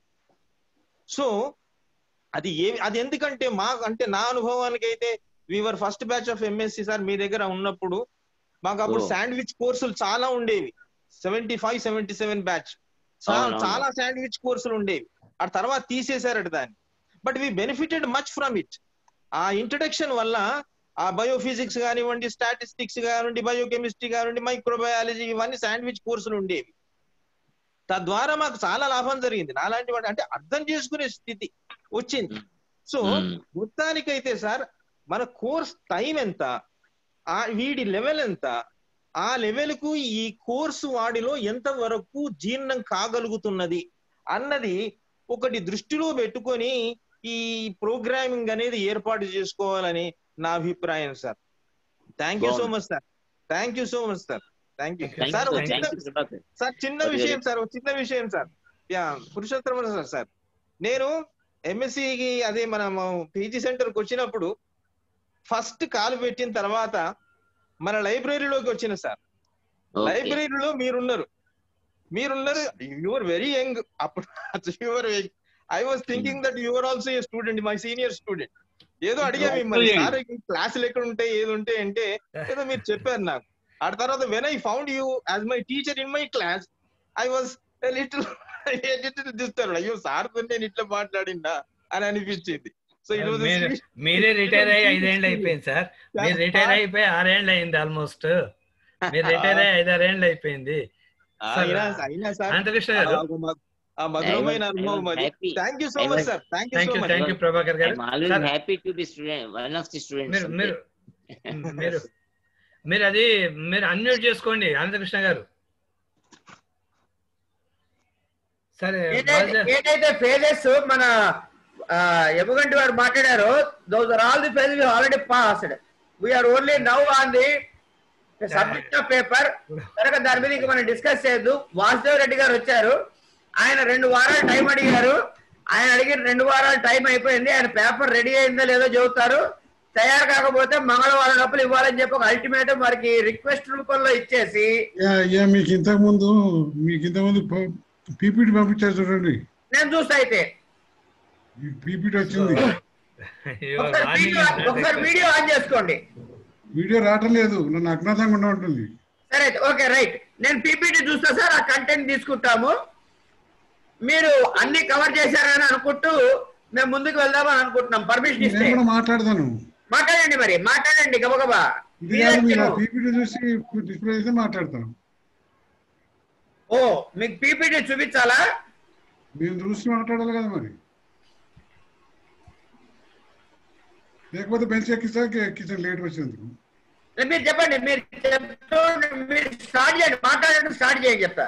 సో అది ఏ అది ఎందుకంటే మా అంటే నా అనుభవానికి అయితే we were first batch of MSc sir మీ దగ్గర ఉన్నప్పుడు మాకు అప్పుడు ఓ. శాండ్విచ్ కోర్సులు చాలా ఉండేవి seventy five seventy seven batch అవునవును. చాలా శాండ్విచ్ కోర్సులు ఉండేవి ఆ తర్వాత తీసేశారట దాన్ని but we benefited much from it ఆ ఇంట్రడక్షన్ వల్ల ఆ బయోఫిజిక్స్ కానివ్వండి స్టాటిస్టిక్స్ కానివ్వండి బయోకెమిస్ట్రీ కానివ్వండి మైక్రోబయాలజీ ఇవన్నీ శాండ్విచ్ కోర్సులు ఉండేవి తద్వారా మాకు చాలా లాభం జరిగింది నాలాంటి వాడు అంటే అర్థం చేసుకునే స్థితి వచ్చింది సో మొత్తానికైతే సార్ మన కోర్స్ టైం ఎంత ఆ వీడి లెవెల్ ఎంత ఆ లెవెల్ కు ఈ కోర్సు వాడిలో ఎంత వరకు జీర్ణం కాగలుగుతున్నది అన్నది ఒకటి దృష్టిలో పెట్టుకొని ఈ ప్రోగ్రామింగ్ అనేది ఏర్పాటు చేసుకోవాలని నా అభిప్రాయం సార్ థ్యాంక్ యూ సో బాగుంది. Much sir thank you so much sir thank you Thank you, sir ఒక thank చిన్న థ్యాంక్ యూ ప్రభాకర్ సార్ చిన్న Very విషయం సార్ ఒక చిన్న విషయం sir yeah Purushottama sir sir నేను ఎంఎస్సికి అదే మనం పీజీ సెంటర్ కి వచ్చినప్పుడు ఫస్ట్ కాలు పెట్టిన తర్వాత మన లైబ్రరీలోకి వచ్చిన సార్ ఓకే లైబ్రరీలో మీరున్నారు మీరున్నారు యువర్ వెరీ యంగ్ అప్పుడు your I was thinking that your also a student my senior student ఏదో అడిగా మిమ్మల్ని young. సార్ క్లాసులు ఎక్కడ ఉంటాయి ఏది ఉంటాయి అంటే ఏదో మీరు చెప్పారు నాకు ఆ తర్వాత when I found you as my teacher in my class I was little little disturb అయ్యో సార్ తో నేను ఇట్లా మాట్లాడిందా అని అనిపించింది సో ఇట్ మీరు వాజ్ మీరే రిటైర్ అయ్యి ఐదేళ్ళు అయిపోయింది సార్ మీరు రిటైర్ అయిపోయి ఆరేళ్ళు అయింది ఆల్మోస్ట్ మీరు రిటైర్ అయ్యి ఐదారేళ్ళు అయిపోయింది అయినా అయినా సార్ అనంతకృష్ణ ఆ గారు ఒక మ- ఆ మధురమైన అనుభవం అది happy thank you so I much was- sir thank you thank so you much thank you Prabhakar garu I'm always Sir. Happy to be student one of the students మీరు మీరు మీరు మీరు అది మీరు అన్మ్యూట్ చేసుకోండి అనంతకృష్ణ గారు సరే ఏదైతే ఏదైతే ఫేజెస్ మన ఎముగంటి వారు మాట్లాడారు those are all the phase already passed we are only now on the subject of paper కనుక దాని మీద ఇంకా మనం డిస్కస్ చేయొద్దు వాసుదేవ్ రెడ్డి గారు వచ్చారు ఆయన రెండు వారాలు టైం అడిగారు ఆయన అడిగిన రెండు వారాలు టైం అయిపోయింది ఆయన పేపర్ రెడీ అయిందో లేదో చెబుతారు తయారు కాకపోతే మంగళవారం లోపల ఇవ్వాలని చెప్పి ఒక అల్టిమేటం వారికి రిక్వెస్ట్ రూపంలో ఇచ్చేసి యా యా మీకు ఇంతకు ముందు మీకు ఇంతకు ముందు పీపీటీ పంపించారు చూడండి నేను చూస్తా అయితే పీపీటీ వచ్చింది ఒకసారి వీడియో ఒకసారి వీడియో ఆన్ చేసుకోండి వీడియో రావటం లేదు నన్ను అజ్ఞాతంగా ఉండ ఉంటుంది సరే అయితే ఓకే రైట్ నేను పీపీటీ చూస్తా సార్ ఆ కంటెంట్ తీసుకుంటాము మీరు అన్ని కవర్ చేశారని అనుకుంటూ మేము ముందుకు వెళ్దామని అనుకుంటున్నాం పర్మిషన్ ఇస్తే నేను కూడా మాట్లాడతాను మాట్లాడండి మరి మాట్లాడండి గబగబా ఇది కాదు మీరు ఆ పీపీటీ చూసి డిస్ప్లే చేస్తే మాట్లాడతాను ఓ మీకు పీపీటీ చూపించాలా మేము చూసి మాట్లాడాలి కదా మరి లేకపోతే బెంచ్ ఎక్కిస్తా ఎక్కించాను లేట్ వచ్చినందుకు మీరు చెప్పండి మీరు చెప్తూ మీరు స్టార్ట్ చేయండి మాట్లాడండి స్టార్ట్ చేయండి చెప్తా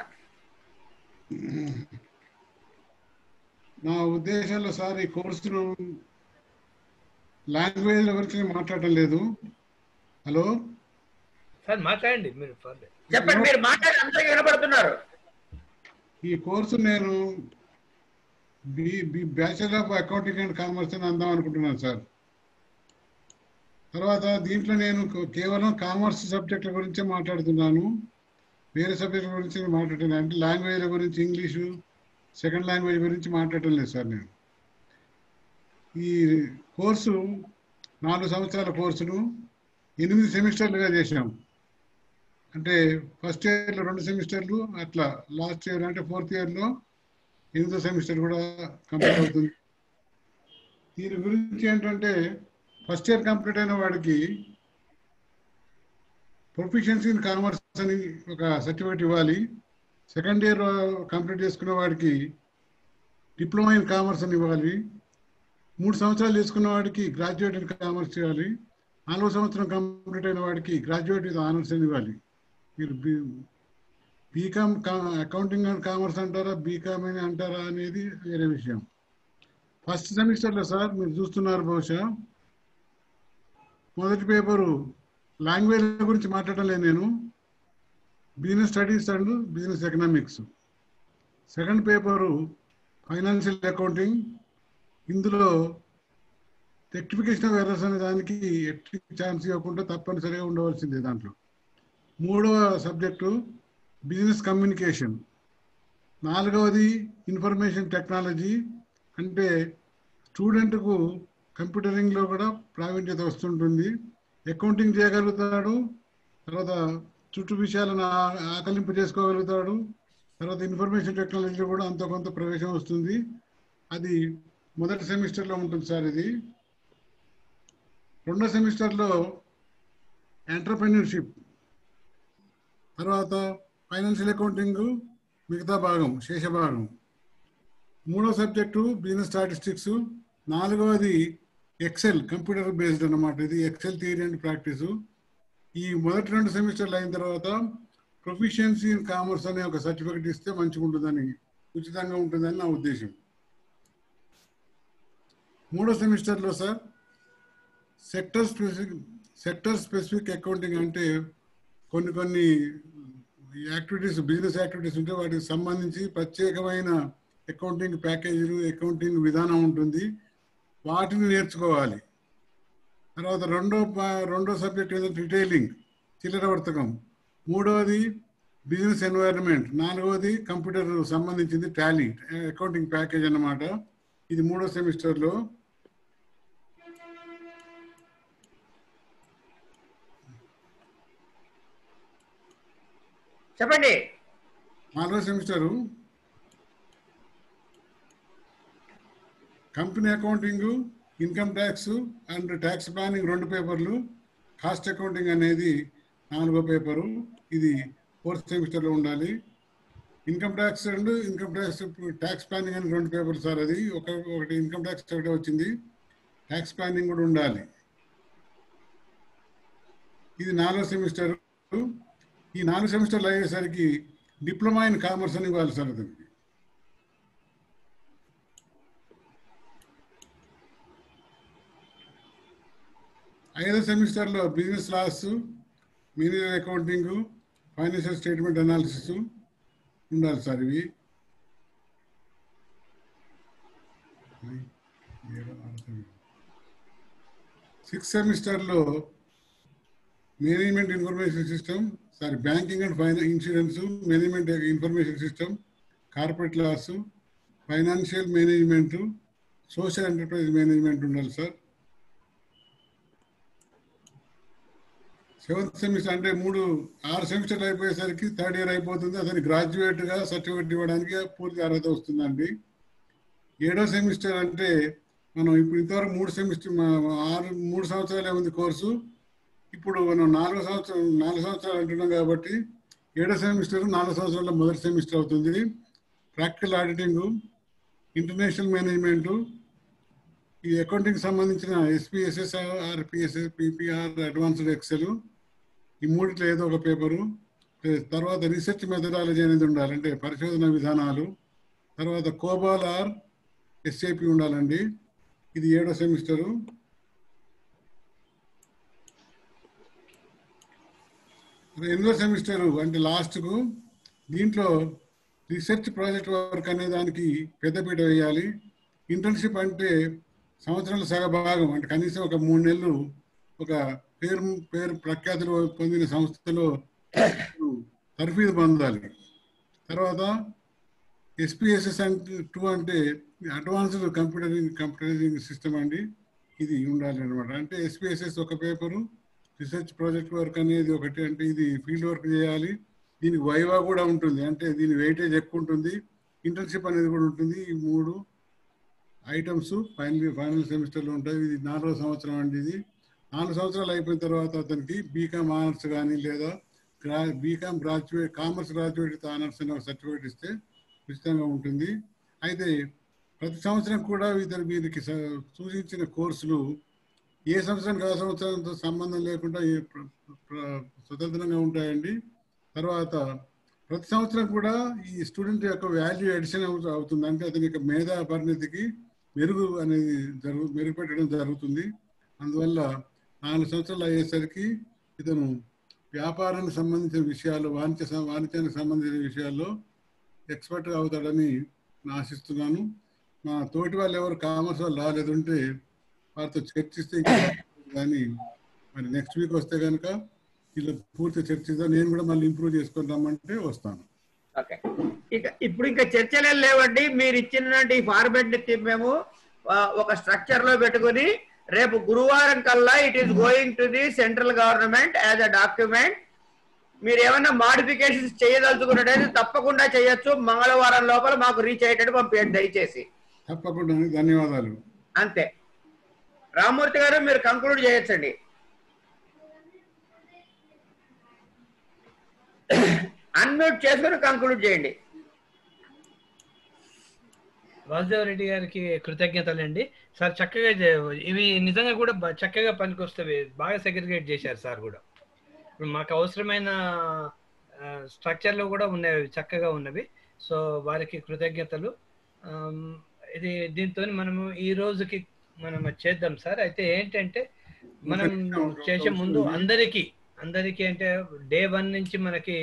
నా ఉద్దేశంలో సార్ ఈ కోర్సును లాంగ్వేజ్ గురించి నేను మాట్లాడటం లేదు హలో సార్ మాట్లాడండి మీరు పర్లేదు చెప్పండి మీరు మాట్లాడి అందరికీ వినపడుతున్నారు ఈ కోర్సు నేను B B bachelor of accounting and commerce అని అందాం అనుకుంటున్నాను సార్ తర్వాత దీంట్లో నేను క- కేవలం కామర్స్ సబ్జెక్టుల గురించే మాట్లాడుతున్నాను వేరే సబ్జెక్టుల గురించి నేను మాట్లాడలేదు అంటే లాంగ్వేజ్ల గురించి ఇంగ్లీషు సెకండ్ లాంగ్వేజ్ గురించి మాట్లాడటం లేదు సార్ నేను ఈ కోర్సు నాలుగు సంవత్సరాల కోర్సును ఎనిమిది సెమిస్టర్లుగా చేశాం అంటే ఫస్ట్ ఇయర్లో రెండు సెమిస్టర్లు అట్లా లాస్ట్ ఇయర్ అంటే ఫోర్త్ ఇయర్లో ఎనిమిదో సెమిస్టర్ కూడా కంప్లీట్ అవుతుంది దీని గురించి ఏంటంటే ఫస్ట్ ఇయర్ కంప్లీట్ అయిన వాడికి ప్రొఫిషియన్సీ ఇన్ కామర్స్ అని ఒక సర్టిఫికేట్ ఇవ్వాలి సెకండ్ ఇయర్ కంప్లీట్ చేసుకున్న వాడికి డిప్లొమా ఇన్ కామర్స్ అని ఇవ్వాలి మూడు సంవత్సరాలు చేసుకున్న వాడికి గ్రాడ్యుయేట్ ఇన్ కామర్స్ ఇవ్వాలి నాలుగో సంవత్సరం కంప్లీట్ అయిన వాడికి గ్రాడ్యుయేట్ విత్ ఆనర్స్ అని ఇవ్వాలి మీరు బీకామ్ అకౌంటింగ్ అండ్ కామర్స్ అంటారా బీకామ్ అని అంటారా అనేది వేరే విషయం ఫస్ట్ సెమిస్టర్లో సార్ మీరు చూస్తున్నారు బహుశా మొదటి పేపరు లాంగ్వేజ్ గురించి మాట్లాడడం లేదు నేను business studies and business economics second paper financial accounting ఇందులో రెక్టిఫికేషన్ ఆఫ్ ఎర్రర్స్ అనే దానికి ఎట్టి ఛాన్స్ ఇవ్వకుండా తప్పనిసరిగా ఉండవలసిందే దాంట్లో మూడవ సబ్జెక్టు బిజినెస్ కమ్యూనికేషన్ నాలుగవది ఇన్ఫర్మేషన్ టెక్నాలజీ అంటే స్టూడెంట్కు కంప్యూటరింగ్లో కూడా ప్రావీణ్యత వస్తుంటుంది అకౌంటింగ్ చేయగలుగుతాడు తర్వాత చుట్టూ విషయాలను ఆ- ఆకలింపు చేసుకోగలుగుతాడు తర్వాత ఇన్ఫర్మేషన్ టెక్నాలజీలో కూడా అంత కొంత ప్రవేశం వస్తుంది అది మొదటి సెమిస్టర్లో ఉంటుంది సార్ ఇది రెండో సెమిస్టర్లో ఎంటర్ప్రెన్యూర్షిప్ తర్వాత ఫైనాన్షియల్ అకౌంటింగ్ మిగతా భాగం శేష భాగం మూడో సబ్జెక్టు బిజినెస్ స్టాటిస్టిక్స్ నాలుగవది ఎక్సెల్ కంప్యూటర్ బేస్డ్ అన్నమాట ఇది ఎక్సెల్ థియరీ అండ్ ప్రాక్టీస్ ఈ మొదటి రెండు సెమిస్టర్లు అయిన తర్వాత ప్రొఫిషియన్సీ ఇన్ కామర్స్ అనే ఒక సర్టిఫికెట్ ఇస్తే మంచిగా ఉంటుందని ఉచితంగా ఉంటుందని నా ఉద్దేశం మూడో సెమిస్టర్లో sir sector specific sector specific accounting అంటే కొన్ని కొన్ని యాక్టివిటీస్ బిజినెస్ యాక్టివిటీస్ ఉంటే వాటికి సంబంధించి ప్రత్యేకమైన అకౌంటింగ్ ప్యాకేజీలు అకౌంటింగ్ విధానం ఉంటుంది వాటిని నేర్చుకోవాలి తర్వాత రెండో ప- రెండో సబ్జెక్ట్ ఏంటంటే రిటైలింగ్ చిల్లర వర్తకం మూడవది బిజినెస్ ఎన్వైరన్మెంట్ నాలుగవది కంప్యూటర్ సంబంధించింది టాలీ అకౌంటింగ్ ప్యాకేజ్ అన్నమాట ఇది మూడో సెమిస్టర్లో చెప్పండి నాలుగో semester company accounting income tax and tax planning రెండు పేపర్లు కాస్ట్ అకౌంటింగ్ అనేది నాలుగో పేపరు ఇది ఫోర్త్ సెమిస్టర్లో ఉండాలి income tax and income tax tax planning అని రెండు పేపర్లు సార్ అది ఒక ఒకటి ఇన్కమ్ ట్యాక్స్ ఒకటే వచ్చింది ట్యాక్స్ ప్లానింగ్ కూడా ఉండాలి ఇది నాలుగో సెమిస్టర్ ఈ నాలుగు సెమిస్టర్లు అయ్యేసరికి డిప్లొమా ఇన్ కామర్స్ అని ఇవ్వాలి సార్ అతనికి ఐదో సెమిస్టర్లో business laws manager accounting financial statement analysis ఉండాలి సార్ ఇవి సిక్స్త్ సెమిస్టర్లో management information system sorry banking and finance insurance management information system corporate laws financial management social enterprise management ఉండాలి sir seventh semester అంటే మూడు ఆరు సెమిస్టర్లు అయిపోయేసరికి థర్డ్ ఇయర్ అయిపోతుంది అతని గ్రాడ్యుయేట్గా సర్టిఫికేట్ ఇవ్వడానికి పూర్తి అర్హత వస్తుందండి ఏడో సెమిస్టర్ అంటే మనం ఇప్పుడు ఇంతవరకు మూడు సెమిస్టర్ ఆరు మూడు సంవత్సరాలే ఉంది కోర్సు ఇప్పుడు మనం నాలుగు సంవత్సరం నాలుగు సంవత్సరాలు అంటున్నాం కాబట్టి ఏడో సెమిస్టర్ నాలుగు సంవత్సరాల మొదటి సెమిస్టర్ అవుతుంది ప్రాక్టికల్ ఆడిటింగ్ ఇంటర్నేషనల్ మేనేజ్మెంటు ఈ అకౌంటింగ్ సంబంధించిన SPSS RPSS PPR advanced Excel ఈ మూడిట్లో ఏదో ఒక పేపరు తర్వాత రీసెర్చ్ మెథడాలజీ అనేది ఉండాలి అంటే పరిశోధన విధానాలు తర్వాత కోబాల్ ఆర్ ఎస్ఏపి ఉండాలండి ఇది ఏడో సెమిస్టరు ఎనిమిదో సెమిస్టరు అంటే లాస్ట్కు దీంట్లో రీసెర్చ్ ప్రాజెక్ట్ వర్క్ అనే దానికి పెద్దపీట వేయాలి ఇంటర్న్షిప్ అంటే సంవత్సరాల సగభాగం అంటే కనీసం ఒక మూడు నెలలు ఒక పేరు పేరు ప్రఖ్యాతులు పొందిన సంస్థలో తర్ఫీదు పొందాలి తర్వాత ఎస్పీఎస్ఎస్ అంటే టూ అంటే అడ్వాన్స్డ్ కంప్యూటరింగ్ కంప్యూటరైజింగ్ సిస్టమ్ అండి ఇది ఉండాలి అనమాట అంటే ఎస్పీఎస్ఎస్ ఒక పేపరు రీసెర్చ్ ప్రాజెక్ట్ వర్క్ అనేది ఒకటి అంటే ఇది ఫీల్డ్ వర్క్ చేయాలి దీనికి వైవా కూడా ఉంటుంది అంటే దీని వెయిటేజ్ ఎక్కువ ఉంటుంది ఇంటర్న్షిప్ అనేది కూడా ఉంటుంది ఈ మూడు ఐటమ్స్ ఫైనల్ ఫైనల్ సెమిస్టర్లో ఉంటాయి ఇది నాలుగో సంవత్సరం అండి ఇది నాలుగు సంవత్సరాలు అయిపోయిన తర్వాత అతనికి బీకామ్ ఆనర్స్ కానీ లేదా గ్రా BCom graduate commerce graduate honours అనే సర్టిఫికేట్ ఇస్తే ఉచితంగా ఉంటుంది అయితే ప్రతి సంవత్సరం కూడా ఇతను వీరికి స- సూచించిన కోర్సులు ఏ సంవత్సరానికి ఆ సంవత్సరంతో సంబంధం లేకుండా ఏ ప్ర- ప్ర- స్వతంత్రంగా ఉంటాయండి తర్వాత ప్రతి సంవత్సరం కూడా ఈ స్టూడెంట్ యొక్క వాల్యూ ఎడిషన్ అవుతుంది అంటే అతని యొక్క మేధా పరిణతికి మెరుగు అనేది జరుగు మెరుగుపెట్టడం జరుగుతుంది అందువల్ల నాలుగు సంవత్సరాలు అయ్యేసరికి ఇతను వ్యాపారానికి సంబంధించిన విషయాలు వాణిజ్య సం- వాణిజ్యానికి సంబంధించిన విషయాల్లో ఎక్స్పర్ట్ అవుతాడని నేను ఆశిస్తున్నాను మా తోటి వాళ్ళు ఎవరు కామర్స్ వాళ్ళు రాలేదుంటే వారితో చర్చిస్తే ఇంకా కానీ మరి నెక్స్ట్ వీక్ వస్తే కనుక ఇలా పూర్తి చర్చిద్దాం నేను కూడా మళ్ళీ ఇంప్రూవ్ చేసుకొని రమ్మంటే వస్తాను ఓకే ఇక ఇప్పుడు ఇంకా చర్చలే లేవండి మీరు ఇచ్చినటువంటి ఈ ఫార్మెట్ ని తీ- మేము ఆ, ఒక స్ట్రక్చర్ లో పెట్టుకుని రేపు గురువారం కల్లా it is going to the central government as a document మీరు ఏమైనా మాడిఫికేషన్స్ చేయదలుచుకున్నట్టయితే తప్పకుండా చేయొచ్చు మంగళవారం లోపల మాకు రీచ్ అయ్యేటట్టు పంపించండి దయచేసి తప్పకుండా ధన్యవాదాలు అంతే రామ్మూర్తి గారు మీరు కంక్లూడ్ చేయొచ్చండి అన్మ్యూట్ చేసుకుని కంక్లూడ్ చేయండి వాసుదేవ్ రెడ్డి గారికి కృతజ్ఞతలండి సార్ చక్కగా చే- ఇవి నిజంగా కూడా బ- చక్కగా పనికొస్తవి బాగా సెగ్రిగేట్ చేశారు సార్ కూడా ఇప్పుడు మాకు అవసరమైన స్ట్రక్చర్లు కూడా ఉన్నాయి అవి చక్కగా ఉన్నవి సో వారికి కృతజ్ఞతలు ఆమ్, ఇది దీంతో మనము ఈ రోజుకి మనం అది చేద్దాం సార్ అయితే ఏంటంటే మనం చేసే ముందు అందరికీ అందరికీ అంటే డే వన్ నుంచి మనకి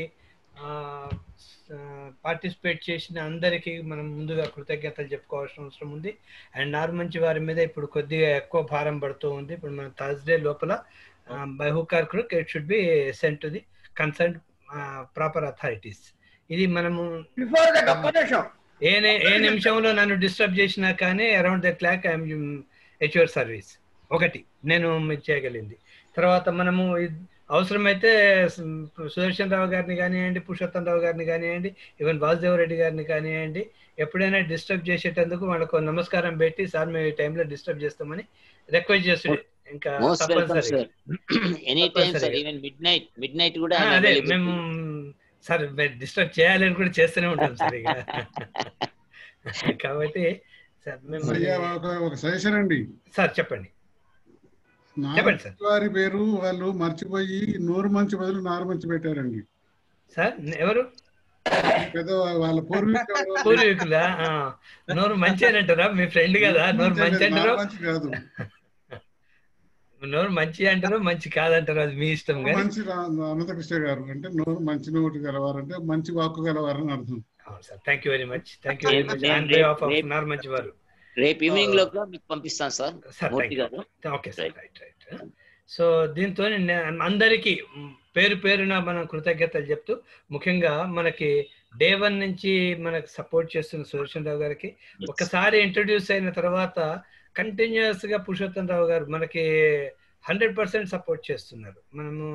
పార్టిసిపేట్ చేసిన అందరికీ మనం ముందుగా కృతజ్ఞతలు చెప్పుకోవాల్సిన అవసరం ఉంది అండ్ నార్మంచి వారి మీద ఇప్పుడు కొద్దిగా ఎక్కువ భారం పడుతూ ఉంది ఇప్పుడు మన థర్స్డే లోపల by hook or crook it should be sent to the concern proper authorities ఇది మనము బిఫోర్ దట్ ఒక్క నిమిషం ఏ ని- ఏ నిమిషంలో నన్ను డిస్టర్బ్ చేసినా కానీ around the clock I'm your service ఒకటి నేను మీకు చేయగలిగింది తర్వాత మనము ఇద్- అవసరమైతే సు- సుదర్శన్ రావు గారిని కానివ్వండి పురుషోత్తం రావు గారిని కానివ్వండి ఈవెన్ వాసుదేవ్ రెడ్డి గారిని కానివ్వండి ఎప్పుడైనా డిస్టర్బ్ చేసేటందుకు వాళ్ళకు నమస్కారం పెట్టి సార్ మేము ఈ టైంలో డిస్టర్బ్ చేస్తామని రిక్వెస్ట్ చేస్తుండే ఇంకా మోస్ట్ వెల్కమ్ తప్పనిసరి సార్ ఎనీ టైం సార్ తప్పనిసరిగా. Even midnight midnight కూడా ఆ, I'm అదే available. మేము సార్ డిస్టర్బ్ చేయాలని కూడా చేస్తూనే ఉంటాం సార్ ఇక కాబట్టి సార్ మేము అయ్యా ఒక ఒక సజెషన్ అండి సార్ చెప్పండి చెప్పండి సార్. నారాయణ వారి పేరు వాళ్ళు మర్చిపోయి నోరు మంచి బదులు నారు మంచి పెట్టారండి సార్ ఎవరు పెద్ద వాళ్ళ పూర్వీకులు ఎవరో- పూర్వీకులా ఆ, నోరు మంచి అని అంటారా మీ ఫ్రెండ్ కదా నోరు మంచి అంటారు నారు మంచి కాదు నోరు మంచి అంటారు మంచి కాదంటారు అది మీ ఇష్టం కానీ మంచి రా- అనంత కృష్ణ గారు అంటే నోరు మంచి నోటు గలవారంటే మంచి వాక్కు గలవారని అర్థం అవును sir thank you very much thank you very రేపు- మచ్ రేపు- ఆన్ బిహాఫ్ ఆఫ్ రేపు- నార్ మంచి వారు రేపు ఈవినింగ్ లోగా మీకు పంపిస్తాను sir sir Murthy thank garu you okay sir right right so దీంతో అందరికీ మ్, పేరు పేరున మనం కృతజ్ఞతలు చెప్తూ ముఖ్యంగా మనకి డే వన్ నుంచి మనకు సపోర్ట్ చేస్తున్న సుదర్శన్ రావు గారికి ఒకసారి ఇంట్రడ్యూస్ అయిన తర్వాత కంటిన్యూస్ గా పురుషోత్తం రావు గారు మనకి హండ్రెడ్ పర్సెంట్ సపోర్ట్ చేస్తున్నారు మనము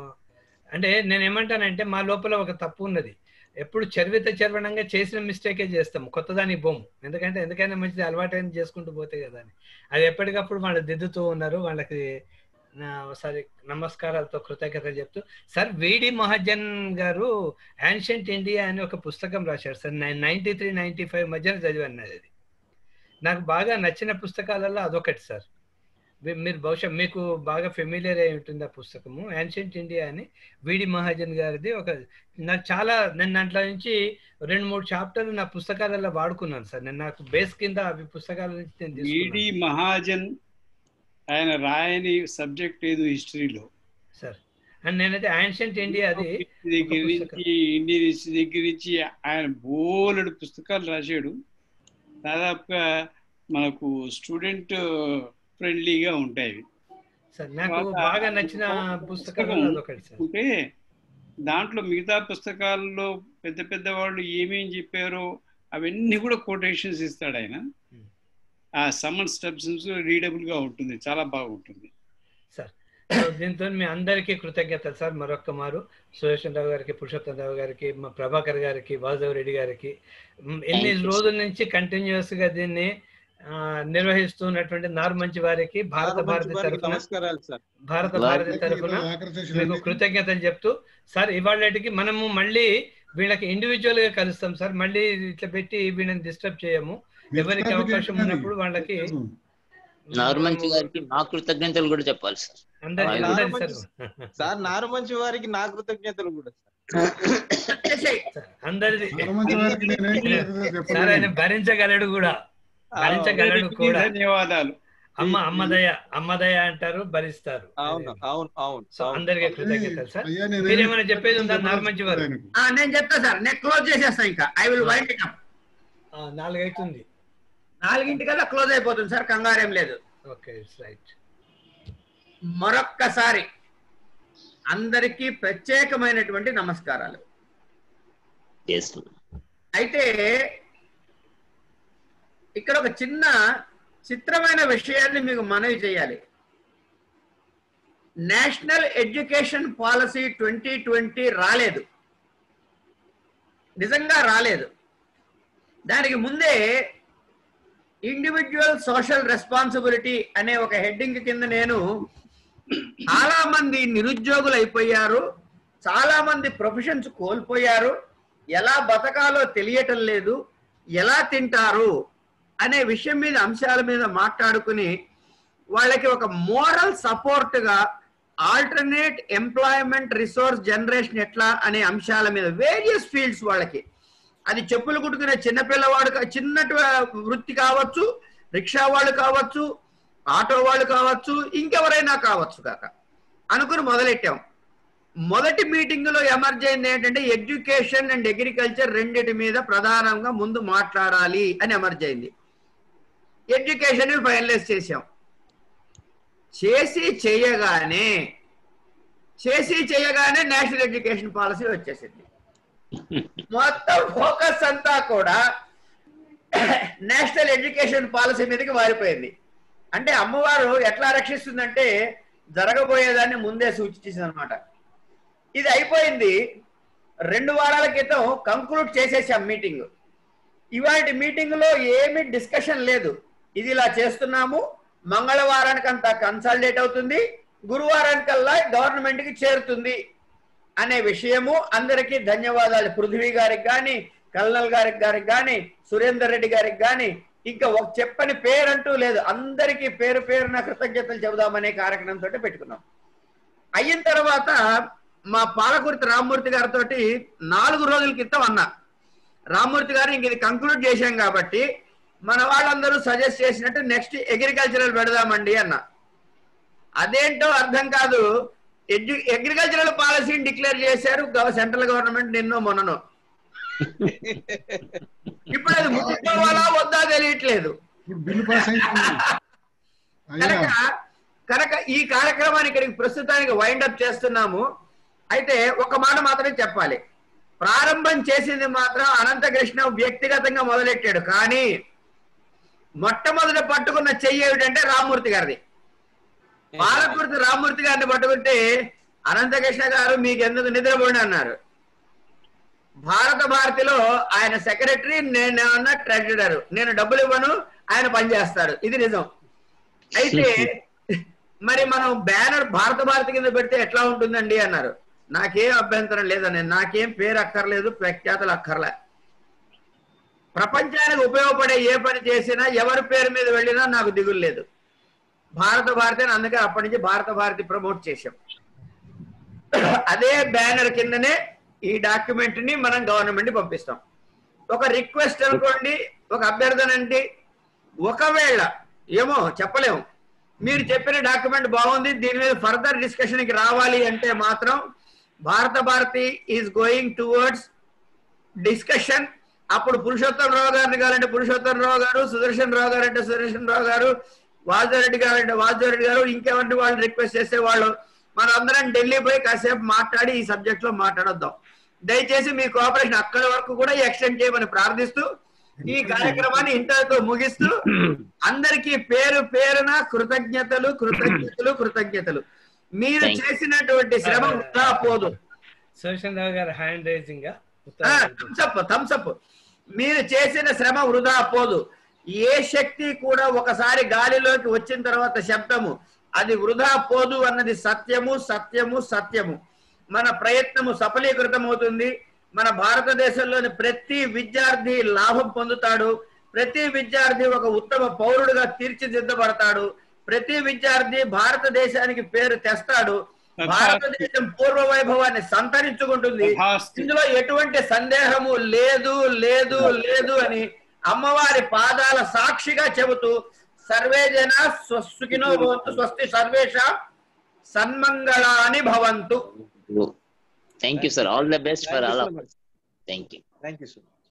అంటే నేను ఏమంటానంటే మా లోపల ఒక తప్పు ఉన్నది ఎప్పుడు చర్విత చర్వణంగా చేసిన మిస్టేకే చేస్తాం కొత్తదానికి బొమ్ము ఎందుకంటే ఎందుకైనా మంచిది అలవాటైన చేసుకుంటూ పోతే కదా అని అది ఎప్పటికప్పుడు వాళ్ళు దిద్దుతూ ఉన్నారు వాళ్ళకి నా ఒకసారి నమస్కారాలతో కృతజ్ఞతలు చెప్తూ సార్ విడి మహాజన్ గారు యాన్షియంట్ ఇండియా అని ఒక పుస్తకం రాశారు సార్ నేను నైన్టీ త్రీ నైన్టీ ఫైవ్ మధ్యన చదివాను అది నాకు బాగా నచ్చిన పుస్తకాలలో అదొకటి సార్ మీ- మీరు బహుశా మీకు బాగా ఫెమిలియర్ అయి ఉంటుంది ఆ పుస్తకము యాన్షియంట్ ఇండియా అని విడి మహాజన్ గారిది ఒక నాకు చాలా నేను దాంట్లో నుంచి రెండు మూడు చాప్టర్లు నా పుస్తకాలలో వాడుకున్నాను సార్ నేను నాకు బేస్ కింద అవి పుస్తకాల నుంచి నేను ఈడి తీసుకున్నాను మహాజన్ ఆయన రాయని సబ్జెక్ట్ లేదు హిస్టరీలో సార్ అండ్ నేనైతే యాన్షియంట్ ఇండియా అది దగ్గర ఒక పుస్తకం. నుంచి ఇండియన్ హిస్టరీ దగ్గర నుంచి ఆయన బోలెడు పుస్తకాలు రాశాడు దాదాపుగా మనకు స్టూడెంట్ ఫ్రెండ్లీగా ఉంటాయి ఇవి. సార్ నాకు తర్వాత బాగా నచ్చిన పుస్తకాలు అదొకటి సార్ అంటే దాంట్లో మిగతా పుస్తకాల్లో పెద్ద పెద్ద వాళ్ళు ఏమేం చెప్పారో అవన్నీ కూడా కొటేషన్స్ ఇస్తాడు ఆయన Hmm. ఆ సమ్మన్ స్టెప్స్ రీడబుల్ గా ఉంటుంది చాలా బాగుంటుంది సార్ సో దీంతో మీ అందరికీ కృతజ్ఞతలు సార్ మరొక్క మారు సురేషన్ రావు గారికి పురుషోత్తం రావు గారికి మా ప్రభాకర్ గారికి వాసుదేవ్ రెడ్డి గారికి మ్, ఎన్ని Thank you, sir. రోజుల నుంచి కంటిన్యూస్ గా దీన్ని ఆ, నిర్వహిస్తున్నటువంటి నార్మంచి వారికి భారత భారతి తరఫున నమస్కారాలు సార్ భారత వారి- భారతి తరఫున ఆఖరి సెషన్ మీకు అండి. కృతజ్ఞతలు చెప్తూ సార్ ఇవాళకి మనము మళ్ళీ వీళ్ళకి ఇండివిజువల్ గా కలుస్తాం సార్ మళ్ళీ ఇట్లా పెట్టి వీళ్ళని డిస్టర్బ్ చేయము ఎవరికి అవకాశం ఉన్నప్పుడు వాళ్ళకి నార్మంచి గారికి మా కృతజ్ఞతలు కూడా చెప్పాలి సార్ అందరికీ ఆయన అందరికీ నారుమంచి- సార్ సార్ నారుమంచి వారికి నా కృతజ్ఞతలు కూడా సార్ చేసేయ్. సార్, అందరిది హనుమంతు వారికి నేనేం కృతజ్ఞతలు సార్ ఆయన చెప్పలేను. భరించగలడు కూడా భరించగలడు అందరికీ కూడా ధన్యవాదాలు అమ్మ అమ్మదయ అమ్మదయ అంటారు భరిస్తారు అవును అవును అవును సో అవును. అందరికీ కృతజ్ఞతలు సార్ అయ్యా, నేనేం మీరేమైనా చెప్పేది ఉందా నార్మంచి వారు ఆయనకు. ఆ, నేను చెప్తా సార్ నేను క్లోజ్ చేసేస్తా ఇంకా I will wind it up ఆ, నాలుగైతుంది నాలుగింటికల్లా క్లోజ్ అయిపోతుంది సార్ కంగారేం లేదు ఓకే ఇట్స్ రైట్ మరొక్కసారి అందరికీ ప్రత్యేకమైనటువంటి నమస్కారాలు చేస్తున్నాం అయితే ఇక్కడ ఒక చిన్న చిత్రమైన విషయాన్ని మీకు మనవి చేయాలి national education policy twenty twenty రాలేదు నిజంగా రాలేదు దానికి ముందే ఇండివిజువల్ సోషల్ రెస్పాన్సిబిలిటీ అనే ఒక హెడ్డింగ్ కింద నేను చాలా మంది నిరుద్యోగులు అయిపోయారు చాలా మంది ప్రొఫెషన్స్ కోల్పోయారు ఎలా బతకాలో తెలియటం లేదు ఎలా తింటారు అనే విషయం మీద అంశాల మీద మాట్లాడుకుని వాళ్ళకి ఒక మోరల్ సపోర్ట్ గా ఆల్టర్నేట్ ఎంప్లాయ్మెంట్ రిసోర్స్ జనరేషన్ ఎట్లా అనే అంశాల మీద వేరియస్ ఫీల్డ్స్ వాళ్ళకి అది చెప్పులు కుట్టుకునే చిన్న పిల్లవాడు కా- చిన్నటి వృత్తి కావచ్చు రిక్షా వాళ్ళు కావచ్చు ఆటో వాళ్ళు కావచ్చు ఇంకెవరైనా కావచ్చు కాక అనుకుని మొదలెట్టాం మొదటి మీటింగ్ లో ఎమర్జ్ అయింది ఏంటంటే ఎడ్యుకేషన్ అండ్ అగ్రికల్చర్ రెండిటి మీద ప్రధానంగా ముందు మాట్లాడాలి అని ఎమర్జ్ అయింది ఎడ్యుకేషన్ ఫైనలైజ్ చేసాం చేసి చేయగానే చేసి చేయగానే నేషనల్ ఎడ్యుకేషన్ పాలసీ వచ్చేసింది మొత్తం ఫోకస్ అంతా కూడా నేషనల్ ఎడ్యుకేషన్ పాలసీ మీదకి మారిపోయింది అంటే అమ్మవారు ఎట్లా రక్షిస్తుందంటే జరగబోయేదాన్ని ముందే సూచించింది అనమాట ఇది అయిపోయింది రెండు వారాల క్రితం కంక్లూడ్ చేసేసాం మీటింగ్ ఇవాటి మీటింగ్ లో ఏమి డిస్కషన్ లేదు ఇది ఇలా చేస్తున్నాము మంగళవారానికి అంతా కన్సల్టేట్ అవుతుంది గురువారానికల్లా గవర్నమెంట్ కి చేరుతుంది అనే విషయము అందరికీ ధన్యవాదాలు పృథ్వీ గారికి కానీ కల్నల్ గారికి గారికి కానీ సురేందర్ రెడ్డి గారికి కానీ ఇంకా ఒక చెప్పని పేరంటూ లేదు అందరికీ పేరు పేరున కృతజ్ఞతలు చెబుదామనే కార్యక్రమంతో పెట్టుకున్నాం అయిన తర్వాత మా పాలకుర్తి రామ్మూర్తి గారితో నాలుగు రోజుల క్రితం అన్నా రామ్మూర్తి గారు ఇంక ఇది కంక్లూడ్ చేశాం కాబట్టి మన వాళ్ళందరూ సజెస్ట్ చేసినట్టు నెక్స్ట్ అగ్రికల్చరల్ పెడదామండి అన్న అదేంటో అర్థం కాదు ఎడ్యు అగ్రికల్చరల్ పాలసీని డిక్లేర్ చేశారు సెంట్రల్ గవర్నమెంట్ నిన్నో మొన్ననో ఇప్పుడు అది ముట్టుకోవాలా వద్దా తెలియట్లేదు ఇప్పుడు బిల్లు పాస్ అయింది అయ్యా కనుక కనుక ఈ కార్యక్రమాన్ని ఇక్కడికి ప్రస్తుతానికి వైండ్ అప్ చేస్తున్నాము అయితే ఒక మాట మాత్రమే చెప్పాలి ప్రారంభం చేసింది మాత్రం అనంతకృష్ణ వ్యక్తిగతంగా మొదలెట్టాడు కానీ మొట్టమొదట పట్టుకున్న చెయ్యి ఏమిటంటే రామ్మూర్తి గారిది పాలకుర్తి రామ్మూర్తి గారిని పట్టుకుంటే అనంతకృష్ణ గారు మీకు ఎందుకు నిద్రపోండి అన్నారు భారత భారతిలో ఆయన సెక్రటరీ నేను ఏమన్నా ట్రెజరర్ నేను డబ్బులు ఇవ్వను ఆయన పనిచేస్తారు ఇది నిజం అయితే మరి మనం బ్యానర్ భారత భారతి కింద పెడితే ఎట్లా ఉంటుందండి అన్నారు నాకేం అభ్యంతరం లేదని నాకేం పేరు అక్కర్లేదు ప్రఖ్యాతలు అక్కర్లే ప్రపంచానికి ఉపయోగపడే ఏ పని చేసినా ఎవరి పేరు మీద వెళ్ళినా నాకు దిగులు లేదు భారత భారతి అని అందుకే అప్పటి నుంచి భారత భారతి ప్రమోట్ చేశాం అదే బ్యానర్ కిందనే ఈ డాక్యుమెంట్ ని మనం గవర్నమెంట్ పంపిస్తాం ఒక రిక్వెస్ట్ అనుకోండి ఒక అభ్యర్థన అంటే ఒకవేళ ఏమో చెప్పలేము మీరు చెప్పిన డాక్యుమెంట్ బాగుంది దీని మీద ఫర్దర్ డిస్కషన్ కి రావాలి అంటే మాత్రం భారత Bharati is going towards discussion అప్పుడు పురుషోత్తం రావు గారిని కావాలంటే పురుషోత్తం రావు గారు సుదర్శన్ రావు గారు అంటే సుదర్శన్ రావు గారు వాసుదేవరెడ్డి గారు అంటే వాసుదేవరెడ్డి గారు ఇంకెవరిని వాళ్ళు రిక్వెస్ట్ చేసే వాళ్ళు మనం అందరం ఢిల్లీ పోయి కాసేపు మాట్లాడి ఈ సబ్జెక్ట్ లో మాట్లాడొద్దాం దయచేసి మీ కోఆపరేషన్ అక్కడి వరకు కూడా ఎక్స్టెండ్ చేయమని ప్రార్థిస్తూ ఈ కార్యక్రమాన్ని ఇంతటితో ముగిస్తూ అందరికీ పేరు పేరున కృతజ్ఞతలు కృతజ్ఞతలు కృతజ్ఞతలు మీరు Thank you. చేసినటువంటి శ్రమ వృధా పోదు సురేషన్ రావు గారు హ్యాండ్ రైజింగ్ థమ్సప్ థమ్సప్ మీరు చేసిన శ్రమ వృధా పోదు ఏ శక్తి కూడా ఒకసారి గాలిలోకి వచ్చిన తర్వాత శబ్దము అది వృధా పోదు అన్నది సత్యము సత్యము సత్యము మన ప్రయత్నము సఫలీకృతం అవుతుంది మన భారతదేశంలోని ప్రతి విద్యార్థి లాభం పొందుతాడు ప్రతి విద్యార్థి ఒక ఉత్తమ పౌరుడుగా తీర్చిదిద్దబడతాడు ప్రతి విద్యార్థి భారతదేశానికి పేరు తెస్తాడు భారతదేశం పూర్వ వైభవాన్ని సంతరించుకుంటుంది తథాస్తు. ఇందులో ఎటువంటి సందేహము లేదు లేదు లేదు అని అమ్మవారి పాదాల సాక్షిగా చెబుతూ సర్వే జన స్వస్సుకినో భవంతు స్వస్తి సర్వేష సన్మంగళాని భవంతు thank you sir all the best for all of thank you thank you sir